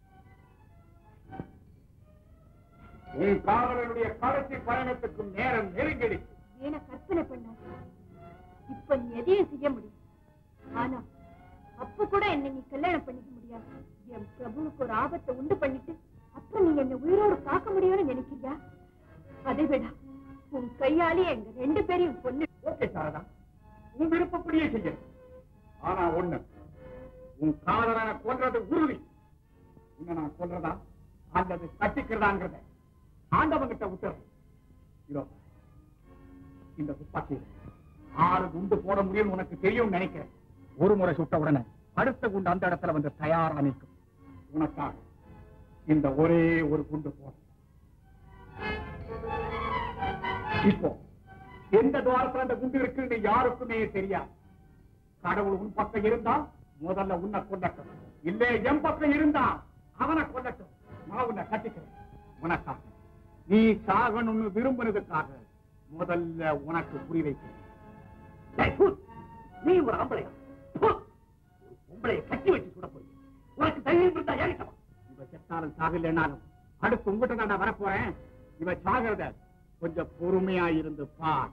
உன் காதலனுடைய கடைசி பயணத்துக்கும் நேரம் நெருங்கிடுச்சு வீண கற்பனை பண்ணாத இப்ப நீ எதையும் செய்ய முடியும் ஆனா அப்ப கூட என்ன நீ கல்யாணம் பண்ணிக்க முடியாது என் பிரபுவுக்கு ஒரு ஆபத்தை உண்டு பண்ணிட்டு அப்புறம் நீ என்ன உயிரோடு பார்க்க முடியும்னு நினைக்கிறியா அதை விட உன் கையாலே எங்க ரெண்டு பேரையும் கொண்டு ஓகே சாரதா உன் விருப்பப்படியே செய்ய ஆனா ஒண்ணு உன் காதலனை கொல்றது உறுதி உன்னை நான் கொல்றதா அல்லது கட்டிக்கிறதாங்கிறத ஆண்டவங்கிட்ட விட்டுறேன் இதோ இந்த துப்பாக்கி ஆறு குண்டு போட முடியும்னு உனக்கு தெரியும் நினைக்கிறேன் ஒரு முறை சுட்ட உடனே அடுத்த குண்டு அந்த இடத்துல வந்து தயாரா நிற்கும் உனக்காக இந்த ஒரே ஒரு குண்டு போட இப்போ எந்த துவாரத்துல அந்த குண்டு இருக்குன்னு யாருக்குமே தெரியாது கடவுள் உன் பக்கம் இருந்தா முதல்ல உன்னை கொல்லட்டும் இல்ல என் பக்கம் இருந்தா அவனை கொல்லட்டும் நான் உன்னை கட்டிக்கிறேன் உனக்காக நீ சாகணும்னு விரும்புனதுக்காக முதல்ல உனக்கு புரி வைக்கிறேன் டேய், தூ. நீ ஒரு ஆம்பளையா தூ. ஒரு பொம்பளைய கட்டி வச்சு சுட போய் உனக்கு தைரியம் இருந்தா ஏறிட்டவா இவ செத்தாலும் சாகலைன்னாலும் அடுத்து உங்ககிட்ட தான் நான் வரப்போறேன் இவ சாகிறத கொஞ்சம் பொறுமையா இருந்து பார்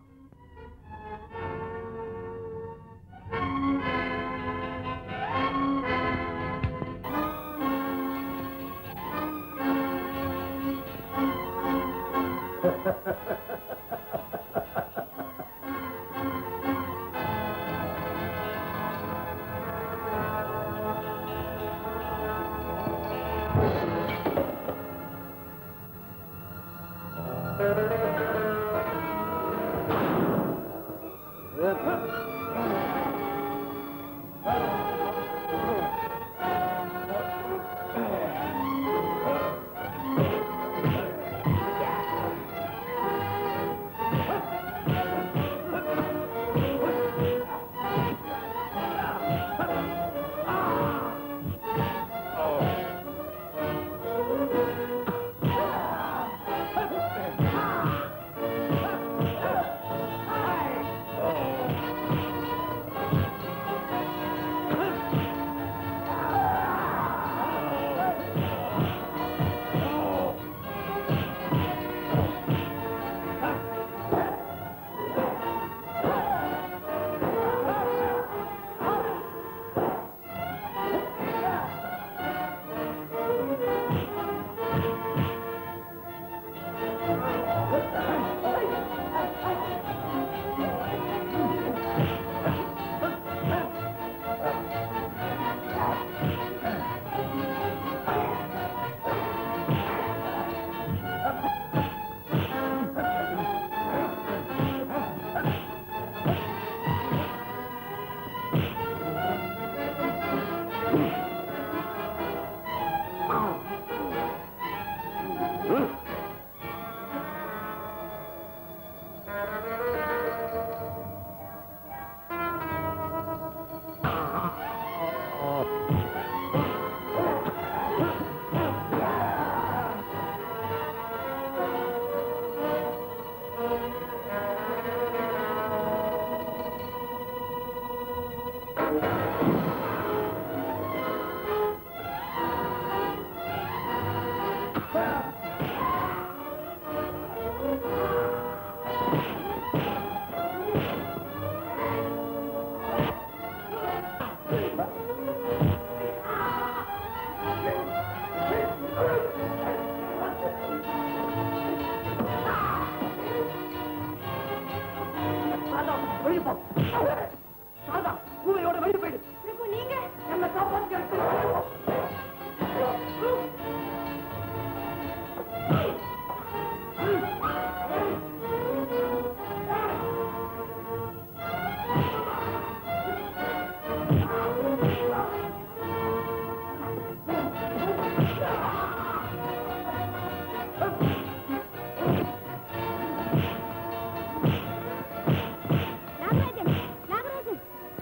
நாகராஜன் நாகராஜன்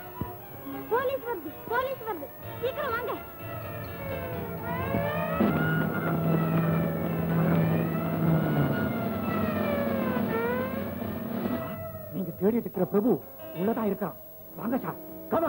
போலீஸ் வருது போலீஸ் வருது சீக்கிரம் வாங்க நீங்க தேடிட்டு இருக்கிற பிரபு உள்ளதான் இருக்கான் வாங்க சார் கமா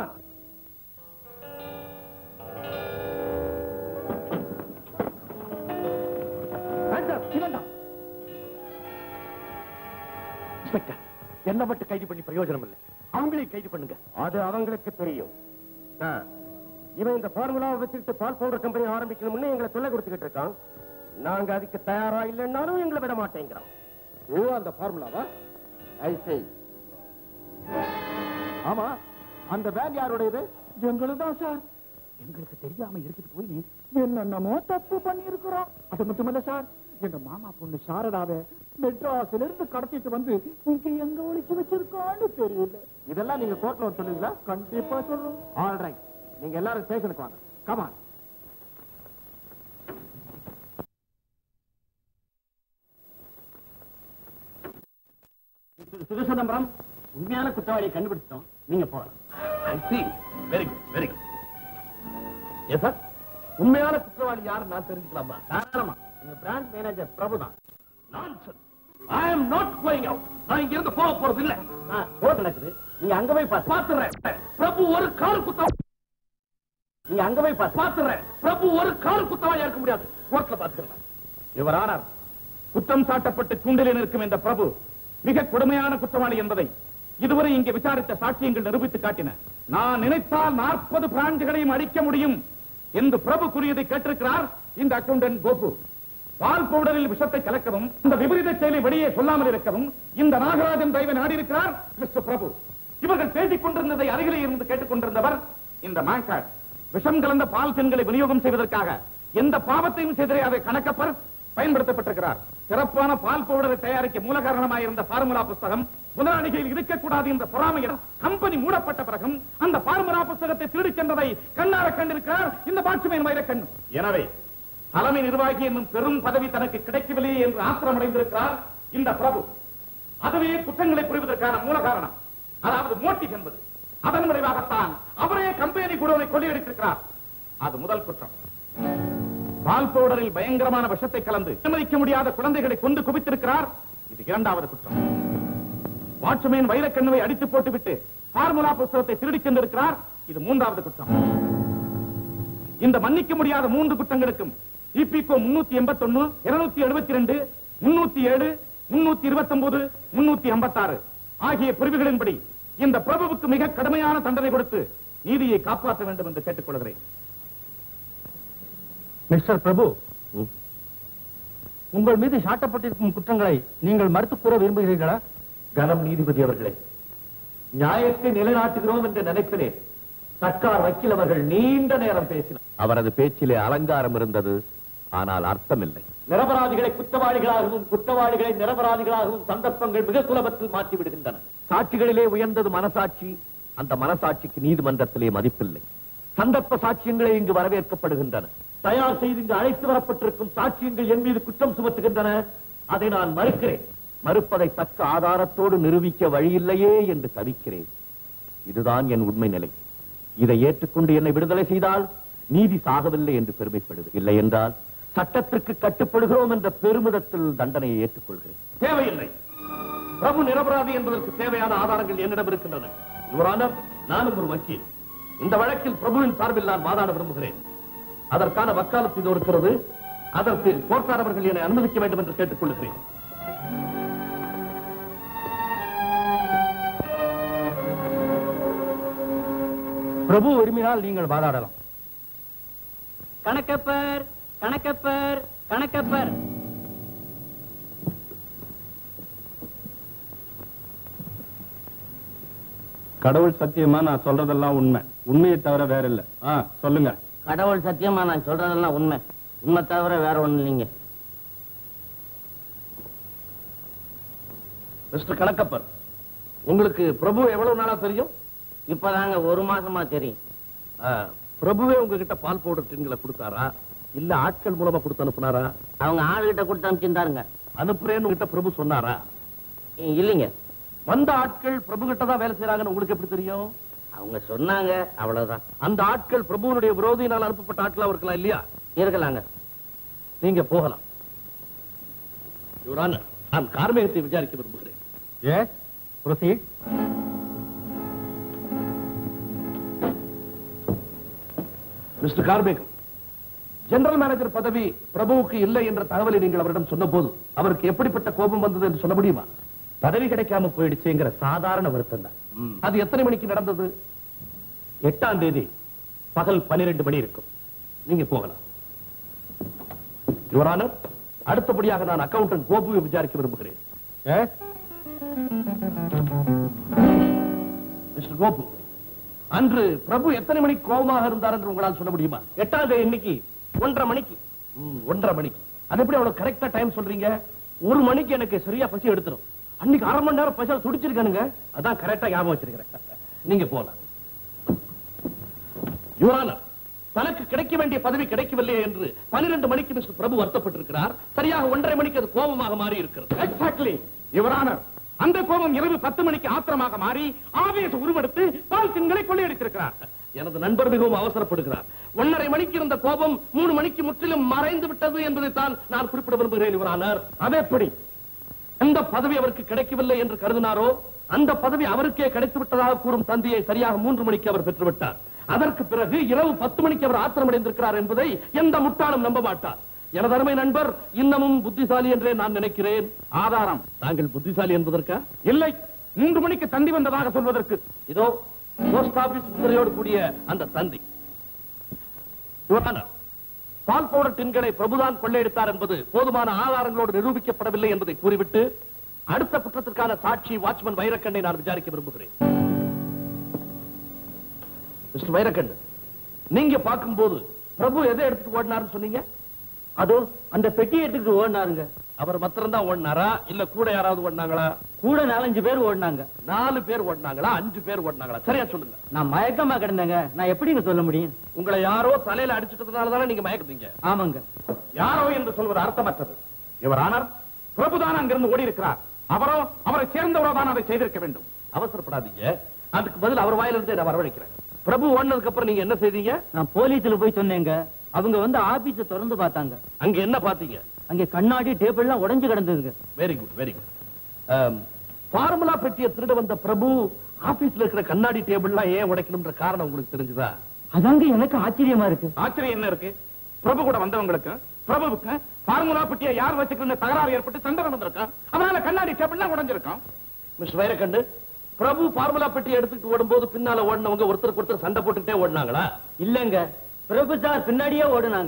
இன்ஸ்பெக்டர் என்ன மட்டும் கைது பண்ணி பிரயோஜனம் இல்லை அவங்களையும் கைது பண்ணுங்க அது அவங்களுக்கு தெரியும் சார் இவன் இந்த ஃபார்முலாவை வச்சுக்கிட்டு பால் பவுடர் கம்பெனி ஆரம்பிக்கணும்னு எங்களை தொல்லை கொடுத்துக்கிட்டு இருக்கான் நாங்க அதுக்கு தயாரா இல்லைன்னாலும் எங்களை விட மாட்டேங்கிறோம் ஓ அந்த ஃபார்முலாவா ஐ சை ஆமா அந்த வேன் யாருடையது எங்களுக்கு தான் சார் எங்களுக்கு தெரியாம எடுத்துட்டு போய் என்னென்னமோ தப்பு பண்ணி இருக்கிறோம் அது மட்டுமல்ல சார் எங்க மாமா பொண்ணு சாரதாவை மெட்ராஸ்ல இருந்து கடத்திட்டு வந்து இங்க எங்க ஒளிச்சு வச்சிருக்கான்னு தெரியல இதெல்லாம் நீங்க கோர்ட்ல சொல்லுவீங்களா கண்டிப்பா சொல்றோம் ஆல் ரைட் நீங்க எல்லாரும் ஸ்டேஷனுக்கு வாங்க கமான் சிவசிதம்பரம் உண்மையான குற்றவாளியை கண்டுபிடிச்சிட்டோம் நீங்க போகலாம் I see very good very good yes sir உண்மையான குற்றவாளி யாரு நான் தெரிஞ்சுக்கலாமா தாராளமா எங்க பிரான்ச் மேனேஜர் பிரபு தான் nonsense I am not going out நான் இங்க இருந்து போக போறது இல்ல கோர்ட் நடக்குது நீங்க அங்க போய் பாத்து பாத்துறேன் பிரபு ஒரு கால் குத்தம் நீங்க அங்க போய் பாத்து பாத்துறேன் பிரபு ஒரு கால் குத்தவாளியா இருக்க முடியாது கோர்ட்ல பாத்துக்கிறேன் இவர் ஆனார் குற்றம் சாட்டப்பட்டு கூண்டில் இருக்கும் இந்த பிரபு மிக கொடுமையான குற்றவாளி என்பதை இதுவரை இங்கே விசாரித்த சாட்சியங்கள் நிரூபித்து காட்டின நான் நினைத்தால் நாற்பது பிராஞ்சுகளையும் அடிக்க முடியும் என்று பிரபு கூறியதை கேட்டிருக்கிறார் இந்த அக்கவுண்டன்ட் கோபு பால் பவுடரில் விஷத்தை கலக்கவும் இந்த விபரீத செயலை வெளியே சொல்லாமல் இருக்கவும் இந்த நாகராஜன் தயவை நாடியிருக்கிறார் மிஸ்டர் பிரபு இவர்கள் பேசிக் கொண்டிருந்ததை அருகிலே இருந்து கேட்டுக் கொண்டிருந்தவர் இந்த மேங்காட் விஷம் கலந்த பால் சென்களை விநியோகம் செய்வதற்காக எந்த பாவத்தையும் செய்தறியாத கணக்கப்பர் பயன்படுத்தப்பட்டிருக்கிறார் சிறப்பான பால் பவுடரை தயாரிக்க மூல காரணமாயிருந்த பார்முலா புஸ்தகம் முதலாளிகளில் இருக்கக்கூடாது என்ற பொறாமையிடம் கம்பெனி மூடப்பட்ட பிறகும் அந்த பார்முலா புஸ்தகத்தை திருடிச் சென்றதை கண்ணார கண்டிருக்கிறார் இந்த பாட்சிமையின் வைரக்கண் எனவே தலைமை நிர்வாகி என்னும் பெரும் பதவி தனக்கு கிடைக்கவில்லையே என்று ஆத்திரமடைந்திருக்கிறார் இந்த பிரபு அதுவே குற்றங்களை புரிவதற்கான மூல காரணம் அதாவது மோட்டிவ் என்பது அதன் விளைவாகத்தான் அவரே கம்பெனி குழுவை கொள்ளையடித்திருக்கிறார் அது முதல் குற்றம் பால் பவுடரில் பயங்கரமான விஷத்தை கலந்து அனுமதிக்க முடியாத குழந்தைகளை கொண்டு குவித்திருக்கிறார் இது இரண்டாவது குற்றம் வாட்ச்மேன் வைரக்கண்ணுவை அடித்து போட்டுவிட்டு பார்முலா புஸ்தகத்தை திருடிச் சென்றிருக்கிறார் இது மூன்றாவது குற்றம் இந்த மன்னிக்க முடியாத மூன்று குற்றங்களுக்கும் இபிகோ முன்னூத்தி எண்பத்தி ஒன்னு இருநூத்தி எழுபத்தி ரெண்டு முன்னூத்தி ஏழு முன்னூத்தி இருபத்தி ஒன்பது முன்னூத்தி ஐம்பத்தாறு ஆகிய பிரிவுகளின்படி இந்த பிரபுவுக்கு மிக கடுமையான தண்டனை கொடுத்து நீதியை காப்பாற்ற வேண்டும் என்று கேட்டுக்கொள்கிறேன் மிஸ்டர் பிரபு உங்கள் மீது சாட்டப்பட்டிருக்கும் குற்றங்களை நீங்கள் மறுத்து கூற விரும்புகிறீர்களா கனம் நீதிபதி அவர்களே நியாயத்தை நிலைநாட்டுகிறோம் என்ற நினைப்பிலே சர்க்கார் வக்கீல் அவர்கள் நீண்ட நேரம் பேசினார் அவரது பேச்சிலே அலங்காரம் இருந்தது ஆனால் அர்த்தமில்லை நிரபராதிகளை குற்றவாளிகளாகவும் குற்றவாளிகளை நிரபராதிகளாகவும் சந்தர்ப்பங்கள் மிக சுலபத்தில் மாற்றி விடுகின்றன சாட்சிகளிலே உயர்ந்தது மனசாட்சி அந்த மனசாட்சிக்கு நீதிமன்றத்திலே மதிப்பில்லை சந்தர்ப்ப சாட்சியங்களே இங்கு வரவேற்கப்படுகின்றன தயார் செய்து இங்கு அழைத்து வரப்பட்டிருக்கும் சாட்சியங்கள் என் மீது குற்றம் சுமத்துகின்றன அதை நான் மறுக்கிறேன் மறுப்பதை தக்க ஆதாரத்தோடு நிரூபிக்க வழியில்லையே என்று தவிக்கிறேன் இதுதான் என் உண்மை நிலை இதை ஏற்றுக்கொண்டு என்னை விடுதலை செய்தால் நீதி சாகவில்லை என்று பெருமைப்படுவேன் இல்லை என்றால் சட்டத்திற்கு கட்டுப்படுகிறோம் என்ற பெருமிதத்தில் தண்டனையை ஏற்றுக்கொள்கிறேன் தேவையில்லை பிரபு நிரபராதி என்பதற்கு தேவையான ஆதாரங்கள் என்னிடம் இருக்கின்றன யுவரானர் நானும் ஒரு வக்கீல் இந்த வழக்கில் பிரபுவின் சார்பில் நான் வாதாட விரும்புகிறேன் அதற்கான வக்காலத்து இது இருக்கிறது அதற்கு கோர்ட்டார் அவர்கள் என்னை அனுமதிக்க வேண்டும் என்று கேட்டுக் கொள்கிறேன் பிரபு விரும்பினால் நீங்கள் வாதாடலாம் கணக்கப்பர் கணக்கப்பர் கணக்கப்பர் கடவுள் சத்தியமா நான் சொல்றதெல்லாம் உண்மை உண்மையை தவிர வேற இல்ல ஆ சொல்லுங்க கடவுள் சத்தியமா நான் சொல்றதெல்லாம் உண்மை உண்மை தவிர வேற ஒண்ணு இல்லைங்க மிஸ்டர் கணக்கப்பர் உங்களுக்கு பிரபு எவ்வளவு நாளா தெரியும் இப்பதாங்க ஒரு மாசமா தெரியும் ஆ, பிரபுவே உங்ககிட்ட பால் பவுடர் டின்களை கொடுத்தாரா இல்ல ஆட்கள் மூலமா கொடுத்து அனுப்புனாரா அவங்க ஆளுகிட்ட கொடுத்து அனுப்பிச்சிருந்தாருங்க அனுப்புறேன்னு உங்ககிட்ட பிரபு சொன்னாரா இல்லைங்க வந்த ஆட்கள் பிரபு கிட்ட தான் வேலை செய்யறாங்கன்னு உங்களுக்கு எப்படி தெரியும் அவங்க சொன்னாங்க அவ்வளவுதான் அந்த ஆட்கள் பிரபுவனுடைய விரோதியினால் அனுப்பப்பட்ட ஆட்களா இருக்கலாம் இல்லையா இருக்கலாங்க நீங்க போகலாம் யுவரான நான் கார்மேகத்தை விசாரிக்க விரும்புகிறேன் ஏ proceed mister Karmegam general manager பதவி பிரபுவுக்கு இல்லை என்ற தகவலை நீங்கள் அவரிடம் சொன்னபோது அவருக்கு எப்படிப்பட்ட கோபம் வந்தது என்று சொல்ல முடியுமா பதவி கிடைக்காம போயிடுச்சுங்கிற சாதாரண வருத்தம் தான் அது எத்தனை மணிக்கு நடந்தது எட்டாம் தேதி பகல் பன்னிரெண்டு மணி இருக்கும் நீங்க போகலாம் யுவரான அடுத்தபடியாக நான் அக்கவுண்டன்ட் கோபுவை விசாரிக்க விரும்புகிறேன் மிஸ்டர் கோபு அன்று பிரபு எத்தனை மணிக்கு கோபமாக இருந்தார் என்று உங்களால் சொல்ல முடியுமா எட்டாம் தேதி இன்னைக்கு ஒன்றரை மணிக்கு ம், ஒன்றரை மணிக்கு அது எப்படி அவ்வளவு கரெக்டா டைம் சொல்றீங்க ஒரு மணிக்கு எனக்கு சரியா பசி எடுத்துரும் அன்னைக்கு அரை மணி நேரம் பசியால துடிச்சிருக்கானுங்க அதான் கரெக்டா ஞாபகம் வச்சிருக்கிறேன் நீங்க போலாம் யுவரானர் தனக்கு கிடைக்க வேண்டிய பதவி கிடைக்கவில்லை என்று பனிரெண்டு மணிக்கு மிஸ்டர் பிரபு வருத்தப்பட்டிருக்கிறார் சரியாக ஒன்றரை மணிக்கு அது கோபமாக மாறி இருக்கிறது எக்ஸாக்ட்லி யுவரானர் அந்த கோபம் இரவு பத்து மணிக்கு ஆத்திரமாக மாறி ஆவேச உருவெடுத்து பால் திங்களை கொள்ளையடித்திருக்கிறார் எனது நண்பர் மிகவும் அவசரப்படுகிறார் ஒன்றரை மணிக்கு இருந்த கோபம் மூணு மணிக்கு முற்றிலும் மறைந்து விட்டது என்பதை தான் நான் குறிப்பிட விரும்புகிறேன் யுவரானர் அது எப்படி எந்த பதவி அவருக்கு கிடைக்கவில்லை என்று கருதினாரோ அந்த பதவி அவருக்கே கிடைத்து விட்டதாக கூறும் தந்தையை சரியாக மூன்று மணிக்கு அவர் பெற்றுவிட்டார் அதற்கு பிறகு இரவு பத்து மணிக்கு அவர் ஆத்திரமடைந்திருக்கிறார் என்பதை எந்த முட்டாளும் நம்ப மாட்டார் எனது அருமை நண்பர் இன்னமும் புத்திசாலி என்றே நான் நினைக்கிறேன் ஆதாரம் தாங்கள் புத்திசாலி என்பதற்கா இல்லை மூன்று மணிக்கு தந்தி வந்ததாக சொல்வதற்கு இதோ போஸ்ட் ஆபீஸ் முத்திரையோடு கூடிய அந்த தந்தி யுவரானர், பால் பவுடர் டின்களை பிரபுதான் கொள்ளையடித்தார் என்பது போதுமான ஆதாரங்களோடு நிரூபிக்கப்படவில்லை என்பதை கூறிவிட்டு அடுத்த குற்றத்திற்கான சாட்சி வாட்ச்மேன் வைரக்கண்ணை நான் விசாரிக்க விரும்புகிறேன் மிஸ்டர் வைரக்கண்ணு நீங்க பார்க்கும்போது பிரபு எதை எடுத்துட்டு ஓடினாருன்னு சொன்னீங்க அதோ அந்த பெட்டி எடுத்துட்டு ஓடினாருங்க அவர் மாத்திரம் தான் ஓடினாரா இல்ல கூட யாராவது ஓடினாங்களா கூட நாலஞ்சு பேர் ஓடினாங்க நாலு பேர் ஓடினாங்களா அஞ்சு பேர் ஓடினாங்களா சரியா சொல்லுங்க நான் மயக்கமா கிடந்தேங்க நான் எப்படிங்க சொல்ல முடியும் உங்களை யாரோ தலையில அடிச்சிட்டதுனால தானே நீங்க மயக்குறீங்க ஆமாங்க யாரோ என்று சொல்வது அர்த்தமற்றது இவர் ஆனர் பிரபுதான் அங்கிருந்து ஓடி இருக்கிறார் அவரோ அவரை சேர்ந்தவரோ தான் அதை செய்திருக்க வேண்டும் அவசரப்படாதீங்க அதுக்கு பதில் அவர் வாயிலிருந்தே நான் வரவழைக்கிறேன் பிரபு ஓடினதுக்கு அப்புறம் நீங்க என்ன செய்தீங்க நான் போலீஸ்ல போய் சொன்னேங்க அவங்க வந்து ஆபீஸ திறந்து பார்த்தாங்க அங்க என்ன பாத்தீங்க அங்க கண்ணாடி டேபிள் எல்லாம் உடைஞ்சு கிடந்ததுங்க very good very good formula பெட்டியை திருட வந்த பிரபு ஆபீஸ்ல இருக்கிற கண்ணாடி டேபிள்லாம் ஏன் உடைக்கணும்ன்ற காரணம் உங்களுக்கு தெரிஞ்சுதா அதாங்க எனக்கு ஆச்சரியமா இருக்கு ஆச்சரியம் என்ன இருக்கு பிரபு கூட வந்தவங்களுக்கு பிரபுவுக்கு பார்முலா பெட்டியை யார் வச்சுக்கிற தகராறு ஏற்பட்டு சண்டை நடந்திருக்கும் அதனால கண்ணாடி டேபிள்லாம் உடைஞ்சிருக்கும் மிஸ்டர் வைரக்கண்டு பிரபு ஃபார்முலா பெட்டி எடுத்துட்டு ஓடும்போது பின்னால ஓடினவங்க ஒருத்தருக்கு ஒருத்தர் சண்டை போட்டுட்டே ஓடினாங்களா இல்லங்க பிரபு சார் பின்னாடியே ஓடுனாங்க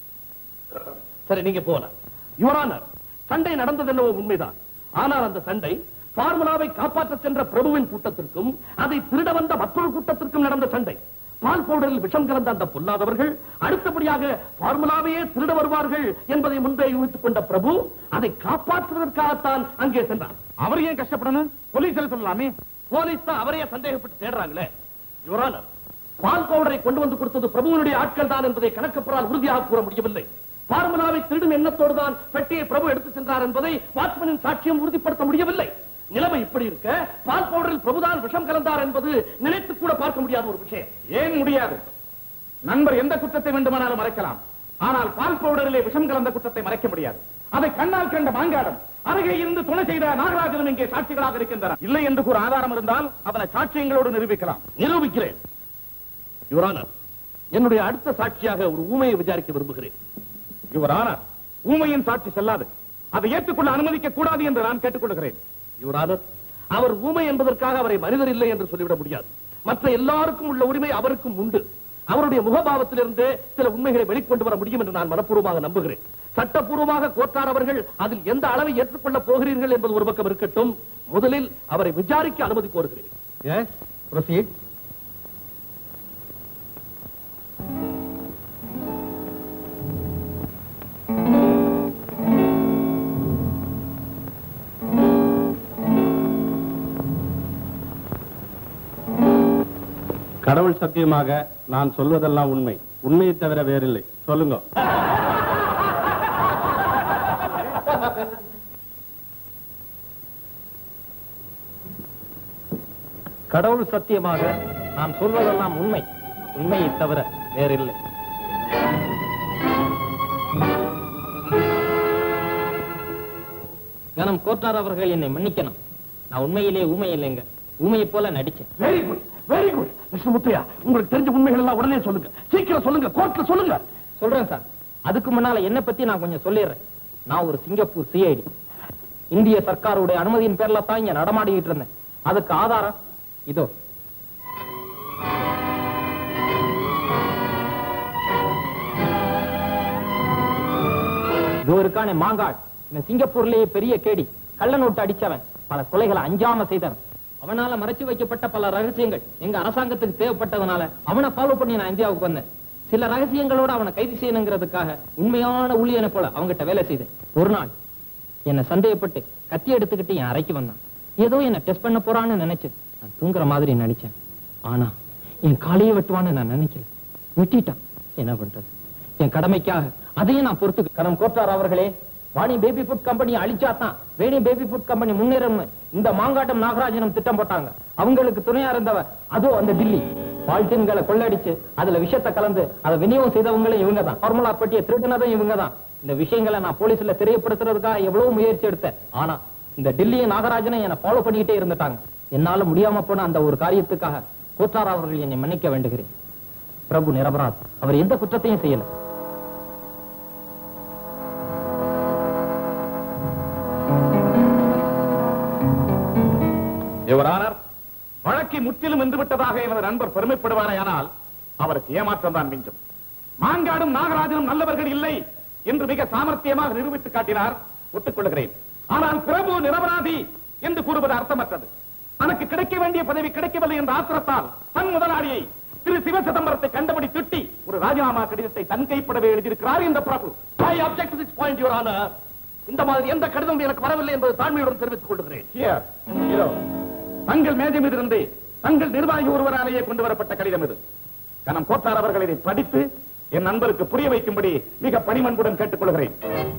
சரி நீங்க போலாம் யுவரானர் சண்டை நடந்தது என்னவோ உண்மைதான் ஆனால் அந்த சண்டை பார்முலாவை காப்பாற்ற சென்ற பிரபுவின் கூட்டத்திற்கும் அதை திருட வந்த மற்றொரு கூட்டத்திற்கும் நடந்த சண்டை பால் பவுடரில் விஷம் கலந்த அந்த பொல்லாதவர்கள் அடுத்தபடியாக பார்முலாவையே திருட வருவார்கள் என்பதை முன்பே யூகித்துக் கொண்ட பிரபு அதை காப்பாற்றுவதற்காகத்தான் அங்கே சென்றார் அவர் ஏன் கஷ்டப்படணும் போலீஸ்ல சொல்லலாமே போலீஸ் தான் அவரையே சந்தேகப்பட்டு தேடுறாங்களே யுவரானர் பால் பவுடரை கொண்டு வந்து கொடுத்தது பிரபுவனுடைய ஆட்கள் தான் என்பதை கணக்கப்படால் உறுதியாக கூற முடியவில்லை பார்முலாவை திருடும் எண்ணத்தோடு தான் பெட்டியை பிரபு எடுத்து சென்றார் என்பதை வாட்ச்மனின் சாட்சியம் உறுதிப்படுத்த முடியவில்லை நிலைமை இப்படி இருக்க பால் பவுடரில் பிரபுதான் விஷம் கலந்தார் என்பது நினைத்து கூட பார்க்க முடியாத ஒரு விஷயம் ஏன் முடியாது நண்பர் எந்த குற்றத்தை வேண்டுமானாலும் மறைக்கலாம் ஆனால் பால் பவுடரிலே விஷம் கலந்த குற்றத்தை மறைக்க முடியாது அதை கண்ணால் கண்ட மாங்காடம் அருகே இருந்து துணை செய்த நாகராஜனும் இங்கே சாட்சிகளாக இருக்கின்றனர் இல்லை என்று கூற ஆதாரம் இருந்தால் அவனை சாட்சியங்களோடு நிரூபிக்கலாம் நிரூபிக்கிறேன் யுவரானர் என்னுடைய அடுத்த சாட்சியாக ஒரு ஊமையை விசாரிக்க விரும்புகிறேன் யுவர் ஆனர் ஊமையின் சாட்சி செல்லாது அதை ஏற்றுக்கொள்ள அனுமதிக்க கூடாது என்று நான் கேட்டுக்கொள்கிறேன் யுவரானர் அவர் ஊமை என்பதற்காக அவரை மனிதர் இல்லை என்று சொல்லிவிட முடியாது மற்ற எல்லாருக்கும் உள்ள உரிமை அவருக்கும் உண்டு அவருடைய முகபாவத்திலிருந்தே சில உண்மைகளை வெளிக்கொண்டு வர முடியும் என்று நான் மனப்பூர்வமாக நம்புகிறேன் சட்டப்பூர்வமாக கோட்டார் அவர்கள் அதில் எந்த அளவை ஏற்றுக்கொள்ளப் போகிறீர்கள் என்பது ஒரு பக்கம் இருக்கட்டும் முதலில் அவரை விசாரிக்க அனுமதி கோருகிறேன் எஸ் ப்ரொசீட் கடவுள் சத்தியமாக நான் சொல்வதெல்லாம் உண்மை உண்மையை தவிர வேறில்லை சொல்லுங்க கடவுள் சத்தியமாக நான் சொல்வதெல்லாம் உண்மை உண்மையை தவிர வேறில்லை கனம் கோட்டார் அவர்கள் என்னை மன்னிக்கணும் நான் உண்மையிலே ஊமை இல்லைங்க ஊமையை போல நடிச்சேன் very good very good mister Muthaiya உங்களுக்கு தெரிஞ்ச உண்மைகள் எல்லாம் உடனே சொல்லுங்க சீக்கிரம் சொல்லுங்க கோர்ட்ல சொல்லுங்க சொல்றேன் சார் அதுக்கு முன்னால என்ன பத்தி நான் கொஞ்சம் சொல்லிடுறேன் நான் ஒரு சிங்கப்பூர் சிஐடி இந்திய சர்க்காருடைய அனுமதியின் பேர்ல தான் இங்க நடமாடிக்கிட்டு இருந்தேன் அதுக்கு ஆதாரம் இதோ இதோ இருக்கானே மாங்காட் இந்த சிங்கப்பூர்லயே பெரிய கேடி கள்ள நோட்டு அடிச்சவன் பல கொலைகளை அஞ்சாம செய்தவன் அவனால மறைச்சு வைக்கப்பட்ட பல ரகசியங்கள் எங்க அரசாங்கத்துக்கு தேவைப்பட்டதுனால அவனை ஃபாலோ பண்ணி நான் இந்தியாவுக்கு வந்தேன் சில ரகசியங்களோட அவனை கைது செய்யணுங்கிறதுக்காக உண்மையான ஊழியனை போல அவங்கிட்ட வேலை செய்தேன் ஒரு நாள் என்னை சந்தேகப்பட்டு கத்தி எடுத்துக்கிட்டு என் அறைக்கு வந்தான் ஏதோ என்ன டெஸ்ட் பண்ண போறான்னு நினைச்சு நான் தூங்குற மாதிரி நடிச்சேன் ஆனா என் காலையை வெட்டுவான்னு நான் நினைக்கல வெட்டிட்டான் என்ன பண்றது என் கடமைக்காக அதையும் நான் பொறுத்து கரம் கோட்டார் அவர்களே வாணி பேபி ஃபுட் கம்பெனி அழிச்சாதான் வேணி பேபி ஃபுட் கம்பெனி முன்னேறும்னு இந்த மாங்காட்டம் நாகராஜனும் திட்டம் போட்டாங்க அவங்களுக்கு துணையா இருந்தவர் அதோ அந்த டில்லி பால்டின்களை கொள்ளடிச்சு அதுல விஷத்தை கலந்து அதை விநியோகம் செய்தவங்களும் இவங்க தான் ஃபார்முலா பெட்டியை திருடினதும் இவங்க தான் இந்த விஷயங்களை நான் போலீஸ்ல தெரியப்படுத்துறதுக்காக எவ்வளவு முயற்சி எடுத்தேன் ஆனா இந்த டில்லியும் நாகராஜனும் என்னை ஃபாலோ பண்ணிக்கிட்டே இருந்துட்டாங்க என்னால முடியாம போன அந்த ஒரு காரியத்துக்காக கோட்டார் அவர்கள் என்னை மன்னிக்க வேண்டுகிறேன் பிரபு நிரபராத் அவர் எந்த குற்றத்தையும் செய்யல யுவரானர் வழக்கை முற்றிலும் வென்றுவிட்டதாக எனது நண்பர் பெருமைப்படுவாரேயானால் அவருக்கு ஏமாற்றம் தான் மிஞ்சும் மாங்காடும் நாகராஜனும் நல்லவர்கள் இல்லை என்று மிக சாமர்த்தியமாக நிரூபித்து காட்டினார் ஒத்துக்கொள்கிறேன் ஆனால் பிரபு நிரபராதி என்று கூறுவது அர்த்தமற்றது தனக்கு கிடைக்க வேண்டிய பதவி கிடைக்கவில்லை என்ற ஆத்திரத்தால் தன் முதலாளியை திரு சிவ சிதம்பரத்தை கண்டபடி திட்டி ஒரு ராஜினாமா கடிதத்தை தன் கைப்படவே எழுதியிருக்கிறார் இந்த பிரபு ஐ object to this point, Your Honor. இந்த மாதிரி எந்த கடிதம் எனக்கு வரவில்லை என்பது தாழ்மையுடன் தெரிவித்துக் கொள்கிறேன் Here, இதோ. தங்கள் மேஜை மீது இருந்து தங்கள் நிர்வாகி ஒருவராலேயே கொண்டு வரப்பட்ட கடிதம் இது கனம் கோட்டார் அவர்கள் இதை படித்து என் நண்பருக்கு புரிய வைக்கும்படி மிக பணிமன்புடன் கேட்டுக்கொள்கிறேன்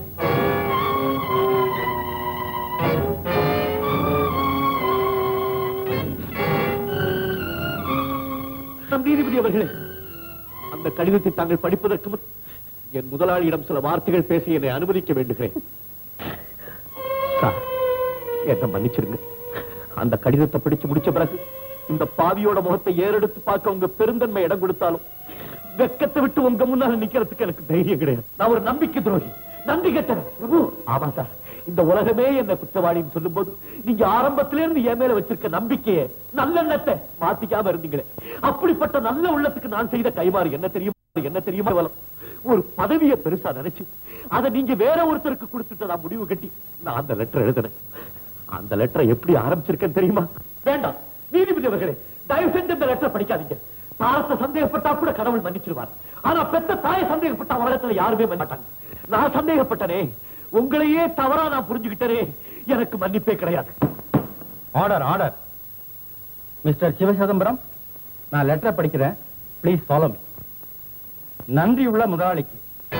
நம் நீதிபதி அவர்களே அந்த கடிதத்தை தாங்கள் படிப்பதற்கு முன் என் முதலாளியிடம் சில வார்த்தைகள் பேசி என்னை அனுமதிக்க வேண்டுகிறேன் சார் என்ன மன்னிச்சிருங்க அந்த கடிதத்தை படிச்சு முடிச்ச பிறகு இந்த பாவியோட முகத்தை ஏறெடுத்து பார்க்க உங்க பெருந்தன்மை இடம் கொடுத்தாலும் வெக்கத்தை விட்டு உங்க முன்னால நிக்கிறதுக்கு எனக்கு தைரியம் கிடையாது நான் ஒரு நம்பிக்கை துரோகி நன்றி கெட்டவன் பிரபு ஆமா சார் இந்த உலகமே என்ன குற்றவாளின்னு சொல்லும்போது நீங்க ஆரம்பத்திலே இருந்து என் மேல வச்சிருக்க நம்பிக்கையை நல்லெண்ணத்தை மாத்திக்காம இருந்தீங்களே அப்படிப்பட்ட நல்ல உள்ளத்துக்கு நான் செய்த கைமாறு என்ன தெரியுமா என்ன தெரியுமா வலம் ஒரு பதவியை பெருசா நினைச்சு அதை நீங்க வேற ஒருத்தருக்கு கொடுத்துட்டு நான் முடிவு கட்டி நான் அந்த லெட்டர் எழுதினேன் அந்த லெட்டரை எப்படி ஆரம்பிச்சிருக்கேன் தெரியுமா வேண்டாம் நீதிபதி அவர்களே தயவு செஞ்சு இந்த லெட்டரை படிக்காதீங்க தாரத்தை சந்தேகப்பட்டா கூட கடவுள் மன்னிச்சிருவார் ஆனா பெத்த தாயை சந்தேகப்பட்ட உலகத்துல யாருமே மன்னிக்க மாட்டாங்க நான் சந்தேகப்பட்டனே உங்களையே தவறா நான் புரிஞ்சுக்கிட்டனே எனக்கு மன்னிப்பே கிடையாது ஆர்டர் ஆர்டர் மிஸ்டர் சிவசிதம்பரம் நான் லெட்டரை படிக்கிறேன் ப்ளீஸ் ஃபாலோ நன்றியுள்ள முதலாளிக்கு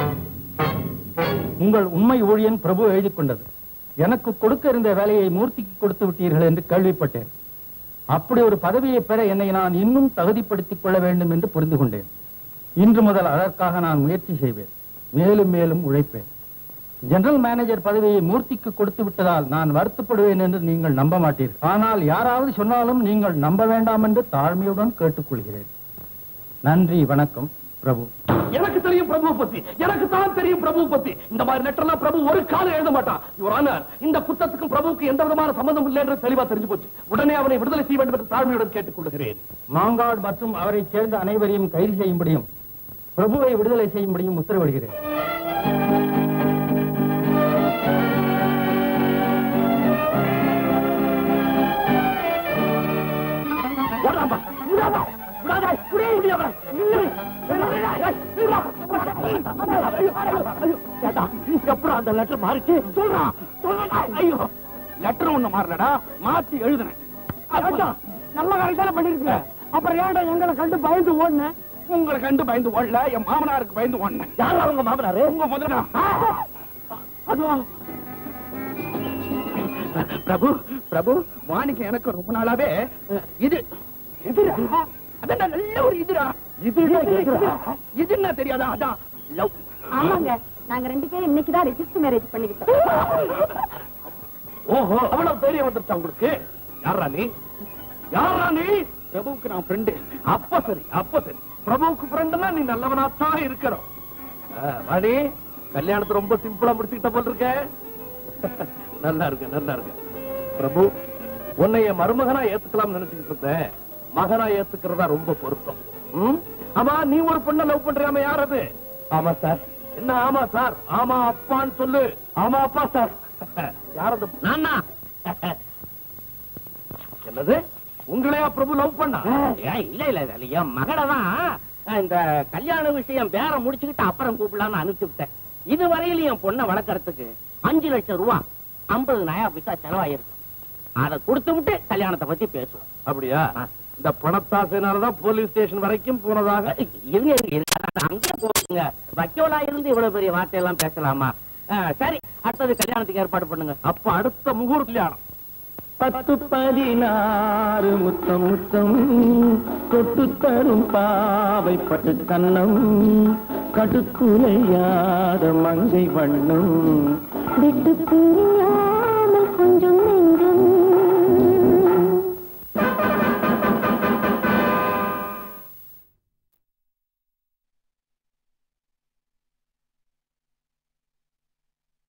உங்கள் உண்மை ஊழியன் பிரபு எழுதி கொண்டது எனக்கு கொடுக்க இருந்த வேலையை மூர்த்திக்கு கொடுத்து விட்டீர்கள் என்று கேள்விப்பட்டேன் அப்படி ஒரு பதவியை பெற என்னை நான் இன்னும் தகுதிப்படுத்திக் கொள்ள வேண்டும் என்று புரிந்து கொண்டேன் இன்று முதல் அதற்காக நான் முயற்சி செய்வேன் மேலும் மேலும் உழைப்பேன் ஜெனரல் மேனேஜர் பதவியை மூர்த்திக்கு கொடுத்து விட்டதால் நான் வருத்தப்படுவேன் என்று நீங்கள் நம்ப மாட்டீர்கள் ஆனால் யாராவது சொன்னாலும் நீங்கள் நம்ப வேண்டாம் என்று தாழ்மையுடன் கேட்டுக்கொள்கிறேன் நன்றி வணக்கம் பிரபு எனக்கு தெரியும் பிரபு பத்தி எனக்கு தான் தெரியும் பிரபு பத்தி இந்த மாதிரி லெட்டர்லாம் பிரபு ஒரு காலம் எழுத மாட்டான் யுவர் ஆனர் இந்த குத்தத்துக்கும் பிரபுவுக்கு எந்த விதமான சம்பந்தம் இல்லை என்று தெளிவா தெரிஞ்சு போச்சு உடனே அவனை விடுதலை செய்ய வேண்டும் என்று தாழ்மையுடன் கேட்டுக்கொள்கிறேன் மாங்காடு மற்றும் அவரைச் சேர்ந்த அனைவரையும் கைது செய்யும்படியும் பிரபுவை விடுதலை செய்யும்படியும் உத்தரவிடுகிறேன் ஓடாமா, விடாதா, விடாதா, விடவே முடியாதா, நில்லு, நில்லு, ஐயோ, நில்லா. ஐயோ, ஐயோ, ஐயோ, ஏண்டா, எப்படா அந்த லெட்டர் மாறிச்சு சொல்றா சொல்றா ஐயோ லெட்டர் ஒண்ணு மாறலடா மாத்தி எழுதுனேன் நல்ல காரியம் தானே பண்ணிருக்கீங்க அப்புறம் ஏன்டா எங்களை கண்டு பயந்து ஓடுன உங்களை கண்டு பயந்து ஓடல என் மாமனாருக்கு பயந்து ஓடினேன் யார் அவங்க மாமனாரு உங்க முதல்ல அதுவும் பிரபு பிரபு வாணிக்கு எனக்கு ரொம்ப நாளாவே அஹ், இது எதிரா அதான் நல்ல ஒரு இதுரா இது இது என்ன தெரியாதா அதான் லவ் ஆமாங்க நாங்க ரெண்டு பேரும் இன்னைக்குதான் ரெஜிஸ்டர் மேரேஜ் பண்ணிக்கிட்டோம் ஓஹோ அவ்வளவு தைரியம் வந்துருச்சா உங்களுக்கு யாரா நீ யாரா நீ பிரபுவுக்கு நான் ஃப்ரெண்டு அப்ப சரி அப்ப சரி பிரபுவுக்கு ஃப்ரெண்டுனா நீ நல்லவனாத்தான் இருக்கிறோம் வாணி கல்யாணத்தை ரொம்ப சிம்பிளா முடிச்சுக்கிட்ட போல் இருக்க நல்லா இருக்கு நல்லா இருக்கு பிரபு உன்னை என் மருமகனா ஏத்துக்கலாம் நினைச்சுக்கிட்டு இருந்தேன் மகனா ஏத்துக்கிறதா ரொம்ப பொருத்தம் ம்? ஆமா நீ ஒரு பொண்ணை லவ் பண்றியாம யார் அது ஆமா சார் என்ன ஆமா சார் ஆமா அப்பான்னு சொல்லு ஆமா அப்பா சார் யார் அந்த நானா என்னது உங்களையா பிரபு லவ் பண்ணா ஏய், இல்ல இல்ல இல்ல என் மகளை தான் அஹ், இந்த கல்யாண விஷயம் பேர முடிச்சுக்கிட்டு அப்புறம் கூப்பிடலாம்னு அனுப்பிச்சு விட்டேன் இதுவரையிலும் என் பொண்ணை வளர்க்கறதுக்கு அஞ்சு லட்சம் ரூபா ஐம்பது நயா பைசா செலவாயிருக்கு அதை கொடுத்து விட்டு கல்யாணத்தை பத்தி பேசுவோம் அப்படியா இந்த பணத்தாசையினாலதான் போலீஸ் ஸ்டேஷன் வரைக்கும் போனதாக இருங்க இருங்க, இருங்க. அதான் அங்கே போகுங்க வக்கோலா இருந்து இவ்வளவு பெரிய வார்த்தையெல்லாம் பேசலாமா அஹ், சரி அடுத்தது கல்யாணத்துக்கு ஏற்பாடு பண்ணுங்க அப்ப அடுத்த முகூர்த்த கல்யாணம் பத்து பதினாறு முத்தம் முத்தம் தொட்டு தரும் பாவை பட்டு கண்ணம் கடுக்குலையாத மங்கை வண்ணம் விட்டு பிரியா